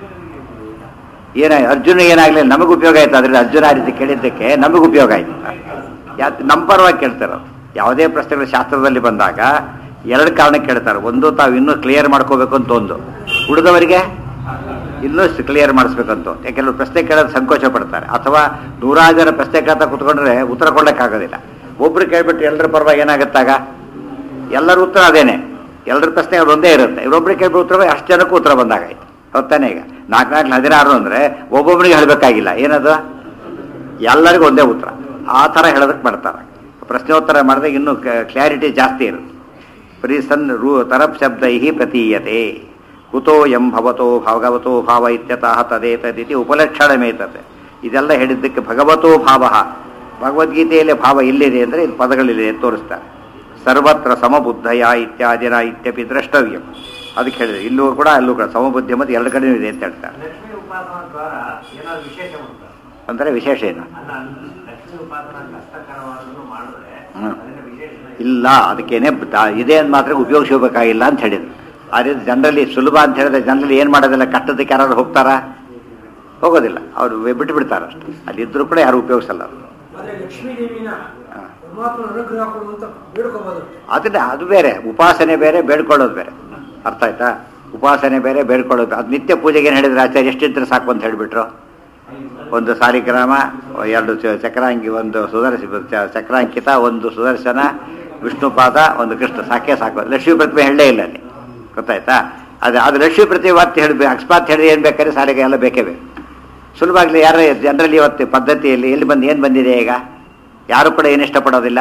ಏನ ಅರ್ಜುನ ಏನಾಗಲಿಲ್ಲ ನಮಗೆ ಉಪಯೋಗ ಆಯ್ತು ಅದರಿಂದ ಅರ್ಜುನ ಆ ರೀತಿ ಕೇಳಿದ್ದಕ್ಕೆ ನಮಗೆ ಉಪಯೋಗ ಆಯ್ತು ಯಾಕೆ ನಮ್ಮ ಪರವಾಗಿ ಕೇಳ್ತಾರೆ ಯಾವುದೇ ಪ್ರಶ್ನೆಗಳು ಶಾಸ್ತ್ರದಲ್ಲಿ ಬಂದಾಗ ಎರಡು ಕಾರಣ ಕೇಳ್ತಾರೆ ಒಂದು ತಾವು ಇನ್ನೂ ಕ್ಲಿಯರ್ ಮಾಡ್ಕೋಬೇಕು ಅಂತ ಒಂದು ಉಳಿದವರಿಗೆ ಇನ್ನೂ ಕ್ಲಿಯರ್ ಮಾಡಿಸ್ಬೇಕಂತ ಕೆಲವರು ಪ್ರಶ್ನೆ ಕೇಳೋದು ಸಂಕೋಚ ಪಡ್ತಾರೆ ಅಥವಾ ನೂರಾರು ಜನ ಪ್ರಶ್ನೆ ಕೇಳ್ತಾ ಕುತ್ಕೊಂಡ್ರೆ ಉತ್ತರ ಕೊಡೋಕ್ಕಾಗೋದಿಲ್ಲ ಒಬ್ರು ಕೇಳ್ಬಿಟ್ಟು ಎಲ್ಲರ ಪರವಾಗಿ ಏನಾಗುತ್ತಾಗ ಎಲ್ಲರ ಉತ್ತರ ಅದೇನೆ ಎಲ್ಲರ ಪ್ರಶ್ನೆ ಒಂದೇ ಇರುತ್ತೆ ಇವರೊಬ್ರಿಗೆ ಕೇಳ್ಬಿಟ್ಟು ಉತ್ತರ ಅಷ್ಟು ಜನಕ್ಕೂ ಉತ್ತರ ಬಂದಾಗಾಯ್ತು ಹೊತ್ತಾನೆ ಈಗ ನಾಲ್ಕು ನಾಲ್ಕು ಹದಿನಾರು ಅಂದರೆ ಒಬ್ಬೊಬ್ಬರಿಗೆ ಹೇಳಬೇಕಾಗಿಲ್ಲ ಏನದು ಎಲ್ಲರಿಗೂ ಒಂದೇ ಉತ್ತರ ಆ ಥರ ಹೇಳೋದಕ್ಕೆ ಮಾಡ್ತಾರೆ ಪ್ರಶ್ನೋತ್ತರ ಮಾಡಿದಾಗ ಇನ್ನೂ ಕ್ಲಾರಿಟಿ ಜಾಸ್ತಿ ಇರುತ್ತೆ ಪರಿಸನ್ ರೂ ತರಪ್ ಶಬ್ದೈ ಪ್ರತೀಯತೆ ಕುತೋ ಎಂ ಭವತೋ ಭಗವತೋ ಭಾವ ಇತ್ಯತಃ ತದೇತದಿತಿ ಉಪಲಕ್ಷಣಮೇತತೆ ಇದೆಲ್ಲ ಹೇಳಿದ್ದಕ್ಕೆ ಭಗವತೋ ಭಾವ ಭಗವದ್ಗೀತೆಯಲ್ಲಿ ಭಾವ ಎಲ್ಲಿದೆ ಅಂದರೆ ಇದು ಪದಗಳಿದೆ ಅಂತ ತೋರಿಸ್ತಾರೆ ಸರ್ವತ್ರ ಸಮಬುದ್ಧಯ ಇತ್ಯಾದಿನ ಇತ್ಯಪಿ ದ್ರಷ್ಟವ್ಯಂ ಅದಕ್ಕೆ ಹೇಳಿದೆ ಇಲ್ಲೂ ಕೂಡ ಅಲ್ಲೂ ಕೂಡ ಸಮಬುದ್ಧಿ ಮತ್ತು ಎರಡು ಕಡೆ ಇದೆ ಅಂತ ಹೇಳ್ತಾರೆ ಲಕ್ಷ್ಮೀ ಉಪಾಸನಾ ದ್ವಾರ ಏನಾದ್ರು ವಿಶೇಷ ಉಂಟಾ ಅಂದರೆ ವಿಶೇಷ ಏನು ಅಲ್ಲ ಲಕ್ಷ್ಮೀ ಉಪಾಸನಾ ಕಷ್ಟಕರವಾದನ್ನು ಮಾಡಿದ್ರೆ ಹ್ಮ್. ಅದರಿಂದ ವಿಶೇಷ ಇಲ್ಲ ಅದಕ್ಕೇನೆ ದ- ಇದೆ ಅಂತ ಮಾತ್ರ ಉಪಯೋಗಿಸಬೇಕಾಗಿಲ್ಲ ಅಂತ ಹೇಳಿದ್ರು ಅದೇ ಜನರಲಿ ಸುಲಭ ಅಂತ ಹೇಳಿದ್ರೆ ಜನರಲಿ ಏನು ಮಾಡೋದಿಲ್ಲ ಕಟ್ಟದಕ್ಕೆ ಯಾರು ಹೋಗ್ತಾರಾ ಹೋಗೋದಿಲ್ಲ ಅವರು ಬಿಟ್ಟು ಬಿಡ್ತಾರೆ ಅಷ್ಟೇ ಅಲ್ಲಿದ್ದರೂ ಕೂಡ ಯಾರು ಉಪಯೋಗಿಸಲ್ಲ ಅದು ಆದ್ರೆ ಲಕ್ಷ್ಮೀ ದೇವಿನ ಹಾ. ಪರಮಾತ್ಮನ ಅನುಗ್ರಹ ಕೊಡು ಅಂತ ಬೇಡ್ಕೋಬಹುದು ಅದನ್ನ ಅದು ಬೇರೆ ಉಪಾಸನೆ ಬೇರೆ ಬೇಡ್ಕೊಳ್ಳೋದು ಬೇರೆ ಅರ್ಥ ಆಯ್ತಾ ಉಪಾಸನೆ ಬೇರೆ ಬೇಡ್ಕೊಳ್ಳೋದು ಅದು ನಿತ್ಯ ಪೂಜೆಗೆ ಏನು ಹೇಳಿದ್ರೆ ಆಚಾರ್ಯ ಎಷ್ಟಿದ್ರೆ ಸಾಕು ಅಂತ ಹೇಳಿಬಿಟ್ರು ಒಂದು ಸಾಲಿಗ್ರಾಮ ಎರಡು ಚ- ಚಕ್ರಾಂಗಿ ಒಂದು ಸುದರ್ಶ ಚ- ಚಕ್ರಾಂಕಿತ ಒಂದು ಸುದರ್ಶನ ವಿಷ್ಣುಪಾದ ಒಂದು ಕೃಷ್ಣ ಸಾಕೆ ಸಾಕು ಲಕ್ಷ್ಮೀ ಪ್ರತಿಮೆ ಹೇಳಲೇ ಇಲ್ಲ ಅಲ್ಲಿ ಗೊತ್ತಾಯ್ತಾ ಅದು ಅದು ಲಕ್ಷ್ಮೀ ಪ್ರತಿಮೆ ಮತ್ತೆ ಹೇಳಿ ಅಕಸ್ಮಾತ್ ಹೇಳಿ ಏನು ಬೇಕಾದ್ರೆ ಸಾರಿಗೆ ಎಲ್ಲ ಬೇಕೇ ಬೇಕು ಸುಲಭ ಆಗಲಿ ಯಾರ ಜನರಲ್ಲಿ ಇವತ್ತು ಪದ್ಧತಿಯಲ್ಲಿ ಎಲ್ಲಿ ಬಂದು ಏನು ಬಂದಿದೆ ಈಗ ಯಾರು ಕೂಡ ಏನು ಇಷ್ಟಪಡೋದಿಲ್ಲ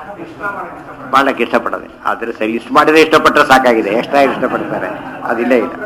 ಮಾಡಕ್ಕೆ ಇಷ್ಟಪಡೋದಿಲ್ಲ ಆದರೆ ಸರಿ ಇಷ್ಟು ಮಾಡಿದ್ರೆ ಇಷ್ಟಪಟ್ಟರೆ ಸಾಕಾಗಿದೆ ಎಷ್ಟ್ರಾ ಇಷ್ಟಪಡ್ತಾರೆ ಅದಿಲ್ಲೇ ಇಲ್ಲ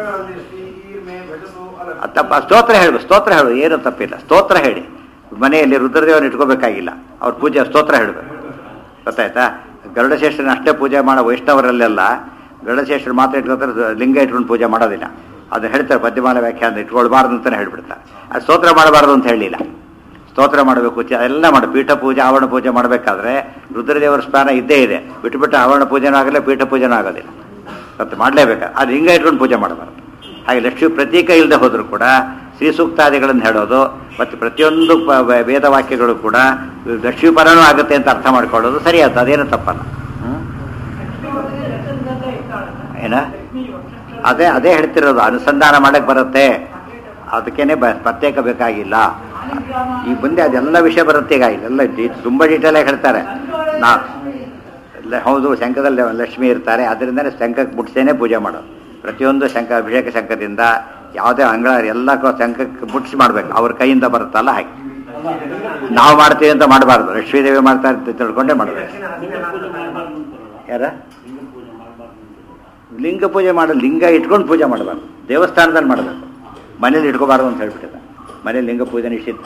ಅದ್ ತಪ್ಪ ಸ್ತೋತ್ರ ಹೇಳು ಸ್ತೋತ್ರ ಹೇಳು ಏನು ತಪ್ಪಿಲ್ಲ ಸ್ತೋತ್ರ ಹೇಳಿ ಮನೆಯಲ್ಲಿ ರುದ್ರದೇವನ ಇಟ್ಕೋಬೇಕಾಗಿಲ್ಲ ಅವ್ರ ಪೂಜೆ ಸ್ತೋತ್ರ ಹೇಳಬೇಕು ಗೊತ್ತಾಯ್ತಾ ಗರುಡಶೇಷನ ಅಷ್ಟೇ ಪೂಜೆ ಮಾಡೋ ವೈಷ್ಣವರಲ್ಲೆಲ್ಲ ಗರುಡಶೇಷರು ಮಾತ್ರ ಇಟ್ಕೊತಾರೆ ಲಿಂಗ ಇಟ್ಕೊಂಡು ಪೂಜೆ ಮಾಡೋದಿಲ್ಲ ಅದನ್ನ ಹೇಳ್ತಾರೆ ಪದ್ಯಮಾಲ ವ್ಯಾಖ್ಯಾನ ಇಟ್ಕೊಳ್ಬಾರ್ದು ಅಂತಲೇ ಹೇಳ್ಬಿಡ್ತಾರೆ ಅದು ಸ್ತೋತ್ರ ಮಾಡಬಾರ್ದು ಅಂತ ಹೇಳಿಲ್ಲ ಸ್ತೋತ್ರ ಮಾಡಬೇಕು ಚ- ಎಲ್ಲ ಮಾಡಿ ಪೀಠ ಪೂಜೆ ಆವರಣ ಪೂಜೆ ಮಾಡಬೇಕಾದ್ರೆ ರುದ್ರದೇವರ ಸ್ಥಾನ ಇದ್ದೇ ಇದೆ ಬಿಟ್ಟುಬಿಟ್ಟು ಆವರಣ ಪೂಜೆನೂ ಆಗಲ್ಲ ಪೀಠ ಪೂಜೆನೂ ಆಗೋದಿಲ್ಲ ಮತ್ತೆ ಮಾಡಲೇಬೇಕು ಅದು ಲಿಂಗ ಇಟ್ಕೊಂಡು ಪೂಜೆ ಮಾಡಬಾರ್ದು ಹಾಗೆ ಲಕ್ಷ್ಮೀ ಪ್ರತೀಕ ಇಲ್ಲದೆ ಹೋದರೂ ಕೂಡ ಶ್ರೀ ಸೂಕ್ತಾದಿಗಳನ್ನು ಹೇಳೋದು ಮತ್ತು ಪ್ರತಿಯೊಂದು ಪ- ವ- ವೇದವಾಕ್ಯಗಳು ಕೂಡ ಲಕ್ಷ್ಮೀ ಪರನೂ ಆಗುತ್ತೆ ಅಂತ ಅರ್ಥ ಮಾಡ್ಕೊಳ್ಳೋದು ಸರಿಯಾದ ಅದೇನು ತಪ್ಪಲ್ಲ ಹ್ಮ್? ಏನ ಅದೇ ಅದೇ ಹೇಳ್ತಿರೋದು ಅನುಸಂಧಾನ ಮಾಡಕ್ಕೆ ಬರುತ್ತೆ ಅದಕ್ಕೇನೆ ಬ ಪ್ರತ್ಯೇಕ ಬೇಕಾಗಿಲ್ಲ ಈ ಮುಂದೆ ಅದೆಲ್ಲ ವಿಷಯ ಬರುತ್ತೆ ಈಗ ಇಲ್ಲೆಲ್ಲ ಡಿ- ತುಂಬ ಡೀಟೇಲ್ ಆಗಿ ಹೇಳ್ತಾರೆ ನಾ ಲ- ಹೌದು ಶಂಖದಲ್ಲಿ ಲಕ್ಷ್ಮಿ ಇರ್ತಾರೆ ಅದರಿಂದನೇ ಶಂಖಕ್ಕೆ ಮುಟ್ಸೇನೆ ಪೂಜೆ ಮಾಡೋದು ಪ್ರತಿಯೊಂದು ಶಂಖ ಅಭಿಷೇಕ ಶಂಖದಿಂದ ಯಾವುದೇ ಅಂಗಳ ಎಲ್ಲ ಕ- ಶಂಖಕ್ಕೆ ಮುಟ್ಸಿ ಮಾಡ್ಬೇಕು ಅವ್ರ ಕೈಯಿಂದ ಬರುತ್ತಲ್ಲ ಹಾಗೆ ನಾವು ಮಾಡ್ತೀವಿ ಅಂತ ಮಾಡಬಾರ್ದು ಲಕ್ಷ್ಮೀದೇವಿ ಮಾಡ್ತಾ ಅಂತ ತಿಳ್ಕೊಂಡೇ ಮಾಡಬೇಕು ದಕ್ಷಿಣ ಹಸ್ತ ನಾರಾಯಣ ಯಾರ ಲಿಂಗ ಪೂಜೆ ಮಾಡೋ ಲಿಂಗ ಇಟ್ಕೊಂಡು ಪೂಜೆ ಮಾಡಬಾರ್ದು ದೇವಸ್ಥಾನದಲ್ಲಿ ಮಾಡಬೇಕು ಮನೇಲಿ ಇಟ್ಕೋಬಾರ್ದು ಅಂತ ಹೇಳ್ಬಿಟ್ಟಿದ್ದ ಮನೇಲಿ ಲಿಂಗ ಪೂಜೆ ನಿಷಿದ್ಧ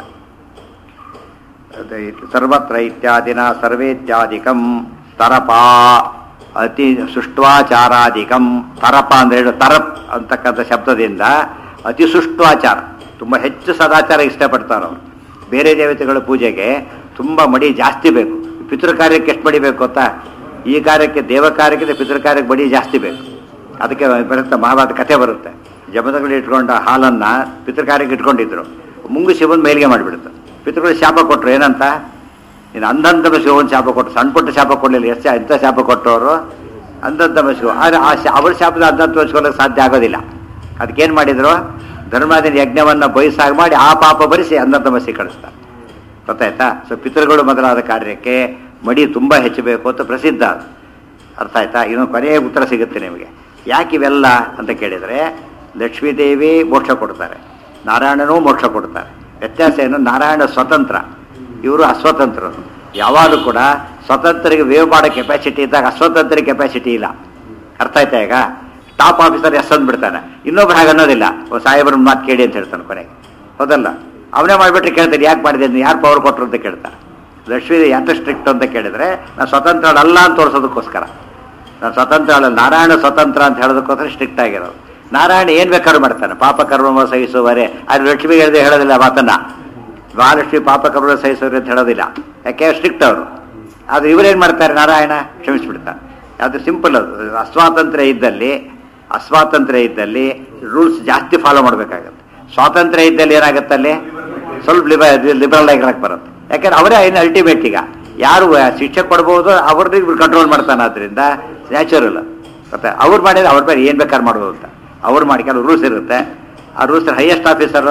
ಅದೇ ಇದು ಸರ್ವತ್ರ ಇತ್ಯಾದಿನ ಸರ್ವೇತ್ಯಾದಿಕಂ ತರಪ ಅತಿ ಸುಷ್ಟ್ವಾಚಾರಾದಿಕಂ ತರಪ ಅಂದ್ರೆ ಏನು ತರಪ್ ಅಂತಕ್ಕಂಥ ಶಬ್ದದಿಂದ ಅತಿ ಸುಷ್ಟ್ವಾಚಾರ ತುಂಬ ಹೆಚ್ಚು ಸದಾಚಾರ ಇಷ್ಟಪಡ್ತಾರೆ ಅವರು ಬೇರೆ ದೇವತೆಗಳ ಪೂಜೆಗೆ ತುಂಬ ಮಡಿ ಜಾಸ್ತಿ ಬೇಕು ಪಿತೃ ಕಾರ್ಯಕ್ಕೆ ಎಷ್ಟು ಮಡಿ ಬೇಕು ಗೊತ್ತಾ ಈ ಕಾರ್ಯಕ್ಕೆ ದೇವ ಕಾರ್ಯಕ್ಕೆ ಪಿತೃ ಕಾರ್ಯಕ್ಕೆ ಮಡಿ ಜಾಸ್ತಿ ಬೇಕು ಅದಕ್ಕೆ ಬರುತ್ತೆ ಮಹಾಭಾರತ ಕಥೆ ಬರುತ್ತೆ ಜಮದಗಳು ಇಟ್ಕೊಂಡ ಹಾಲನ್ನು ಪಿತೃ ಕಾರ್ಯಕ್ಕೆ ಇಟ್ಕೊಂಡಿದ್ರು ಮುಂಗುಸಿ ಬಂದು ಮೇಲ್ಗೆ ಮಾಡಿಬಿಡುತ್ತೆ ಪಿತೃಗಳು ಶಾಪ ಕೊಟ್ಟರು ಏನಂತ ಇನ್ನು ಅಂಧಂತ ಮಸಿಗೆ ಒಂದು ಶಾಪ ಕೊಟ್ಟರು ಸಣ್ಣ ಪುಟ್ಟ ಶಾಪ ಕೊಡಲಿಲ್ಲ ಎಷ್ಟು ಎಂಥ ಶಾಪ ಕೊಟ್ಟವರು ಅಂಧಂತ ಮಸಿಗೆ ಆದರೆ ಆ ಶಾ ಅವ್ರ ಶಾಪದ ಅಂಧಂತ ಮಸಿಕೊಳ್ಳೋಕೆ ಸಾಧ್ಯ ಆಗೋದಿಲ್ಲ ಅದಕ್ಕೇನು ಮಾಡಿದರು ಧರ್ಮಾದಿನ ಯಜ್ಞವನ್ನು ಬಯಸಾಗಿ ಮಾಡಿ ಆ ಪಾಪ ಭರಿಸಿ ಅಂಧಂತ ಮಸಿಗೆ ಕಳಿಸ್ತಾರೆ ಗೊತ್ತಾಯ್ತಾ ಸೊ ಪಿತೃಗಳು ಮೊದಲಾದ ಕಾರ್ಯಕ್ಕೆ ಮಡಿ ತುಂಬ ಹೆಚ್ಚಬೇಕು ಅಂತ ಪ್ರಸಿದ್ಧ ಅದು. ಅರ್ಥ ಆಯ್ತಾ ಇನ್ನು ಕೊನೆಯ ಉತ್ತರ ಸಿಗುತ್ತೆ ನಿಮಗೆ ಯಾಕೆ ಇವೆಲ್ಲ ಅಂತ ಕೇಳಿದರೆ ಲಕ್ಷ್ಮೀದೇವಿ ಮೋಕ್ಷ ಕೊಡ್ತಾರೆ ನಾರಾಯಣನೂ ಮೋಕ್ಷ ಕೊಡ್ತಾರೆ ವ್ಯತ್ಯಾಸ ಏನು ನಾರಾಯಣ ಸ್ವತಂತ್ರ ಇವರು ಅಸ್ವತಂತ್ರರು ಯಾವಾಗಲೂ ಕೂಡ ಸ್ವತಂತ್ರರಿಗೆ ವೇವ್ ಮಾಡೋ ಕೆಪಾಸಿಟಿ ಇದ್ದಾಗ ಅಸ್ವತಂತ್ರ ಕೆಪಾಸಿಟಿ ಇಲ್ಲ ಅರ್ಥ ಆಯ್ತಾ ಈಗ ಟಾಪ್ ಆಫೀಸರ್ ಎಸ್ ಅಂದ್ಬಿಡ್ತಾನೆ ಇನ್ನೊಬ್ರು ಹಾಗೆ ಅನ್ನೋದಿಲ್ಲ ಓ ಸಾಹೇಬ್ರ ಮಾತು ಕೇಳಿ ಅಂತ ಹೇಳ್ತಾನೆ ಕೊನೆಗೆ ಹೌದಲ್ಲ ಅವನೇ ಮಾಡಿಬಿಟ್ರೆ ಕೇಳ್ತಾನೆ ಯಾಕೆ ಮಾಡಿದೆ ಅಂತ ಯಾರು ಪವರ್ ಕೊಟ್ಟರು ಅಂತ ಕೇಳ್ತಾನೆ ಲಕ್ಷ್ಮೀ ಯಾಕೆ ಸ್ಟ್ರಿಕ್ಟ್ ಅಂತ ಕೇಳಿದ್ರೆ ನಾನು ಸ್ವತಂತ್ರ ಅಲ್ಲ ಅಂತ ತೋರಿಸೋದಕ್ಕೋಸ್ಕರ ನಾನು ಸ್ವತಂತ್ರ ಅಲ್ಲ ನಾರಾಯಣ ಸ್ವತಂತ್ರ ಅಂತ ಹೇಳೋದಕ್ಕೋಸ್ಕರ ಸ್ಟ್ರಿಕ್ಟ್ ಆಗಿರೋದು ನಾರಾಯಣ ಏನು ಬೇಕಾದ್ರೂ ಮಾಡ್ತಾನೆ ಪಾಪ ಕರ್ಮ ಸಹಿಸುವರೆ ಅದು ಲಕ್ಷ್ಮಿ ಹೇಳಿದೆ ಹೇಳೋದಿಲ್ಲ ಆ ಮಾತನ್ನ ಮಹಾಲಕ್ಷ್ಮಿ ಪಾಪ ಕರ್ಮ ಸಹಿಸುವರೆ ಅಂತ ಹೇಳೋದಿಲ್ಲ ಯಾಕೆ ಸ್ಟ್ರಿಕ್ಟ್ ಅವರು ಆದ್ರೆ ಇವರೇನು ಮಾಡ್ತಾರೆ ನಾರಾಯಣ ಕ್ಷಮಿಸ್ಬಿಡ್ತಾರೆ ಅದು ಸಿಂಪಲ್ ಅದು ಅಸ್ವಾತಂತ್ರ್ಯ ಇದ್ದಲ್ಲಿ ಅಸ್ವಾತಂತ್ರ್ಯ ಇದ್ದಲ್ಲಿ ರೂಲ್ಸ್ ಜಾಸ್ತಿ ಫಾಲೋ ಮಾಡಬೇಕಾಗತ್ತೆ ಸ್ವಾತಂತ್ರ್ಯ ಇದ್ದಲ್ಲಿ ಏನಾಗುತ್ತೆ ಅಲ್ಲಿ ಸ್ವಲ್ಪ ಲಿಬ ಲಿಬರಲ್ ಆಗಿರಕ್ಕೆ ಬರುತ್ತೆ ಯಾಕಂದ್ರೆ ಅವರೇ ಏನು ಅಲ್ಟಿಮೇಟ್ ಈಗ ಯಾರು ಶಿಕ್ಷೆ ಕೊಡ್ಬೋದು ಅವ್ರದ್ದು ಇವ್ರು ಕಂಟ್ರೋಲ್ ಮಾಡ್ತಾನೆ ಅದರಿಂದ ನ್ಯಾಚುರಲ್ ಮತ್ತೆ ಅವ್ರು ಮಾಡಿದ್ರೆ ಅವ್ರ ಮೇಲೆ ಏನು ಬೇಕಾದ್ರೆ ಮಾಡ್ಬೋದು ಅಂತ ಅವ್ರು ಮಾಡಿ ಕೆಲವು ರೂಲ್ಸ್ ಇರುತ್ತೆ ಆ ರೂಲ್ಸ್ ಹೈಯೆಸ್ಟ್ ಆಫೀಸರು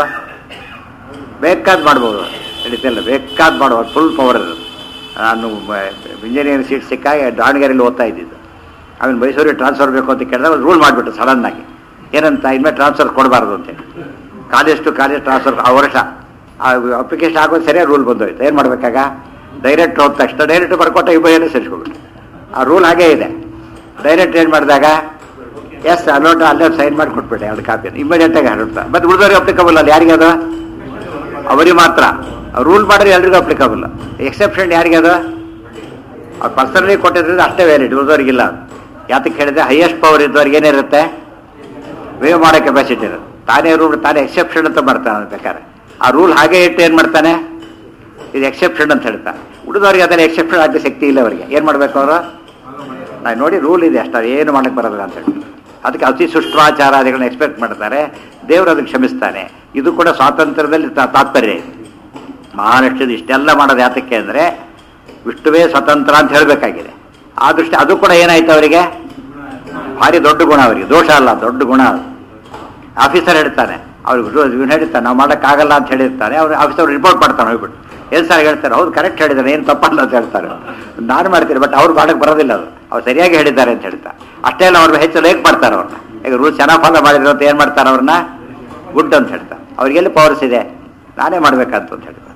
ಬೇಕಾದ್ ಮಾಡ್ಬೋದು ನಡೀತಿಲ್ಲ ಬೇಕಾದ್ ಮಾಡ್ಬೋದು ಫುಲ್ ಪವರ್ ಇರುತ್ತೆ ನಾನು ಇಂಜಿನಿಯರಿಂಗ್ ಸೀಟ್ ಸಿಕ್ಕಾಗ ದಾವಣಗೆರೆಯಲ್ಲಿ ಓದ್ತಾ ಇದ್ದಿದ್ದು ಆಮೇಲೆ ಮೈಸೂರಿಗೆ ಟ್ರಾನ್ಸ್ಫರ್ ಬೇಕು ಅಂತ ಕೇಳಿದ್ರೆ ರೂಲ್ ಮಾಡಿಬಿಟ್ಟು ಸಡನ್ನಾಗಿ ಏನಂತ ಇನ್ಮೇಲೆ ಟ್ರಾನ್ಸ್ಫರ್ ಕೊಡಬಾರ್ದು ಅಂತೇಳಿ ಕಾಲೇಜ್ ಟು ಕಾಲೇಜ್ ಟ್ರಾನ್ಸ್ಫರ್ ಆ ವರ್ಷ ಆ ಅಪ್ಲಿಕೇಶನ್ ಹಾಕೋದು ಸರಿಯಾಗಿ ರೂಲ್ ಬಂದೋಯ್ತು ಏನು ಮಾಡ್ಬೇಕಾಗ ಡೈರೆಕ್ಟ್ ಹೋದ ತಕ್ಷಣ ಡೈರೆಕ್ಟ್ ಬರ್ಕೊಟ್ಟ ಇಬ್ಬರು ಸೇರಿಸ್ಕೊಬಿಟ್ಟು ಆ ರೂಲ್ ಹಾಗೇ ಇದೆ ಡೈರೆಕ್ಟ್ ಏನು ಮಾಡಿದಾಗ ಎಸ್ ಅಲೋಟ ಅಲ್ಲೇ ಸೈನ್ ಮಾಡಿ ಕೊಟ್ಬಿಟ್ಟೆ ಎರಡು ಕಾಪಿ ಇಮಿಡಿಯೇಟಾಗಿ ಹರಡ್ತಾ ಮತ್ತೆ ಉಳಿದವ್ರಿಗೆ ಅಪ್ಲಿಕಬಲ್ ಅಲ್ಲ ಯಾರಿಗೆ ಅದು ಅವರಿಗೆ ಮಾತ್ರ ರೂಲ್ ಮಾಡಿದ್ರೆ ಎಲ್ರಿಗೂ ಅಪ್ಲಿಕಬಲ್ ಎಕ್ಸೆಪ್ಷನ್ ಯಾರಿಗೆ ಅದು ಅವ್ರು ಪರ್ಸನಲಿ ಕೊಟ್ಟಿದ್ರಿಂದ ಅಷ್ಟೇ ವ್ಯಾಲಿಡ್ ಉಳಿದವ್ರಿಗಿಲ್ಲ ಅದು ಯಾತಕ್ಕೆ ಹೇಳಿದ್ರೆ ಹೈಯೆಸ್ಟ್ ಪವರ್ ಇದ್ದವ್ರಿಗೆ ಏನಿರುತ್ತೆ ವೇವ್ ಮಾಡೋ ಕೆಪಾಸಿಟಿ ಇರುತ್ತೆ ತಾನೇ ರೂಲ್ ತಾನೇ ಎಕ್ಸೆಪ್ಷನ್ ಅಂತ ಮಾಡ್ತಾನೆ ಬೇಕಾದ್ರೆ ಆ ರೂಲ್ ಹಾಗೆ ಇಟ್ಟು ಏನು ಮಾಡ್ತಾನೆ ಇದು ಎಕ್ಸೆಪ್ಷನ್ ಅಂತ ಹೇಳ್ತಾನೆ ಉಳಿದವ್ರಿಗೆ ಅದನ್ನ ಎಕ್ಸೆಪ್ಷನ್ ಆಗೋ ಶಕ್ತಿ ಇಲ್ಲ ಅವರಿಗೆ ಏನು ಮಾಡ್ಬೇಕು ಅವರು ನಾನು ನೋಡಿ ರೂಲ್ ಇದೆ ಅಷ್ಟು ಏನು ಮಾಡಕ್ಕೆ ಬರೋದಿಲ್ಲ ಅಂತ ಹೇಳಿ ಅದಕ್ಕೆ ಅತಿ ಸುಷ್ಟ್ವಾಚಾರಾದಿಗಳನ್ನ ಎಕ್ಸ್ಪೆಕ್ಟ್ ಮಾಡ್ತಾರೆ ದೇವರು ಅದಕ್ಕೆ ಕ್ಷಮಿಸ್ತಾನೆ ಇದು ಕೂಡ ಸ್ವಾತಂತ್ರ್ಯದಲ್ಲಿ ತಾ- ತಾತ್ಪರ್ಯ ಇದೆ ಮಹಾಲಕ್ಷ್ಮಿ ಇಷ್ಟೆಲ್ಲ ಮಾಡೋದು ಯಾತಕ್ಕೆ ಅಂದರೆ ವಿಷ್ಣುವೇ ಸ್ವತಂತ್ರ ಅಂತ ಹೇಳಬೇಕಾಗಿದೆ ಆ ದೃಷ್ಟಿ ಅದು ಕೂಡ ಏನಾಯ್ತು ಅವರಿಗೆ ಭಾರಿ ದೊಡ್ಡ ಗುಣ ಅವರಿಗೆ ದೋಷ ಅಲ್ಲ ದೊಡ್ಡ ಗುಣ ಅದು ಆಫೀಸರ್ ಹೇಳ್ತಾನೆ ಅವ್ರಿಗೆ ಇವನು ಹೇಳ್ತಾನೆ ನಾವು ಮಾಡೋಕ್ಕಾಗಲ್ಲ ಅಂತ ಹೇಳಿರ್ತಾನೆ ಅವ್ರು ಆಫೀಸರ್ ರಿಪೋರ್ಟ್ ಮಾಡ್ತಾನೆ ಹೋಗ್ಬಿಟ್ಟು ಏನು ಸರ್ ಹೇಳ್ತಾರೆ ಹೌದು ಕರೆಕ್ಟ್ ಹೇಳಿದ್ದಾನೆ ಏನು ತಪ್ಪಲ್ಲ ಅಂತ ಹೇಳ್ತಾರೆ ನಾನು ಮಾಡ್ತೀನಿ ಬಟ್ ಅವ್ರು ಮಾಡಕ್ಕೆ ಬರೋದಿಲ್ಲ ಅದು ಅವ್ರು ಸರಿಯಾಗಿ ಹೇಳಿದ್ದಾರೆ ಅಂತ ಹೇಳ್ತಾರೆ ಅಷ್ಟೇ ಅಲ್ಲ ಅವ್ರನ್ನ ಹೆಚ್ಚು ಲೈಕ್ ಮಾಡ್ತಾರೆ ಅವ್ರನ್ನ ಈಗ ರೂಲ್ಸ್ ಚೆನ್ನಾಗಿ ಫಾಲೋ ಮಾಡಿದ್ರು ಅಂತ ಏನು ಮಾಡ್ತಾರೆ ಅವ್ರನ್ನ ಗುಡ್ ಅಂತ ಹೇಳ್ತಾರೆ ಅವ್ರಿಗೆಲ್ಲಿ ಪವರ್ಸ್ ಇದೆ ನಾನೇ ಮಾಡ್ಬೇಕಂತ ಅಂತ ಹೇಳ್ತಾರೆ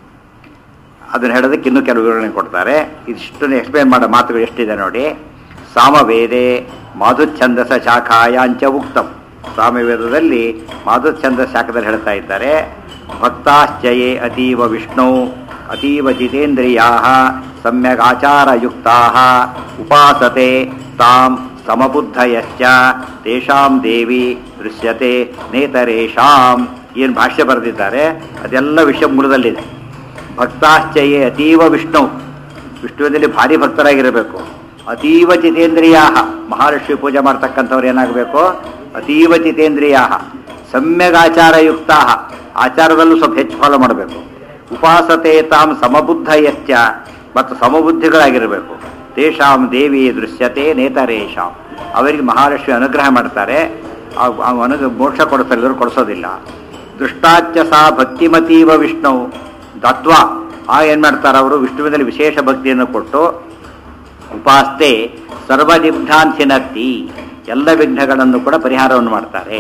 ಅದನ್ನ ಹೇಳೋದಕ್ಕೆ ಇನ್ನೂ ಕೆಲವು ವಿವರಣೆ ಕೊಡ್ತಾರೆ ಇಷ್ಟನ್ನು ಎಕ್ಸ್ಪ್ಲೇನ್ ಮಾಡೋ ಮಾತುಗಳು ಎಷ್ಟಿದೆ ನೋಡಿ ಸಾಮವೇದೆ ಮಾಧುಚ್ಛಂದಸ ಶಾಖಾಯಾಂಚ ಉಕ್ತಂ ಸಾಮವೇದದಲ್ಲಿ ಮಾಧುಚ್ಛಂದ ಶಾಖದಲ್ಲಿ ಹೇಳ್ತಾ ಇದ್ದಾರೆ ಭಕ್ತಾಶ್ಚಯೇ ಅತೀವ ವಿಷ್ಣು ಅತೀವ ಜಿತೇಂದ್ರಿಯಾ ಸಮ್ಯಕ್ ಆಚಾರಯುಕ್ತಾ ಉಪಾಸತೆ ತಾಂ ಸಮಬುದ್ಧಯಶ್ಚ ತೇಷಾಂ ದೇವಿ ದೃಶ್ಯತೆ ನೇತರೇಷಾಂ ಏನು ಭಾಷ್ಯ ಬರೆದಿದ್ದಾರೆ ಅದೆಲ್ಲ ವಿಷಯ ಮೂಲದಲ್ಲಿದೆ ಭಕ್ತಾಶ್ಚಯೇ ಅತೀವ ವಿಷ್ಣು ವಿಷ್ಣುವಿನಲ್ಲಿ ಭಾರಿ ಭಕ್ತರಾಗಿರಬೇಕು ಅತೀವ ಜಿತೇಂದ್ರಿಯಾ ಮಹಾಲಕ್ಷ್ಮಿ ಪೂಜೆ ಮಾಡ್ತಕ್ಕಂಥವ್ರು ಏನಾಗಬೇಕು ಅತೀವ ಜಿತೇಂದ್ರಿಯಾ ಸಮ್ಯಗಾಚಾರಯುಕ್ತ ಆಚಾರದಲ್ಲೂ ಸ್ವಲ್ಪ ಹೆಚ್ಚು ಫಾಲೋ ಮಾಡಬೇಕು ಉಪಾಸತೆ ತಾಂ ಸಮಬುದ್ಧಯಶ್ಚ ಮತ್ತು ಸಮಬುದ್ಧಿಗಳಾಗಿರಬೇಕು ತೇಷಾಂ ದೇವಿ ದೃಶ್ಯತೆ ನೇತರೇಷಾಂ ಅವರಿಗೆ ಮಹಾಲಕ್ಷ್ಮಿ ಅನುಗ್ರಹ ಮಾಡ್ತಾರೆ ಆ- ಆ ಅನುಗ್ರಹ ಮೋಕ್ಷ ಕೊಡಿಸ್ತಾರೆ ಇವರು ಕೊಡಿಸೋದಿಲ್ಲ ದೃಷ್ಟಾಚ್ಯ ಸಾ ಭಕ್ತಿಮತೀವ ವಿಷ್ಣು ದತ್ವ ಆ ಏನು ಮಾಡ್ತಾರೆ ಅವರು ವಿಷ್ಣುವಿನಲ್ಲಿ ವಿಶೇಷ ಭಕ್ತಿಯನ್ನು ಕೊಟ್ಟು ಉಪಾಸ್ತೆ ಸರ್ವನಿಬ್ಧಾಂತಿನತ್ತಿ ಎಲ್ಲ ವಿಘ್ನಗಳನ್ನು ಕೂಡ ಪರಿಹಾರವನ್ನು ಮಾಡ್ತಾರೆ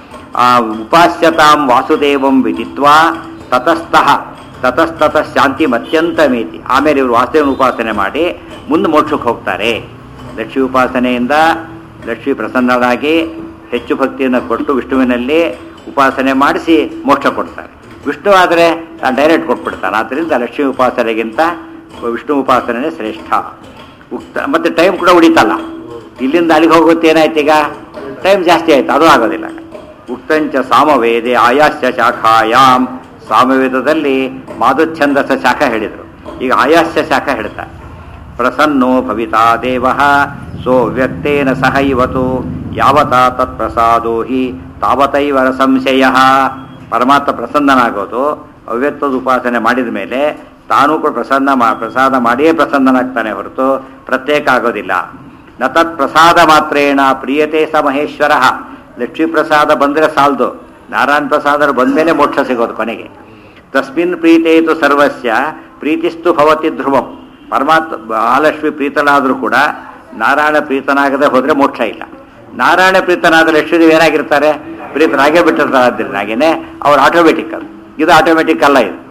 ಆ ಉಪಾಸ್ಯತಾಂ ವಾಸುದೇವಂ ವಿದಿತ್ವಾ ತತಸ್ತಃ ತತಸ್ತತ ಶಾಂತಿ ಅತ್ಯಂತಮೇತಿ ಆಮೇಲೆ ಇವರು ವಾಸುದೇವನ ಉಪಾಸನೆ ಮಾಡಿ ಮುಂದೆ ಮೋಕ್ಷಕ್ಕೆ ಹೋಗ್ತಾರೆ ಲಕ್ಷ್ಮೀ ಉಪಾಸನೆಯಿಂದ ಲಕ್ಷ್ಮೀ ಪ್ರಸನ್ನರಾಗಿ ಹೆಚ್ಚು ಭಕ್ತಿಯನ್ನು ಕೊಟ್ಟು ವಿಷ್ಣುವಿನಲ್ಲಿ ಉಪಾಸನೆ ಮಾಡಿಸಿ ಮೋಕ್ಷ ಕೊಡ್ತಾರೆ ವಿಷ್ಣು ಆದರೆ ಡೈರೆಕ್ಟ್ ಕೊಟ್ಬಿಡ್ತಾನೆ ಆದ್ದರಿಂದ ಲಕ್ಷ್ಮೀ ಉಪಾಸನೆಗಿಂತ ವಿಷ್ಣು ಉಪಾಸನೆ ಶ್ರೇಷ್ಠ ಉಕ್ತ ಮತ್ತೆ ಟೈಮ್ ಕೂಡ ಉಳಿತಲ್ಲ ಇಲ್ಲಿಂದ ಅಲ್ಲಿಗೆ ಹೋಗುತ್ತೆ ಏನಾಯ್ತು ಈಗ ಟೈಮ್ ಜಾಸ್ತಿ ಆಯ್ತು ಅದು ಆಗೋದಿಲ್ಲ ಉಕ್ತಂಚ ಸಾಮವೇದೆ ಆಯಾಸ್ಯ ಶಾಖಾಯಾಮ್ ಸಾಮವೇದದಲ್ಲಿ ಮಾಧುಚ್ಛಂದಸ ಶಾಖ ಹೇಳಿದರು ಈಗ ಆಯಾಸ್ಯ ಶಾಖ ಹೇಳ್ತಾರೆ ಪ್ರಸನ್ನೋ ಭವಿತಾ ದೇವ ಸೋ ವ್ಯಕ್ತೇನ ಸಹ ಇವತು ಯಾವತ ತತ್ಪ್ರಸಾದೋ ಹಿ ತಾವತೈವ ಸಂಶಯ ಪರಮಾತ್ಮ ಪ್ರಸನ್ನನಾಗೋದು ಅವ್ಯಕ್ತದ ಉಪಾಸನೆ ಮಾಡಿದ ಮೇಲೆ ತಾನೂ ಕೂಡ ಪ್ರಸನ್ನ ಮಾ ಪ್ರಸಾದ ಮಾಡಿಯೇ ಪ್ರಸನ್ನನಾಗ್ತಾನೆ ಹೊರತು ಪ್ರತ್ಯೇಕ ಆಗೋದಿಲ್ಲ ನ ತತ್ ಪ್ರಸಾದ ಮಾತ್ರೇಣ ಪ್ರಿಯತೆ ಸ ಮಹೇಶ್ವರ ಲಕ್ಷ್ಮೀ ಪ್ರಸಾದ ಬಂದರೆ ಸಾಲದು ನಾರಾಯಣ ಪ್ರಸಾದ ಬಂದ್ಮೇಲೆ ಮೋಕ್ಷ ಸಿಗೋದು ಕೊನೆಗೆ ತಸ್ಮಿನ್ ಪ್ರೀತೇತು ಸರ್ವಸ್ಯ ಪ್ರೀತಿಸ್ತು ಭವತಿ ಧ್ರುವಂ ಪರಮಾತ್ಮ ಮಹಾಲಕ್ಷ್ಮಿ ಪ್ರೀತನಾದರೂ ಕೂಡ ನಾರಾಯಣ ಪ್ರೀತನಾಗದೆ ಹೋದರೆ ಮೋಕ್ಷ ಇಲ್ಲ ನಾರಾಯಣ ಪ್ರೀತನಾದ ಲಕ್ಷ್ಮೀದೇವಿ ಏನಾಗಿರ್ತಾರೆ ಪ್ರೀತನಾಗೇ ಬಿಟ್ಟಿರ್ತಾರೆ ಅದರಿಂದಾಗೇನೆ ಅವ್ರು ಆಟೋಮೆಟಿಕ್ ಅದು ಇದು ಆಟೋಮೆಟಿಕ್ ಅಲ್ಲ ಇದು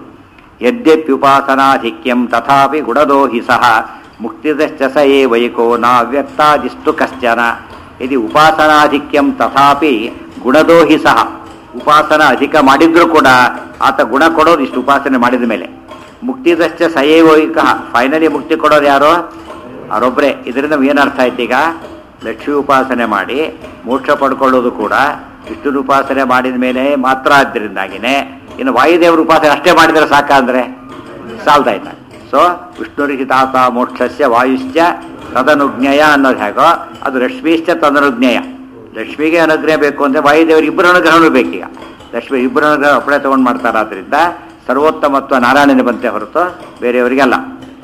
ಯದ್ಯಪ್ಯುಪಾಸನಾಧಿಕ್ಯಂ ತಥಾಪಿ ಗುಣದೋ ಹಿ ಸಹ ಮುಕ್ತಿದಶ್ಚ ಸ ಏ ವೈಕೋ ನಾವ್ಯಕ್ತಾದಿಸ್ತು ಕಶ್ಚನ ಯದಿ ಉಪಾಸನಾಧಿಕ್ಯಂ ತಥಾಪಿ ಗುಣದೋ ಹಿ ಸಹ ಉಪಾಸನ ಅಧಿಕ ಮಾಡಿದ್ರು ಕೂಡ ಆತ ಗುಣ ಕೊಡೋದು ಇಷ್ಟು ಉಪಾಸನೆ ಮಾಡಿದ ಮೇಲೆ ಮುಕ್ತಿದಶ್ಚ ಸ ಏ ವೈಕ ಫೈನಲಿ ಮುಕ್ತಿ ಕೊಡೋದು ಯಾರು ಅವರೊಬ್ಬರೇ ಇದರಿಂದ ಏನರ್ಥ ಆಯ್ತು ಈಗ ಲಕ್ಷ್ಮೀ ಉಪಾಸನೆ ಮಾಡಿ ಮೋಕ್ಷ ಪಡ್ಕೊಳ್ಳೋದು ಕೂಡ ವಿಷ್ಣು ಉಪಾಸನೆ ಮಾಡಿದ ಮೇಲೆ ಮಾತ್ರ ಆದ್ದರಿಂದಾಗಿನೇ ಇನ್ನು ವಾಯುದೇವರ ಉಪಾಸನೆ ಅಷ್ಟೇ ಮಾಡಿದರೆ ಸಾಕ ಅಂದರೆ ಸಾಲ್ತಾ ಇಲ್ಲ ಸೊ ವಿಷ್ಣುರಿಗೆ ತಾತ ಮೋಕ್ಷಸ್ಯ ವಾಯುಶ್ಚ ತದನುಜ್ಞೇಯ ಅನ್ನೋದು ಹೇಗೋ ಅದು ಲಕ್ಷ್ಮೀಶ್ಚ ತದನುಜ್ಞೇಯ ಲಕ್ಷ್ಮಿಗೆ ಅನುಗ್ರಹ ಬೇಕು ಅಂದರೆ ವಾಯುದೇವರಿಗೆ ಇಬ್ಬರ ಅನುಗ್ರಹನೂ ಬೇಕೀಗ ಲಕ್ಷ್ಮಿ ಇಬ್ಬರ ಅನುಗ್ರಹ ಒಬ್ಬರೇ ತೊಗೊಂಡು ಮಾಡ್ತಾರೆ ಆದ್ದರಿಂದ ಸರ್ವೋತ್ತಮತ್ವ ನಾರಾಯಣನ ಬಂತೆ ಹೊರತು ಬೇರೆಯವರಿಗಲ್ಲ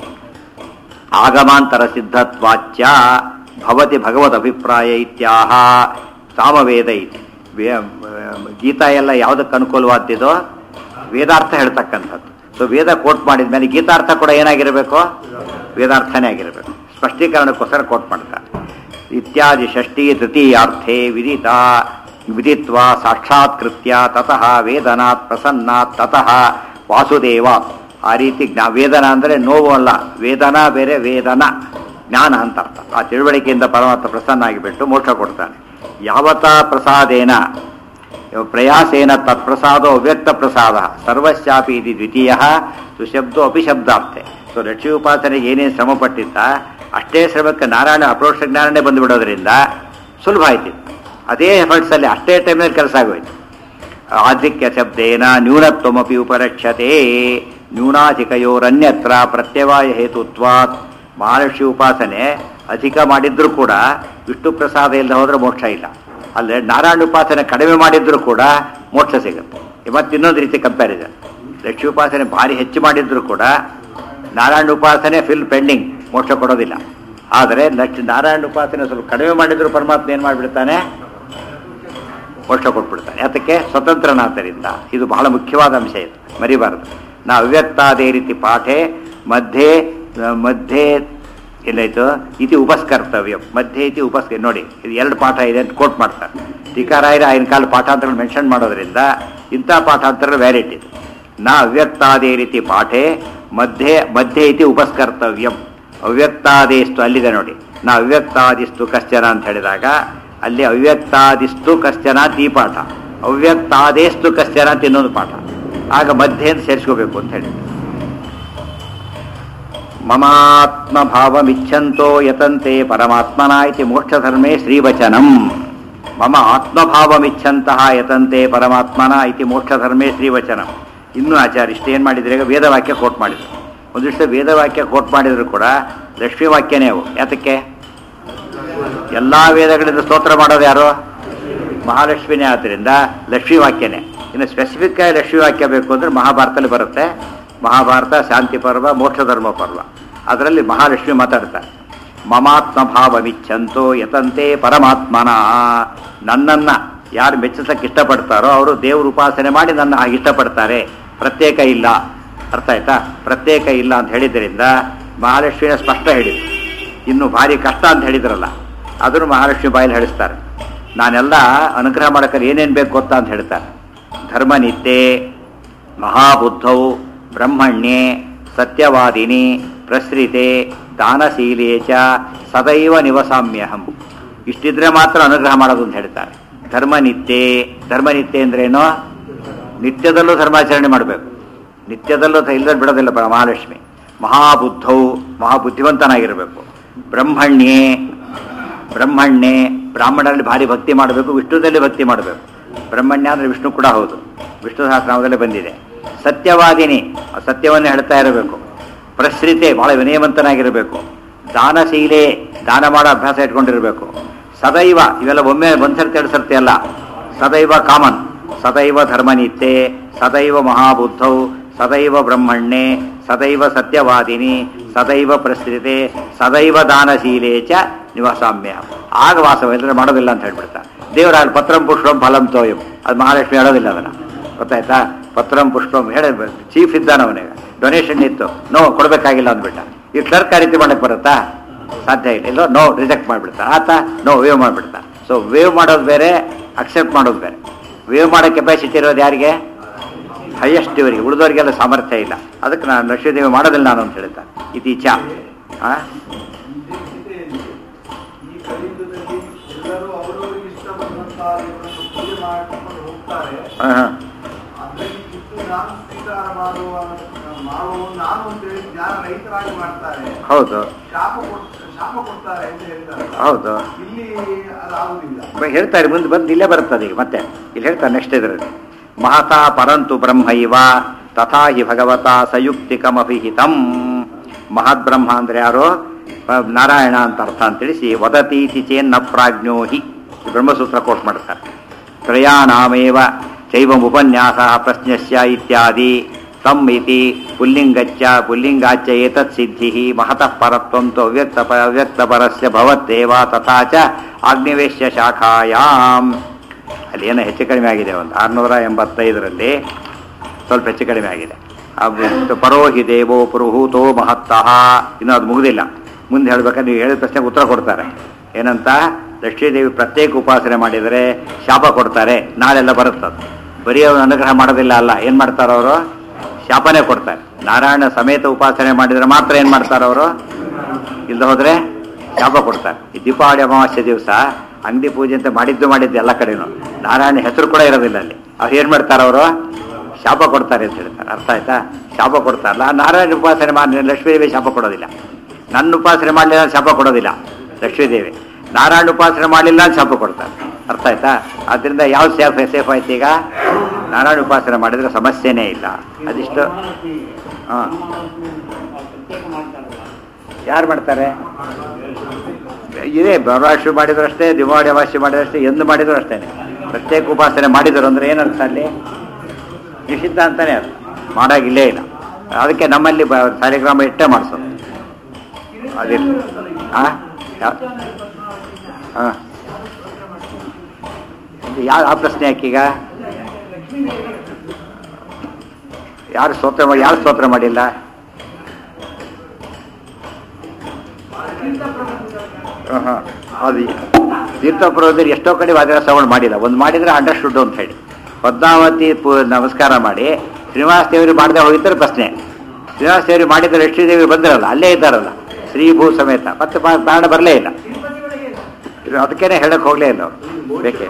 ಆಗಮಾಂತರ ಸಿದ್ಧತ್ವಾಚ್ಯ ಭವತಿ ಭಗವದ್ ಅಭಿಪ್ರಾಯ ಇತ್ಯಾಹ ಸಾಮವೇದ ಇತಿ ವೇ- ಗೀತಾ ಎಲ್ಲ ಯಾವುದಕ್ಕೆ ಅನುಕೂಲವಾದ್ದಿದೋ ವೇದಾರ್ಥ ಹೇಳ್ತಕ್ಕಂಥದ್ದು ಸೊ ವೇದ ಕೋಟ್ ಮಾಡಿದ ಮೇಲೆ ಗೀತಾರ್ಥ ಕೂಡ ಏನಾಗಿರಬೇಕು ವೇದಾರ್ಥನೇ ಆಗಿರಬೇಕು ಸ್ಪಷ್ಟೀಕರಣಕ್ಕೋಸ್ಕರ ಕೋಟ್ ಮಾಡ್ತಾರೆ ಇತ್ಯಾದಿ ಷಷ್ಠಿ ತೃತೀಯಾರ್ಥೆ ವಿದಿತ ವಿದಿತ್ವ ಸಾಕ್ಷಾತ್ಕೃತ್ಯ ತತಃ ವೇದನಾತ್ ಪ್ರಸನ್ನಾತ್ ತತಃ ವಾಸುದೇವ ಆ ರೀತಿ ಜ್ಞಾ ವೇದನ ಅಂದರೆ ನೋವು ಅಲ್ಲ ವೇದನ ಬೇರೆ ವೇದನ ಜ್ಞಾನ ಅಂತ ಅರ್ಥ ಆ ತಿಳುವಳಿಕೆಯಿಂದ ಪರಮಾತ್ಮ ಪ್ರಸನ್ನ ಆಗಿಬಿಟ್ಟು ಮೋಕ್ಷ ಕೊಡ್ತಾನೆ ಯಾವತ ಪ್ರಸಾದೇನ ಪ್ರಯಾಸೇನ ತತ್ಪ್ರಸಾದೋ ಅವ್ಯಕ್ತ ಪ್ರಸಾದ ಸರ್ವಶ್ಯಾಪಿ ಇದು ದ್ವಿತೀಯ ಸುಶಬ್ದೋ ಅಪಿಶಬ್ದಾರ್ಥೆ ಸೊ ಲಕ್ಷ್ಮೀ ಉಪಾಸನೆಗೆ ಏನೇನು ಶ್ರಮ ಪಟ್ಟಿದ್ದ ಅಷ್ಟೇ ಶ್ರಮಕ್ಕೆ ನಾರಾಯಣ ಅಪ್ರೋಕ್ಷ ಜ್ಞಾನನೇ ಬಂದುಬಿಡೋದ್ರಿಂದ ಸುಲಭ ಆಯ್ತು ಅದೇ ಎಫರ್ಟ್ಸಲ್ಲಿ ಅಷ್ಟೇ ಟೈಮ್ನಲ್ಲಿ ಕೆಲಸ ಆಗೋಯ್ತು ಆಧಿಕ್ಯ ಶಬ್ದೇನ ನ್ಯೂನತ್ವಮಪಿ ಉಪರಕ್ಷತೆ ನ್ಯೂನಾಧಿಕಯೋರನ್ಯತ್ರ ಪ್ರತ್ಯವಾಯ ಹೇತುತ್ವಾತ್ ಮಹಾಲಕ್ಷ್ಮಿ ಉಪಾಸನೆ ಅಧಿಕ ಮಾಡಿದ್ರೂ ಕೂಡ ವಿಷ್ಣು ಪ್ರಸಾದ ಇಲ್ಲದೆ ಹೋದ್ರೆ ಮೋಕ್ಷ ಇಲ್ಲ ಅಲ್ಲೇ ನಾರಾಯಣ ಉಪಾಸನೆ ಕಡಿಮೆ ಮಾಡಿದ್ರೂ ಕೂಡ ಮೋಕ್ಷ ಸಿಗುತ್ತೆ ಮತ್ತೆ ಇನ್ನೊಂದು ರೀತಿ ಕಂಪ್ಯಾರಿಸನ್ ಲಕ್ಷ್ಮಿ ಉಪಾಸನೆ ಭಾರಿ ಹೆಚ್ಚು ಮಾಡಿದ್ರೂ ಕೂಡ ನಾರಾಯಣ ಉಪಾಸನೆ ಫಿಲ್ ಪೆಂಡಿಂಗ್ ಮೋಕ್ಷ ಕೊಡೋದಿಲ್ಲ ಆದರೆ ಲಕ್ಷ್ಮಿ ನಾರಾಯಣ ಉಪಾಸನೆ ಸ್ವಲ್ಪ ಕಡಿಮೆ ಮಾಡಿದ್ರು ಪರಮಾತ್ಮ ಏನು ಮಾಡಿಬಿಡ್ತಾನೆ ಮೋಕ್ಷ ಕೊಟ್ಬಿಡ್ತಾನೆ ಯಾತಕ್ಕೆ ಸ್ವತಂತ್ರನಾದ್ದರಿಂದ ಇದು ಬಹಳ ಮುಖ್ಯವಾದ ಅಂಶ ಇದು ಮರಿಬಾರದು ನಾ ಅವ್ಯಕ್ತಾದೇ ರೀತಿ ಪಾಠೆ ಮಧ್ಯೆ ಮಧ್ಯೆ ಎಲ್ಲಾಯ್ತು ಇತಿ ಉಪಸ್ಕರ್ತವ್ಯ ಮಧ್ಯೆ ಇತಿ ಉಪಸ್ಕ ನೋಡಿ ಇದು ಎರಡು ಪಾಠ ಇದೆ ಅಂತ ಕೋಟ್ ಮಾಡ್ತಾರೆ ಟೀಕಾರಾಯರ ಆಗಿನ ಕಾಲ ಪಾಠಾಂತರಗಳು ಮೆನ್ಷನ್ ಮಾಡೋದ್ರಿಂದ ಇಂಥ ಪಾಠಾಂತರ ವ್ಯಾಲಿಡ್ ಇದೆ ನಾ ಅವ್ಯಕ್ತಾದೇ ರೀತಿ ಪಾಠೆ ಮಧ್ಯೆ ಮಧ್ಯೆ ಇತಿ ಉಪಸ್ಕರ್ತವ್ಯಂ ಅವ್ಯಕ್ತಾದೇಷ್ಟು ಅಲ್ಲಿದೆ ನೋಡಿ ನಾ ಅವ್ಯಕ್ತಾದಿಸ್ತು ಕಶ್ಚನ ಅಂತ ಹೇಳಿದಾಗ ಅಲ್ಲಿ ಅವ್ಯಕ್ತಾದಿಸ್ತು ಕಶ್ಚನ ಅಂತ ಈ ಪಾಠ ಅವ್ಯಕ್ತಾದೇಸ್ತು ಕಶ್ಚನ ಅಂತ ಇನ್ನೊಂದು ಪಾಠ ಆಗ ಮಧ್ಯೆ ಅಂತ ಸೇರಿಸ್ಕೋಬೇಕು ಅಂತ ಹೇಳಿ ಮಮಾತ್ಮ ಭಾವಮಿಚ್ಛಂತೋ ಯತಂತೆ ಪರಮಾತ್ಮನ ಇತಿ ಮೋಕ್ಷಧರ್ಮೇ ಶ್ರೀವಚನಂ ಮಮ ಆತ್ಮಭಾವಮಿಚ್ಛಂತಹ ಯತಂತೆ ಪರಮಾತ್ಮನ ಇತಿ ಮೋಕ್ಷಧರ್ಮೇ ಶ್ರೀವಚನಂ ಇನ್ನೂ ಆಚಾರ್ಯ ಇಷ್ಟು ಏನು ಮಾಡಿದ್ರೆ ಈಗ ವೇದವಾಕ್ಯ ಕೋಟ್ ಮಾಡಿದ್ರು ಒಂದಿಷ್ಟು ವೇದವಾಕ್ಯ ಕೋಟ್ ಮಾಡಿದ್ರು ಕೂಡ ಲಕ್ಷ್ಮೀ ವಾಕ್ಯನೇ ಅವು ಯಾತಕ್ಕೆ ಎಲ್ಲ ವೇದಗಳಿಂದ ಸ್ತೋತ್ರ ಮಾಡೋದು ಯಾರು ಮಹಾಲಕ್ಷ್ಮಿನೇ ಆದ್ದರಿಂದ ಲಕ್ಷ್ಮೀ ವಾಕ್ಯನೇ ಇನ್ನು ಸ್ಪೆಸಿಫಿಕ್ ಆಗಿ ಲಕ್ಷ್ಮೀ ವಾಕ್ಯ ಬೇಕು ಅಂದರೆ ಮಹಾಭಾರತದಲ್ಲಿ ಬರುತ್ತೆ ಮಹಾಭಾರತ ಶಾಂತಿ ಪರ್ವ ಮೋಕ್ಷ ಧರ್ಮ ಪರ್ವ ಅದರಲ್ಲಿ ಮಹಾಲಕ್ಷ್ಮಿ ಮಾತಾಡ್ತಾರೆ ಮಮಾತ್ಮ ಭಾವಮಿಚ್ಛಂತೋ ಯತಂತೆ ಪರಮಾತ್ಮನ ನನ್ನನ್ನು ಯಾರು ಮೆಚ್ಚಿಸಕ್ಕೆ ಇಷ್ಟಪಡ್ತಾರೋ ಅವರು ದೇವ್ರ ಉಪಾಸನೆ ಮಾಡಿ ನನ್ನ ಹಾಗೆ ಇಷ್ಟಪಡ್ತಾರೆ ಪ್ರತ್ಯೇಕ ಇಲ್ಲ ಅರ್ಥ ಆಯ್ತಾ ಪ್ರತ್ಯೇಕ ಇಲ್ಲ ಅಂತ ಹೇಳಿದ್ರಿಂದ ಮಹಾಲಕ್ಷ್ಮಿನ ಸ್ಪಷ್ಟ ಹೇಳಿದ್ರು ಇನ್ನು ಭಾರಿ ಕಷ್ಟ ಅಂತ ಹೇಳಿದ್ರಲ್ಲ ಅದನ್ನು ಮಹಾಲಕ್ಷ್ಮಿ ಬಾಯಲ್ಲಿ ಹೇಳಿಸ್ತಾರೆ ನಾನೆಲ್ಲ ಅನುಗ್ರಹ ಮಾಡಕ್ಕೆ ಏನೇನು ಬೇಕು ಗೊತ್ತಾ ಅಂತ ಹೇಳ್ತಾರೆ ಧರ್ಮನಿತ್ಯೆ ಮಹಾಬುದ್ಧೌ ಬ್ರಹ್ಮಣ್ಯೆ ಸತ್ಯವಾದಿನಿ ಪ್ರಸೃತೆ ದಾನಶೀಲೇ ಚ ಸದೈವ ನಿವಸಾಮ್ಯಹಂ ಇಷ್ಟಿದ್ರೆ ಮಾತ್ರ ಅನುಗ್ರಹ ಮಾಡೋದು ಅಂತ ಹೇಳ್ತಾರೆ ಧರ್ಮನಿತ್ಯೆ ಧರ್ಮನಿತ್ಯೆ ಅಂದ್ರೇನು ನಿತ್ಯದಲ್ಲೂ ಧರ್ಮಾಚರಣೆ ಮಾಡಬೇಕು ನಿತ್ಯದಲ್ಲೂ ತ- ಇಲ್ಲದ ಬಿಡೋದಿಲ್ಲ ಬ- ಮಹಾಲಕ್ಷ್ಮಿ ಮಹಾಬುದ್ಧವು ಮಹಾಬುದ್ಧಿವಂತನಾಗಿರಬೇಕು ಬ್ರಹ್ಮಣ್ಯೆ ಬ್ರಹ್ಮಣ್ಯೆ ಬ್ರಾಹ್ಮಣರಲ್ಲಿ ಭಾರಿ ಭಕ್ತಿ ಮಾಡಬೇಕು ವಿಷ್ಣುದಲ್ಲಿ ಭಕ್ತಿ ಮಾಡಬೇಕು ಬ್ರಹ್ಮಣ್ಯ ಅಂದರೆ ವಿಷ್ಣು ಕೂಡ ಹೌದು ವಿಷ್ಣು ಸಹಸ್ರನಾಮದಲ್ಲೇ ಬಂದಿದೆ ಸತ್ಯವಾದಿನಿ ಆ ಸತ್ಯವನ್ನೇ ಹೇಳ್ತಾ ಇರಬೇಕು ಪ್ರಸೃತೆ ಬಹಳ ವಿನಯವಂತನಾಗಿರಬೇಕು ದಾನಶೀಲೆ ದಾನ ಮಾಡೋ ಅಭ್ಯಾಸ ಇಟ್ಕೊಂಡಿರಬೇಕು ಸದೈವ ಇವೆಲ್ಲ ಒಮ್ಮೆ ಒಂದ್ಸರ್ತಿ ಎರಡು ಸರ್ತಿ ಅಲ್ಲ ಸದೈವ ಕಾಮನ್ ಸದೈವ ಧರ್ಮನಿತ್ಯೆ ಸದೈವ ಮಹಾಬುದ್ಧೌ ಸದೈವ ಬ್ರಹ್ಮಣ್ಯೆ ಸದೈವ ಸತ್ಯವಾದಿನಿ ಸದೈವ ಪ್ರಸೃತೆ ಸದೈವ ದಾನಶೀಲೆ ಚ ನಿವಾಸಾಮ್ಯ ಆಗ ವಾಸವಿಲ್ಲದ್ರೆ ಮಾಡೋದಿಲ್ಲ ಅಂತ ಹೇಳ್ಬಿಡ್ತಾ ದೇವರ ಪತ್ರಂ ಪುಷ್ಪಂ ಫಲಂ ತೋಯಂ ಅದು ಮಹಾಲಕ್ಷ್ಮಿ ಹೇಳೋದಿಲ್ಲ ಅದನ್ನ ಗೊತ್ತಾಯ್ತಾ ಪತ್ರಂ ಪುಷ್ಪಂ ಹೇಳ ಚೀಫ್ ಇದ್ದಾನ ಅವನಿಗೆ ಡೊನೇಷನ್ ಇತ್ತು ನೋ ಕೊಡಬೇಕಾಗಿಲ್ಲ ಅಂದ್ಬಿಟ್ಟ ಈ ಕ್ಲರ್ಕ್ ಆ ರೀತಿ ಮಾಡಕ್ಕೆ ಬರುತ್ತಾ ಸಾಧ್ಯ ಇಲ್ಲ ಇಲ್ಲೋ ನೋ ರಿಜೆಕ್ಟ್ ಮಾಡಿಬಿಡ್ತಾ ಆತ ನೋ ವೇವ್ ಮಾಡಿಬಿಡ್ತಾ ಸೊ ವೇವ್ ಮಾಡೋದು ಬೇರೆ ಅಕ್ಸೆಪ್ಟ್ ಮಾಡೋದು ಬೇರೆ ವೇವ್ ಮಾಡೋ ಕೆಪಾಸಿಟಿ ಇರೋದು ಯಾರಿಗೆ ಹೈಯೆಸ್ಟ್ ಇವರಿಗೆ ಉಳಿದವರಿಗೆಲ್ಲ ಸಾಮರ್ಥ್ಯ ಇಲ್ಲ ಅದಕ್ಕೆ ನಾನು ಲಕ್ಷ್ಮೀದೇವಿ ಮಾಡೋದಿಲ್ಲ ನಾನು ಅಂತ ಹೇಳ್ತಾ ಇತೀಚ ಆ ಈ ಕಲಿಯುಗದಲ್ಲಿ ಎಲ್ಲರೂ ಅವರವರಿಗೆ ಇಷ್ಟ ಬಂದಂತಹ ದೇವರನ್ನು ಪೂಜೆ ಮಾಡಿಕೊಂಡು ಹೋಗ್ತಾರೆ ಹಾಂ ಹಾಂ ಅದರಲ್ಲಿ ಇಷ್ಟು ನಾನು ಸ್ವೀಕಾರ ಮಾಡುವ ಮಾಡುವ ನಾನು ಅಂತೇಳಿ ಜ್ಞಾನ ರಹಿತರಾಗಿ ಮಾಡ್ತಾರೆ ಹೌದು ಶಾಪ ಕೊಡ್ ಶಾಪ ಕೊಡ್ತಾರೆ ಅಂತ ಹೇಳ್ತಾರೆ ಹೌದು ಇಲ್ಲಿ ಅದಾಗುದಿಲ್ಲ ಬ- ಹೇಳ್ತಾರೆ ಮುಂದೆ ಬಂದು ಇಲ್ಲೇ ಬರುತ್ತದೆ ಈಗ ಮತ್ತೆ ಇಲ್ಲಿ ಹೇಳ್ತಾರೆ ನೆಕ್ಸ್ಟ್ ಇದರಲ್ಲಿ ಮಹತಾ ಪರಂತು ಬ್ರಹ್ಮೈವ ತಥಾ ಹಿ ಭಗವತ ಸಯುಕ್ತಿಕಮಭಿಹಿತಂ ಮಹದ್ ಬ್ರಹ್ಮ ಅಂದ್ರೆ ಯಾರು ಆ, ನಾರಾಯಣ ಅಂತ ಅರ್ಥ ಅಂತ ತಿಳಿಸಿ ವದತೀತಿ ಚೇನ್ನ ಪ್ರಾಜ್ಞೋ ಹಿ ಈ ಬ್ರಹ್ಮಸೂತ್ರ ಕೋಟ್ ಮಾಡ್ತಾರೆ ತ್ರಯಾಣಾಮೇವ ಚೈವಂ ಉಪನ್ಯಾಸ ಪ್ರಶ್ನಸ್ಯ ಇತ್ಯಾದಿ ತಮ್ ಇತಿ ಪುಲ್ಲಿಂಗಚ್ಚ ಪುಲ್ಲಿಂಗಾಚ್ಚ ಏತತ್ ಸಿದ್ಧಿ ಮಹತಃ ಪರತ್ವಂತು ಅವ್ಯಕ್ತ ಅವ್ಯಕ್ತಪರಸ್ಯ ಭವತ್ತೇವ ತಥಾ ಚ ಆಗ್ನಿವೇಶ್ಯ ಶಾಖಾಯಾಮ್ ಅಲ್ಲಿ ಏನೋ ಹೆಚ್ಚು ಕಡಿಮೆ ಆಗಿದೆ ಒಂದು ಆರುನೂರ ಎಂಬತ್ತೈದರಲ್ಲಿ ಸ್ವಲ್ಪ ಹೆಚ್ಚು ಕಡಿಮೆ ಆಗಿದೆ ಆ ಪರೋಹಿ ದೇವೋ ಪುರುಹೂತೋ ಮಹತ್ತಃ ಇನ್ನೂ ಅದು ಮುಗುದಿಲ್ಲ ಮುಂದೆ ಹೇಳ್ಬೇಕಾದ್ರೆ ನೀವು ಹೇಳಿದ ಪ್ರಶ್ನೆಗೆ ಉತ್ತರ ಕೊಡ್ತಾರೆ ಏನಂತ ಲಕ್ಷ್ಮೀದೇವಿ ಪ್ರತ್ಯೇಕ ಉಪಾಸನೆ ಮಾಡಿದರೆ ಶಾಪ ಕೊಡ್ತಾರೆ ನಾಳೆಲ್ಲ ಬರುತ್ತದು ಬರೀ ಅವ್ರು ಅನುಗ್ರಹ ಮಾಡೋದಿಲ್ಲ ಅಲ್ಲ ಏನು ಮಾಡ್ತಾರೆ ಅವರು ಶಾಪನೇ ಕೊಡ್ತಾರೆ ನಾರಾಯಣ ಸಮೇತ ಉಪಾಸನೆ ಮಾಡಿದರೆ ಮಾತ್ರ ಏನು ಮಾಡ್ತಾರೆ ಅವರು ಇಲ್ಲದೆ ಹೋದರೆ ಶಾಪ ಕೊಡ್ತಾರೆ ಈ ದೀಪಾವಳಿ ಅಮಾವಾಸ್ಯೆ ದಿವಸ ಅಂಗಡಿ ಪೂಜೆ ಅಂತ ಮಾಡಿದ್ದು ಮಾಡಿದ್ದು ಎಲ್ಲ ಕಡೆನೂ ನಾರಾಯಣ ಹೆಸರು ಕೂಡ ಇರೋದಿಲ್ಲ ಅಲ್ಲಿ ಅವ್ರು ಏನು ಮಾಡ್ತಾರೆ ಅವರು ಶಾಪ ಕೊಡ್ತಾರೆ ಅಂತ ಹೇಳ್ತಾರೆ ಅರ್ಥ ಆಯ್ತಾ ಶಾಪ ಕೊಡ್ತಾರಲ್ಲ ನಾರಾಯಣ ಉಪಾಸನೆ ಮಾಡಿ ಲಕ್ಷ್ಮೀದೇವಿ ಶಾಪ ಕೊಡೋದಿಲ್ಲ ನನ್ನ ಉಪಾಸನೆ ಮಾಡಲಿಲ್ಲ ಅಂತ ಶಾಪ ಕೊಡೋದಿಲ್ಲ ಲಕ್ಷ್ಮೀದೇವಿ ನಾರಾಯಣ ಉಪಾಸನೆ ಮಾಡಲಿಲ್ಲ ಅಂತ ಶಾಪ ಕೊಡ್ತಾರೆ ಅರ್ಥ ಆಯ್ತಾ ಆದ್ದರಿಂದ ಯಾವ್ದು ಸೇಫ್ ಸೇಫ್ ಆಯ್ತು ಈಗ ನಾರಾಯಣ ಉಪಾಸನೆ ಮಾಡಿದ್ರೆ ಸಮಸ್ಯೆನೇ ಇಲ್ಲ ಅದಿಷ್ಟು ಹಾಂ ಯಾರು ಮಾಡ್ತಾರೆ ಇದೇ ಬರವಾಶಿ ಮಾಡಿದ್ರು ಅಷ್ಟೇ ದಿವಾಳಿ ಅಮಾವಾಸ್ಯೆ ಮಾಡಿದ್ರು ಅಷ್ಟೇ ಎಂದು ಮಾಡಿದ್ರು ಅಷ್ಟೇ ಪ್ರತ್ಯೇಕ ಉಪಾಸನೆ ಮಾಡಿದ್ರು ಅಂದ್ರೆ ಏನರ್ಥ ಅಲ್ಲಿ ನಿಷಿದ್ಧ ಅಂತಾನೆ ಅದು ಮಾಡಾಗಿಲ್ಲೇ ಇಲ್ಲ ಅದಕ್ಕೆ ನಮ್ಮಲ್ಲಿ ಬ ಸಾಲಿಗ್ರಾಮ ಇಟ್ಟೇ ಮಾಡಿಸೋದು ಅದಿಲ್ಲ ಹಾಂ ಹಾಂ ಯಾವ ಆ ಪ್ರಶ್ನೆ ಯಾಕೀಗ ಯಾರು ಸ್ತೋತ್ರ ಮಾಡಿ ಯಾರು ಸ್ತೋತ್ರ ಮಾಡಿಲ್ಲ ಆಹಾ. ಅದು ತೀರ್ಥಪುರದಲ್ಲಿ ಎಷ್ಟೋ ಕಡೆ ವಾದಿರ ಶ್ರವಣ ಮಾಡಿಲ್ಲ ಒಂದು ಮಾಡಿದ್ರೆ ಅಂಡರ್ಸ್ಟುಡ್ ಅಂತ ಹೇಳಿ ಪದ್ಮಾವತಿ ಪೂ ನಮಸ್ಕಾರ ಮಾಡಿ ಶ್ರೀನಿವಾಸ ದೇವರು ಮಾಡದೆ ಹೋಗಿದ್ದರೆ ಪ್ರಶ್ನೆ ಶ್ರೀನಿವಾಸ ದೇವರು ಮಾಡಿದ್ರೆ ಲಕ್ಷ್ಮೀ ದೇವಿ ಬಂದಿರಲ್ಲ ಅಲ್ಲೇ ಇದ್ದಾರಲ್ಲ ಶ್ರೀ ಭೂ ಸಮೇತ ಮತ್ತೆ ಬಾ- ಕಾರಣ ಬರಲೇ ಇಲ್ಲ ಇದು ಅದಕ್ಕೇನೆ ಹೇಳಕ್ ಹೋಗ್ಲೇ ಇಲ್ಲ ಅವ್ರು ಬೇಕೆ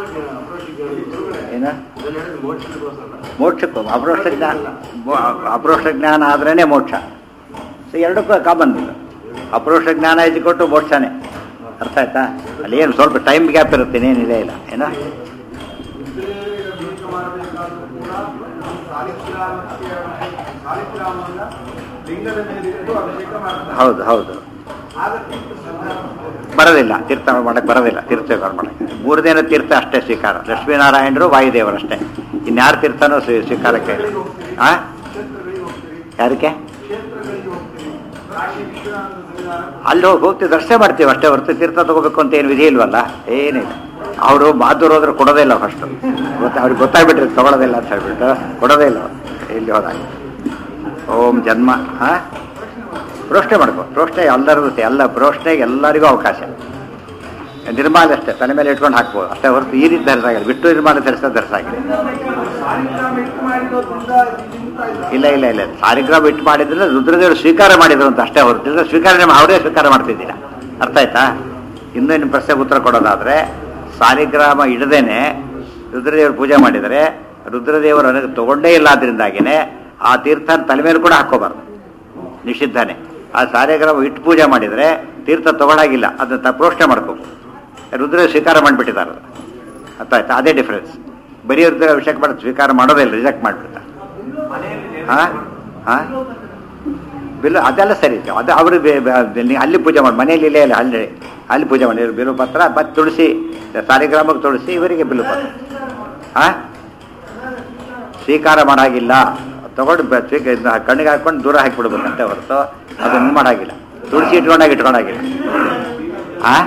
ಏನ ಮೋಕ್ಷಕ್ಕೂ ಅಪರೋಕ್ಷ ಜ್ಞಾನ ಮೋ- ಅಪರೋಕ್ಷ ಜ್ಞಾನ ಆದ್ರೇನೆ ಮೋಕ್ಷ ಸೊ ಎರಡಕ್ಕೂ ಕಾಮನ್ ಇದು ಅಪರೋಕ್ಷ ಜ್ಞಾನ ಕೊಟ್ಟು ಮೋಕ್ಷನೇ ಅರ್ಥ ಆಯ್ತಾ ಅಲ್ಲಿ ಏನು ಸ್ವಲ್ಪ ಟೈಮ್ ಗ್ಯಾಪ್ ಇರುತ್ತೆ ಏನಿದೆ ಇಲ್ಲ ಏನ ಇಂದ್ರಿಯಗಳಿಗೆ ಅಭಿಷೇಕ ಮಾಡಬೇಕಾದ್ರೂ ಕೂಡ ಸಾಲಿಗ್ರಾಮಕ್ಕೆ ಸಾಲಿಗ್ರಾಮವನ್ನ ಲಿಂಗದ ಮೇಲೆ ಇಟ್ಟು ಅಭಿಷೇಕ ಮಾಡ್ತಾರೆ ಹೌದು ಹೌದು ಆಗ ತೀರ್ಥ ಸಂಧಾನ ಬರೋದಿಲ್ಲ ತೀರ್ಥ ಮಾಡಕ್ಕೆ ಬರೋದಿಲ್ಲ ತೀರ್ಥ ಸ್ವೀಕಾರ ಮಾಡಕ್ಕೆ ಮೂರು ದಿನ ತೀರ್ಥ ಅಷ್ಟೇ ಸ್ವೀಕಾರ ಲಕ್ಷ್ಮೀನಾರಾಯಣರು ವಾಯುದೇವರು ಅಷ್ಟೇ ಇನ್ಯಾರು ತೀರ್ಥನೂ ಸ್ವೀ- ಸ್ವೀಕಾರಕ್ಕೆ ಇಲ್ಲ ಆ ಕ್ಷೇತ್ರಗಳಿಗೆ ಹೋಗ್ತೀವಿ ಯಾರಕ್ಕೆ ಕ್ಷೇತ್ರಗಳಿಗೆ ಹೋಗ್ತೀವಿ ಕಾಶಿ ವಿಶ್ವನಾಥ ಸಂವಿಧಾನ ಅಲ್ಲಿ ಹೋಗಿ ಹೋಗ್ತೀವಿ ದರ್ಶನ ಮಾಡ್ತೀವಿ ಅಷ್ಟೇ ಹೊರತು ತೀರ್ಥ ತಗೋಬೇಕು ಅಂತ ಏನು ವಿಧಿ ಇಲ್ವಲ್ಲ ಏನಿಲ್ಲ ಅವರು ಮಾತುರು ಹೋದ್ರೆ ಕೊಡೋದೇ ಇಲ್ಲ ಫಸ್ಟು ಗೊತ್ತಾ ಅವ್ರಿಗೆ ಗೊತ್ತಾಗ್ಬಿಟ್ರಿ ತಗೊಳ್ಳೋದಿಲ್ಲ ಅಂತ ಹೇಳ್ಬಿಟ್ಟು ಕೊಡೋದೇ ಇಲ್ಲ ಅವ್ರು. ಇಲ್ಲಿ ಹೋದಾಗ ಓಂ ಜನ್ಮ ಹಾಂ ಪ್ರೋಷ್ಣೆ ಮಾಡ್ಕೊ ಪ್ರೋಷ್ಣೆ ಎಲ್ಲರಿಗೂ ಸೇ- ಎಲ್ಲ ಪ್ರೋಷ್ಣೆಗೆ ಎಲ್ಲರಿಗೂ ಅವಕಾಶ ನಿರ್ಮಾಲ ಅಷ್ಟೇ ತಲೆ ಮೇಲೆ ಇಟ್ಕೊಂಡು ಹಾಕ್ಬೋದು ಅಷ್ಟೇ ಹೊರತು ಈ ರೀತಿ ಧರಿಸಾಗಿಲ್ಲ ಬಿಟ್ಟು ನಿರ್ಮಾಲ ಧರಿಸೋ ಧರಿಸಾಗಿಲ್ಲ ಸಾಲಿಗ್ರಾಮ ಇಟ್ಟು ಮಾಡಿರೋದ್ರಿಂದ ನಿಂತ ಇಲ್ಲ ಇಲ್ಲ ಇಲ್ಲ ಇಲ್ಲ ಸಾರಿಗ್ರಾಮ ಇಟ್ಟು ಮಾಡಿದ್ರೆ ರುದ್ರದೇವರು ಸ್ವೀಕಾರ ಮಾಡಿದ್ರು ಅಂತ ಅಷ್ಟೇ ಹೊರತಿದ್ರೆ ಸ್ವೀಕಾರ ಅವರೇ ಸ್ವೀಕಾರ ಮಾಡ್ತಿದ್ದೀರ ಅರ್ಥ ಆಯ್ತಾ ಇನ್ನೂ ನಿಮ್ಮ ಪ್ರಶ್ನೆಗೆ ಉತ್ತರ ಕೊಡೋದಾದ್ರೆ ಸಾಲಿಗ್ರಾಮ ಇಡದೇನೆ ರುದ್ರದೇವರು ಪೂಜೆ ಮಾಡಿದರೆ ರುದ್ರದೇವರು ನನಗೆ ತಗೊಂಡೇ ಇಲ್ಲ ಆದ್ರಿಂದಾಗಿನೇ ಆ ತೀರ್ಥ ತಲೆ ಮೇಲೆ ಕೂಡ ಹಾಕೋಬಾರ್ದು ನಿಷಿದ್ಧನೆ ಆ ಸಾಲಿಗ್ರಾಮ ಇಟ್ಟು ಪೂಜೆ ಮಾಡಿದರೆ ತೀರ್ಥ ತಗೊಳಾಗಿಲ್ಲ ಅದನ್ನ ತ- ಪ್ರೋಷ್ಣೆ ಮಾಡ್ಕೋ ರುದ್ರ ಸ್ವೀಕಾರ ಮಾಡಿಬಿಟ್ಟಿದ್ದಾರೆ ಅರ್ಥ ಆಯ್ತಾ ಅದೇ ಡಿಫ್ರೆನ್ಸ್ ಬರೀ ರುದ್ರ ಅಭಿಷೇಕ ಮಾಡಿ ಸ್ವೀಕಾರ ಮಾಡೋದೇ ಇಲ್ಲ ರಿಜೆಕ್ಟ್ ಮಾಡಿಬಿಡ್ತಾರೆ ಮನೆಯಲ್ಲಿ ಹಾ ಹಾ ಬಿಲ್ಲು ಅದೆಲ್ಲ ಸರಿ ಅದು ಅವರು ಅಲ್ಲಿ ಪೂಜೆ ಮಾಡಿ ಮನೆಯಲ್ಲಿ ಇಲ್ಲೇ ಇಲ್ಲ ಅಲ್ಲಿ ಅಲ್ಲಿ ಪೂಜೆ ಮಾಡಿ ಬಿಲ್ಲು ಪತ್ರ ಮತ್ತು ತುಳಸಿ ಸಾಲಿಗ್ರಾಮಕ್ಕೆ ತುಳಸಿ ಇವರಿಗೆ ಬಿಲ್ಲು ಪತ್ರ ಹಾ ಸ್ವೀಕಾರ ಮಾಡಾಗಿಲ್ಲ ತಗೊಂಡು ಬ- ಸ್ವೀಕ ಇದ್ನ ಕಣ್ಣಿಗೆ ಹಾಕೊಂಡು ದೂರ ಹಾಕಿಬಿಡ್ಬೇಕಂತೆ ಹೊರತು ಅದನ್ನು ಮಾಡಾಗಿಲ್ಲ ತುಳಸಿ ಇಟ್ಕೊಂಡಾಗ ಇಟ್ಕೊಂಡಾಗಿಲ್ಲ ಹಾ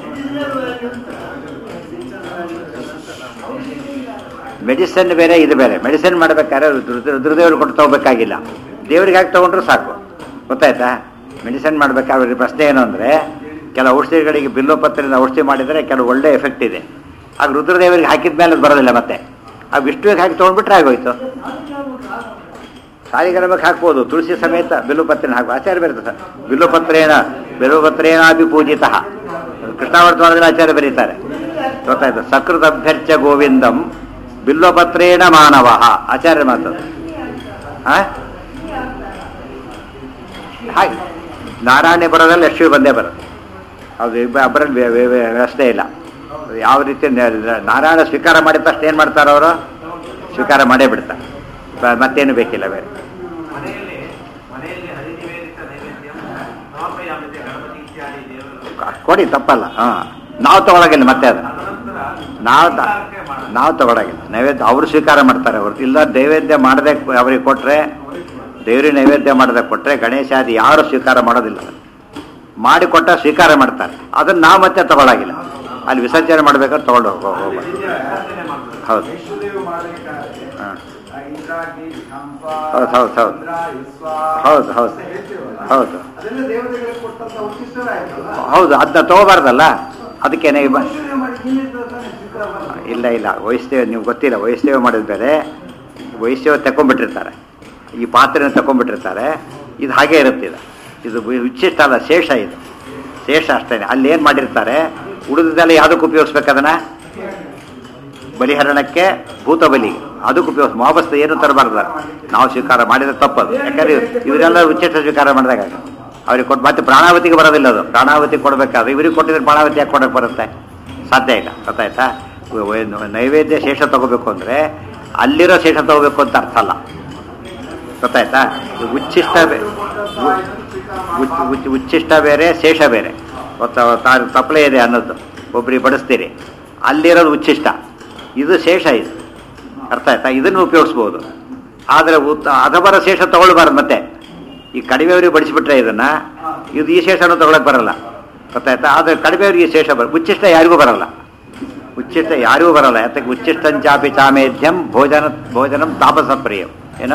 ಮೆಡಿಸಿನ್ ಬೇರೆ ಇದು ಬೇರೆ ಮೆಡಿಸಿನ್ ಮಾಡ್ಬೇಕಾದ್ರೆ ರುದ್ರ- ರುದ್ರದೇವರು ಕೊಟ್ಟು ತಗೋಬೇಕಾಗಿಲ್ಲ ದೇವರಿಗೆ ಹಾಕಿ ತಗೊಂಡ್ರು ಸಾಕು ಗೊತ್ತಾಯ್ತಾ ಮೆಡಿಸಿನ್ ಮಾಡ್ಬೇಕಾದ್ರೆ ಪ್ರಶ್ನೆ ಏನು ಅಂದರೆ ಕೆಲವು ಔಷಧಿಗಳಿಗೆ ಬಿಲ್ಲೋಪತ್ರಿಂದ ಔಷಧಿ ಮಾಡಿದರೆ ಕೆಲವು ಒಳ್ಳೆ ಎಫೆಕ್ಟ್ ಇದೆ ಆಗ ರುದ್ರದೇವರಿಗೆ ಹಾಕಿದ ಮೇಲೆ ಅದು ಬರೋದಿಲ್ಲ ಮತ್ತೆ ಆ ವಿಷ್ಣುವಿಗೆ ಹಾಕಿ ತೊಗೊಂಡ್ಬಿಟ್ರೆ ಆಗೋಯ್ತು ಸಾಲಿಗ್ರಾಮಕ್ಕೆ ಹಾಕ್ಬೋದು ತುಳಸಿ ಸಮೇತ ಬಿಲ್ಲುಪತ್ರೆನ ಹಾಕುವ ಆಚಾರ್ಯ ಬರುತ್ತೆ ಸರ್ ಬಿಲ್ಲುಪತ್ರೇನ ಬಿಲ್ಲುಪತ್ರೇನಾಭಿ ಪೂಜಿತ ಕೃಷ್ಣಾವರ್ತಮಾನದಲ್ಲಿ ಆಚಾರ್ಯ ಬರೀತಾರೆ ಗೊತ್ತಾಯ್ತು ಸಕೃತ ಅಭ್ಯರ್ಚ ಗೋವಿಂದಂ ಬಿಲ್ಲುಪತ್ರೇಣ ಮಾನವ ಆಚಾರ್ಯ ಮಾತು ಆ? ಹಾಗೆ ನಾರಾಯಣ ಬರೋದ್ರಲ್ಲಿ ಲಕ್ಷ್ಮಿ ಬಂದೇ ಬರುತ್ತೆ ಅದು ಅಬ್ಬರಲ್ಲಿ ವ್ಯವಸ್ಥೆ ಇಲ್ಲ ಅದು ಯಾವ ರೀತಿ ನ- ನಾರಾಯಣ ಸ್ವೀಕಾರ ಮಾಡಿದ ತಕ್ಷಣ ಏನು ಮಾಡ್ತಾರೆ ಅವರು ಸ್ವೀಕಾರ ಮಾಡೇ ಬಿಡ್ತಾರೆ ಬ- ಮತ್ತೇನು ಬೇಕಿಲ್ಲ ಬೇರೆ ಮನೆಯಲ್ಲಿ ಮನೆಯಲ್ಲಿ ಹರಿನಿವೇದಿತ ನೈವೇದ್ಯ ಸಮರ್ಪಯಾಮಿತೆ ಗಣಪತಿ ಇತ್ಯಾದಿ ದೇವರು ಕೊಡಿ ತಪ್ಪಲ್ಲ ಹಾಂ ನಾವು ತಗೊಳಗಿಲ್ಲ ಮತ್ತೆ ಅದು ತದನಂತರ ನಾವು ತ- ಸ್ವೀಕಾರಕ್ಕೆ ಮಾಡೋದು. ನಾವು ತಗೊಳಗಿಲ್ಲ ನೈವೇದ್ಯ ಅವರು ಸ್ವೀಕಾರ ಮಾಡ್ತಾರೆ ಅವರು ಇಲ್ಲ ನೈವೇದ್ಯ ಮಾಡದೆ ಅವರಿಗೆ ಕೊಟ್ಟರೆ ದೇವ್ರಿಗೆ ನೈವೇದ್ಯ ಮಾಡದೆ ಕೊಟ್ಟರೆ ಗಣೇಶಾದಿ ಯಾರು ಸ್ವೀಕಾರ ಮಾಡೋದಿಲ್ಲ ಮಾಡಿ ಕೊಟ್ಟ ಸ್ವೀಕಾರ ಮಾಡ್ತಾರೆ ಅದನ್ನ ನಾವು ಮತ್ತೆ ತಗೊಳಗಿಲ್ಲ ಅಲ್ಲಿ ವಿಸರ್ಜನೆ ಮಾಡ್ಬೇಕಾದ್ರೆ ತಗೊಂಡು ಹೋಗೋ ಹೋಗ್ಬಾರ್ದು. ವಿಸರ್ಜನೆ ಮಾಡೋದು. ಹೌದು ವೈಷ್ಣುದೇವ ಮಾಡಬೇಕಾದ್ರೆ ಹಾಂ ಆ ಇಂದ್ರಾಗಿ ಕಂಪ ಹೌದು, ಹೌದು, ಹೌದು. ಇಂದ್ರ, ವಿಶ್ವ ಹೌದು, ಹೌದು. ಅಂತ ಹೇಳ್ತೀವಲ್ಲ. ಹೌದು ಅದೆಲ್ಲ ದೇವತೆಗಳಿಗೆ ಕೊಟ್ಟಂತ ಉಚಿಷ್ಟವೇ ಆಯ್ತಲ್ಲ ಹೌದು ಅದನ್ನ ತಗೋಬಾರ್ದಲ್ಲ ಅದಕ್ಕೇನೆ ಇವ ವೈಷ್ಣುದೇವ ಮಾಡಿ ಹಿಂದೆ ತಾನೇ ಸ್ವೀಕಾರ ಮಾಡ್ತಾರೆ. ಇಲ್ಲ ಇಲ್ಲ ವೈಷ್ಣವ ನೀವು ಗೊತ್ತಿಲ್ಲ ವೈಷ್ಣವ ಮಾಡಿದ ಬೇರೆ ವೈಷ್ಣವ ತಕೊಂಡ್ಬಿಟ್ಟಿರ್ತಾರೆ ಈ ಪಾತ್ರೆನ ತಕೊಂಡ್ಬಿಟ್ಟಿರ್ತಾರೆ ಇದು ಹಾಗೆ ಇರುತ್ತೆ ಇದು ಇದು ವಿಚಿಷ್ಟ ಅಲ್ಲ ಶೇಷ ಇದು ಶೇಷ ಅಷ್ಟೇ ಅಲ್ಲಿ ಏನು ಮಾಡಿರ್ತಾರೆ ಉಳಿದದೆಲ್ಲ ಯಾವುದಕ್ಕೆ ಉಪಯೋಗಿಸ್ಬೇಕು ಅದನ್ನ ಬಲಿಹರಣಕ್ಕೆ ಭೂತ ಬಲಿ ಅದಕ್ಕೆ ಉಪಯೋಗಿಸ್ ವಾಪಸ್ ಏನು ತರಬಾರ್ದು ನಾವು ಸ್ವೀಕಾರ ಮಾಡಿದ್ರೆ ತಪ್ಪದು ಯಾಕಂದ್ರೆ ಇವರೆಲ್ಲ ಉಚಿತ ಸ್ವೀಕಾರ ಮಾಡಿದಾಗ ಅವ್ರಿಗೆ ಕೊಟ್ಟು ಮತ್ತೆ ಪ್ರಾಣಾವತಿಗೆ ಬರೋದಿಲ್ಲ ಅದು ಪ್ರಾಣಾವತಿ ಕೊಡಬೇಕಾದ್ರೆ ಇವ್ರಿಗೆ ಕೊಟ್ಟಿದ್ರೆ ಪ್ರಾಣಾವತಿ ಯಾಕೆ ಕೊಡಕ್ಕೆ ಬರುತ್ತೆ ಸಾಧ್ಯ ಇಲ್ಲ ಗೊತ್ತಾಯ್ತಾ ವ- ವ- ನೈವೇದ್ಯ ಶೇಷ ತಗೋಬೇಕು ಅಂದರೆ ಅಲ್ಲಿರೋ ಶೇಷ ತಗೋಬೇಕು ಅಂತ ಅರ್ಥ ಅಲ್ಲ ಗೊತ್ತಾಯ್ತಾ ಈ ಉಚ್ಚಿಷ್ಟ ಬೇ- ಉ- ಉಚ್- ಉಚ್- ಉಚ್ಚಿಷ್ಟ ಬೇರೆ ಶೇಷ ಬೇರೆ ಗೊತ್ತಾ ತಾ- ತಪ್ಪಲೆ ಇದೆ ಅನ್ನೋದು ಒಬ್ರಿಗೆ ಬಡಿಸ್ತೀರಿ ಅಲ್ಲಿರೋದು ಉಚ್ಚಿಷ್ಟ ಇದು ಶೇಷ ಇದು ಅರ್ಥ ಆಯ್ತಾ ಇದನ್ನು ಉಪಯೋಗಿಸ್ಬೋದು ಆದರೆ ಉತ್ ಅದಬರ ಶೇಷ ತಗೊಳ್ಬಾರ್ದು ಮತ್ತೆ ಈ ಕಡಿಮೆಯವರಿಗೆ ಬಡಿಸಿಬಿಟ್ರೆ ಇದನ್ನ ಇದು ಈ ಶೇಷನೂ ತಗೊಳಕ್ ಬರಲ್ಲ ಗೊತ್ತಾಯ್ತಾ ಆದರೆ ಕಡಿಮೆಯವರಿಗೆ ಈ ಶೇಷ ಬರ ಉಚ್ಚಿಷ್ಟ ಯಾರಿಗೂ ಬರಲ್ಲ ಉಚ್ಚಿಷ್ಟ ಯಾರಿಗೂ ಬರಲ್ಲ ಯಾತಕ್ಕೆ ಉಚ್ಚಿಷ್ಟಂಚಾಪಿ ಚಾಮೇಧ್ಯಂ ಭೋಜನ ಭೋಜನಂ ತಾಪಸ ಪ್ರಿಯಂ ಏನೋ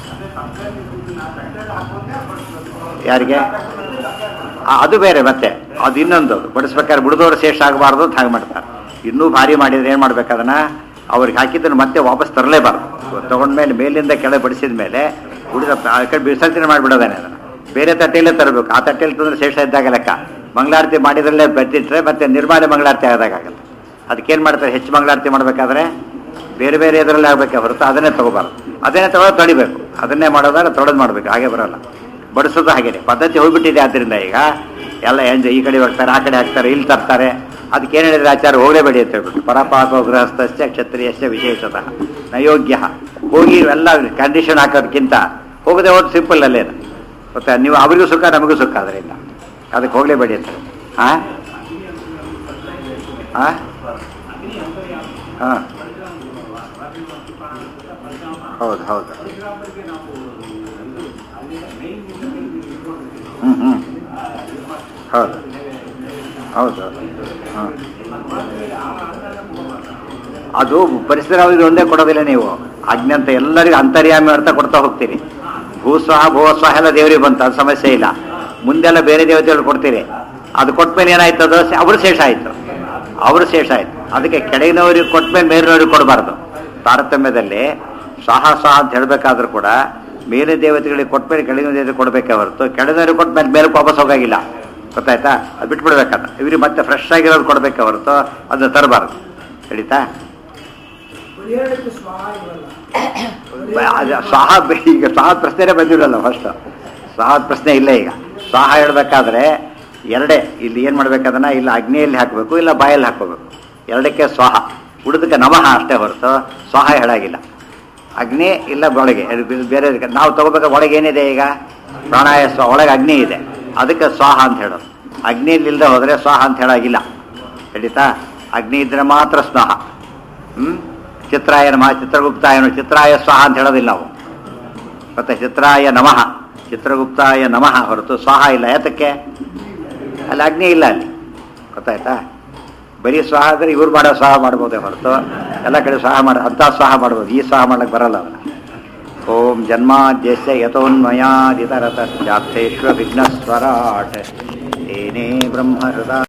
ಯಾರಿಗೆ ಆ, ಅದು ಬೇರೆ ಮತ್ತೆ ಅದು ಇನ್ನೊಂದು ಬಡಿಸ್ಬೇಕಾದ್ರೆ ಬಿಡದವ್ರ ಶೇಷ ಆಗಬಾರ್ದು ಅಂತ ಹಾಗೆ ಮಾಡ್ತಾರೆ ಇನ್ನೂ ಭಾರಿ ಮಾಡಿದ್ರೆ ಏನು ಮಾಡ್ಬೇಕು ಅದನ್ನ ಅವ್ರಿಗೆ ಹಾಕಿದ್ದನ್ನು ಮತ್ತೆ ವಾಪಸ್ ತರಲೇಬಾರ್ದು ತಗೊಂಡ್ಮೇಲೆ ಮೇಲಿಂದ ಕೆಳಗೆ ಬಡಿಸಿದ ಮೇಲೆ ಉಳಿದ ಆ ಕಡೆ ವಿಸರ್ಜನೆ ಮಾಡಿಬಿಡೋದಾನೆ ಅದನ್ನು ಬೇರೆ ತಟ್ಟೆಯಲ್ಲೇ ತರಬೇಕು ಆ ತಟ್ಟೆಯಲ್ಲಿ ತಂದ್ರೆ ಶೇಷ ಇದ್ದಾಗ ಲೆಕ್ಕ ಮಂಗಳಾರತಿ ಮಾಡಿದ್ರಲ್ಲೇ ಬೆಟ್ಟಿಟ್ರೆ ಮತ್ತೆ ನಿರ್ಮಾಣ ಮಂಗಳಾರತಿ ಆದಾಗಲ್ಲ ಅದಕ್ಕೇನು ಮಾಡ್ತಾರೆ ಹೆಚ್ಚು ಮಂಗಳಾರತಿ ಮಾಡಬೇಕಾದ್ರೆ ಬೇರೆ ಬೇರೆ ಇದರಲ್ಲಿ ಆಗಬೇಕೆ ಹೊರತು ಅದನ್ನೇ ತಗೋಬಾರ್ದು ಅದನ್ನೇ ತಗೊಳ್ಳೋದು ತೊಳಿಬೇಕು ಅದನ್ನೇ ಮಾಡೋದಾದ್ರೆ ತೊಳೆದು ಮಾಡಬೇಕು ಹಾಗೆ ಬರೋಲ್ಲ ಬಡಿಸೋದು ಹಾಗೇನೆ ಪದ್ಧತಿ ಹೋಗ್ಬಿಟ್ಟಿದೆ ಆದ್ದರಿಂದ ಈಗ ಎಲ್ಲ ಎಂಜ ಈ ಕಡೆ ಹೋಗ್ತಾರೆ ಆ ಕಡೆ ಹಾಕ್ತಾರೆ ಇಲ್ಲಿ ತರ್ತಾರೆ ಅದಕ್ಕೆ ಏನು ಹೇಳಿದ್ರೆ ಆಚಾರ ಹೋಗಲೇಬೇಡಿ ಅಂತ ಹೇಳ್ಬಿಟ್ಟು ಪರಪಾಪ ಗೃಹಸ್ಥಸ್ಯ ಕ್ಷತ್ರಿಯಸ್ಯ ವಿಶೇಷತಃ ನಯೋಗ್ಯ ಹೋಗಿ ಎಲ್ಲ ಕಂಡೀಷನ್ ಹಾಕೋದಕ್ಕಿಂತ ಹೋಗದೆ ಹೋದ್ ಸಿಂಪಲ್ ಅಲ್ಲೇ ಅದು. ಗೊತ್ತಾ ನೀವು ಅವರಿಗೂ ಸುಖ ನಮಗೂ ಸುಖ ಅದರಿಂದ ಅದಕ್ಕೆ ಹೋಗಲೇಬೇಡಿ ಅಂತ ಹೇಳಿ ಹಾಂ ಹಾಂ ಹಾಂ ಹೌದು ಹೌದು ಹ್ಞೂ ಹ್ಞೂ ಹೌದು ಹೌದು ಹಾಂ ಅದು ಪರಿಸರ ಅವರಿಗೆ ಒಂದೇ ಕೊಡೋದಿಲ್ಲ ನೀವು ಅಜ್ಞಂತ ಎಲ್ಲರಿಗೂ ಅಂತರ್ಯಾಮಿ ಅರ್ಥ ಕೊಡ್ತಾ ಹೋಗ್ತೀರಿ ಭೂಸ್ವಾಹ ಭೂಸ್ವಾಹ ಎಲ್ಲ ದೇವರಿಗೆ ಬಂತು ಅದು ಸಮಸ್ಯೆ ಇಲ್ಲ ಮುಂದೆಲ್ಲ ಬೇರೆ ದೇವತೆಗಳು ಕೊಡ್ತೀರಿ ಅದು ಕೊಟ್ಮೇಲೆ ಏನಾಯ್ತು ಅದು ಅವರು ಶೇಷ ಆಯ್ತು ಅವರು ಶೇಷ ಆಯ್ತು ಅದಕ್ಕೆ ಕೆಳಗಿನವ್ರಿಗೆ ಕೊಟ್ಮೇಲೆ ಮೇಲಿನವ್ರಿಗೆ ಕೊಡಬಾರ್ದು ತಾರತಮ್ಯದಲ್ಲಿ ಸಾಹ ಸಾಹ ಅಂತ ಹೇಳಬೇಕಾದ್ರೂ ಕೂಡ ಮೇಲೆ ದೇವತೆಗಳಿಗೆ ಕೊಟ್ಮೇಲೆ ಕೆಳಗಿನ ದೇವತೆ ಕೊಡಬೇಕೇ ಹೊರತು ಕೆಳಗಿನವ್ರಿಗೆ ಕೊಟ್ಮೇಲೆ ಮೇಲೆ ವಾಪಸ್ ಹೋಗಾಗಿಲ್ಲ ಗೊತ್ತಾಯ್ತಾ ಅದು ಬಿಟ್ಬಿಡ್ಬೇಕಂತ ಇವ್ರಿಗೆ ಮತ್ತೆ ಫ್ರೆಶ್ ಆಗಿರೋದು ಕೊಡಬೇಕೇ ಹೊರತು ಅದನ್ನ ತರಬಾರ್ದು ಹೇಳಿತಾ ಪರಿಹಾರಕ್ಕೆ ಸ್ವಾಹ ಇರಲ್ಲ ಅದು ಸ್ವಾಹ ಬೆ- ಈಗ ಸ್ವಾಹ ಪ್ರಶ್ನೆನೇ ಬಂದಿರಲ್ಲ ಫಸ್ಟ್ ಸ್ವಾಹ ಪ್ರಶ್ನೆ ಇಲ್ಲ ಈಗ ಸ್ವಾಹ ಹೇಳ್ಬೇಕಾದ್ರೆ ಎರಡೇ ಇಲ್ಲಿ ಏನು ಮಾಡ್ಬೇಕದನ್ನ ಇಲ್ಲ ಅಗ್ನಿಯಲ್ಲಿ ಹಾಕಬೇಕು ಇಲ್ಲ ಬಾಯಲ್ಲಿ ಹಾಕೋಬೇಕು ಎರಡಕ್ಕೆ ಸ್ವಾಹ ಉಳಿದಕ್ಕೆ ನಮಃ ಅಷ್ಟೇ ಹೊರತು ಸ್ವಾಹ ಹೇಳಾಗಿಲ್ಲ ಅಗ್ನಿ ಇಲ್ಲ ಒಳಗೆ ಅದು ಬೇ- ಬೇರೆ ಇದಕ್ಕೆ ನಾವು ತಗೋಬೇಕಾದ್ರೆ ಒಳಗೆ ಏನಿದೆ ಈಗ ಪ್ರಾಣಾಯ ಸ್ವ ಒಳಗೆ ಅಗ್ನಿ ಇದೆ ಅದಕ್ಕೆ ಸ್ವಾಹ ಅಂತ ಹೇಳೋದು ಅಗ್ನಿಯಲ್ಲಿ ಇಲ್ಲದೆ ಹೋದರೆ ಸ್ವಾಹ ಅಂತ ಹೇಳಾಗಿಲ್ಲ ಹೇಳಿತಾ ಅಗ್ನಿ ಇದ್ರೆ ಮಾತ್ರ ಸ್ವಾಹ ಹ್ಮ್ ಚಿತ್ರಾಯ ನಮಃ ಚಿತ್ರಗುಪ್ತಾಯ ನಮಃ. ಚಿತ್ರಾಯ ಸ್ವಾಹ ಅಂತ ಹೇಳೋದಿಲ್ಲ ನಾವು ಮತ್ತೆ ಚಿತ್ರಾಯ ನಮಃ ಚಿತ್ರಗುಪ್ತಾಯ ನಮಃ ಹೊರತು ಸ್ವಾಹ ಇಲ್ಲ ಯಾತಕ್ಕೆ ಅಲ್ಲಿ ಅಗ್ನಿ ಇಲ್ಲ ಅಲ್ಲಿ ಗೊತ್ತಾಯ್ತಾ ಬರೀ ಸ್ವಾಹ ಆದರೆ ಇವ್ರು ಮಾಡೋ ಸ್ವಾಹ ಮಾಡ್ಬೋದೇ ಹೊರತು ಎಲ್ಲ ಕಡೆ ಸ್ವಾಹ ಮಾಡ ಅಂಥ ಸ್ವಾಹ ಮಾಡ್ಬೋದು ಈ ಸ್ವಾಹ ಮಾಡಕ್ಕೆ ಬರಲ್ಲ ಅವನ ಓಂ ಜನ್ಮಾದ್ಯಸ್ಯ ಯಥೋನ್ಮಯಾದಿತರತಶ್ಚಾರ್ಥೇಶ್ವ ವಿಘ್ನಸ್ವರಾಟ್ ಏನೇ ಬ್ರಹ್ಮ ಹೃದಯ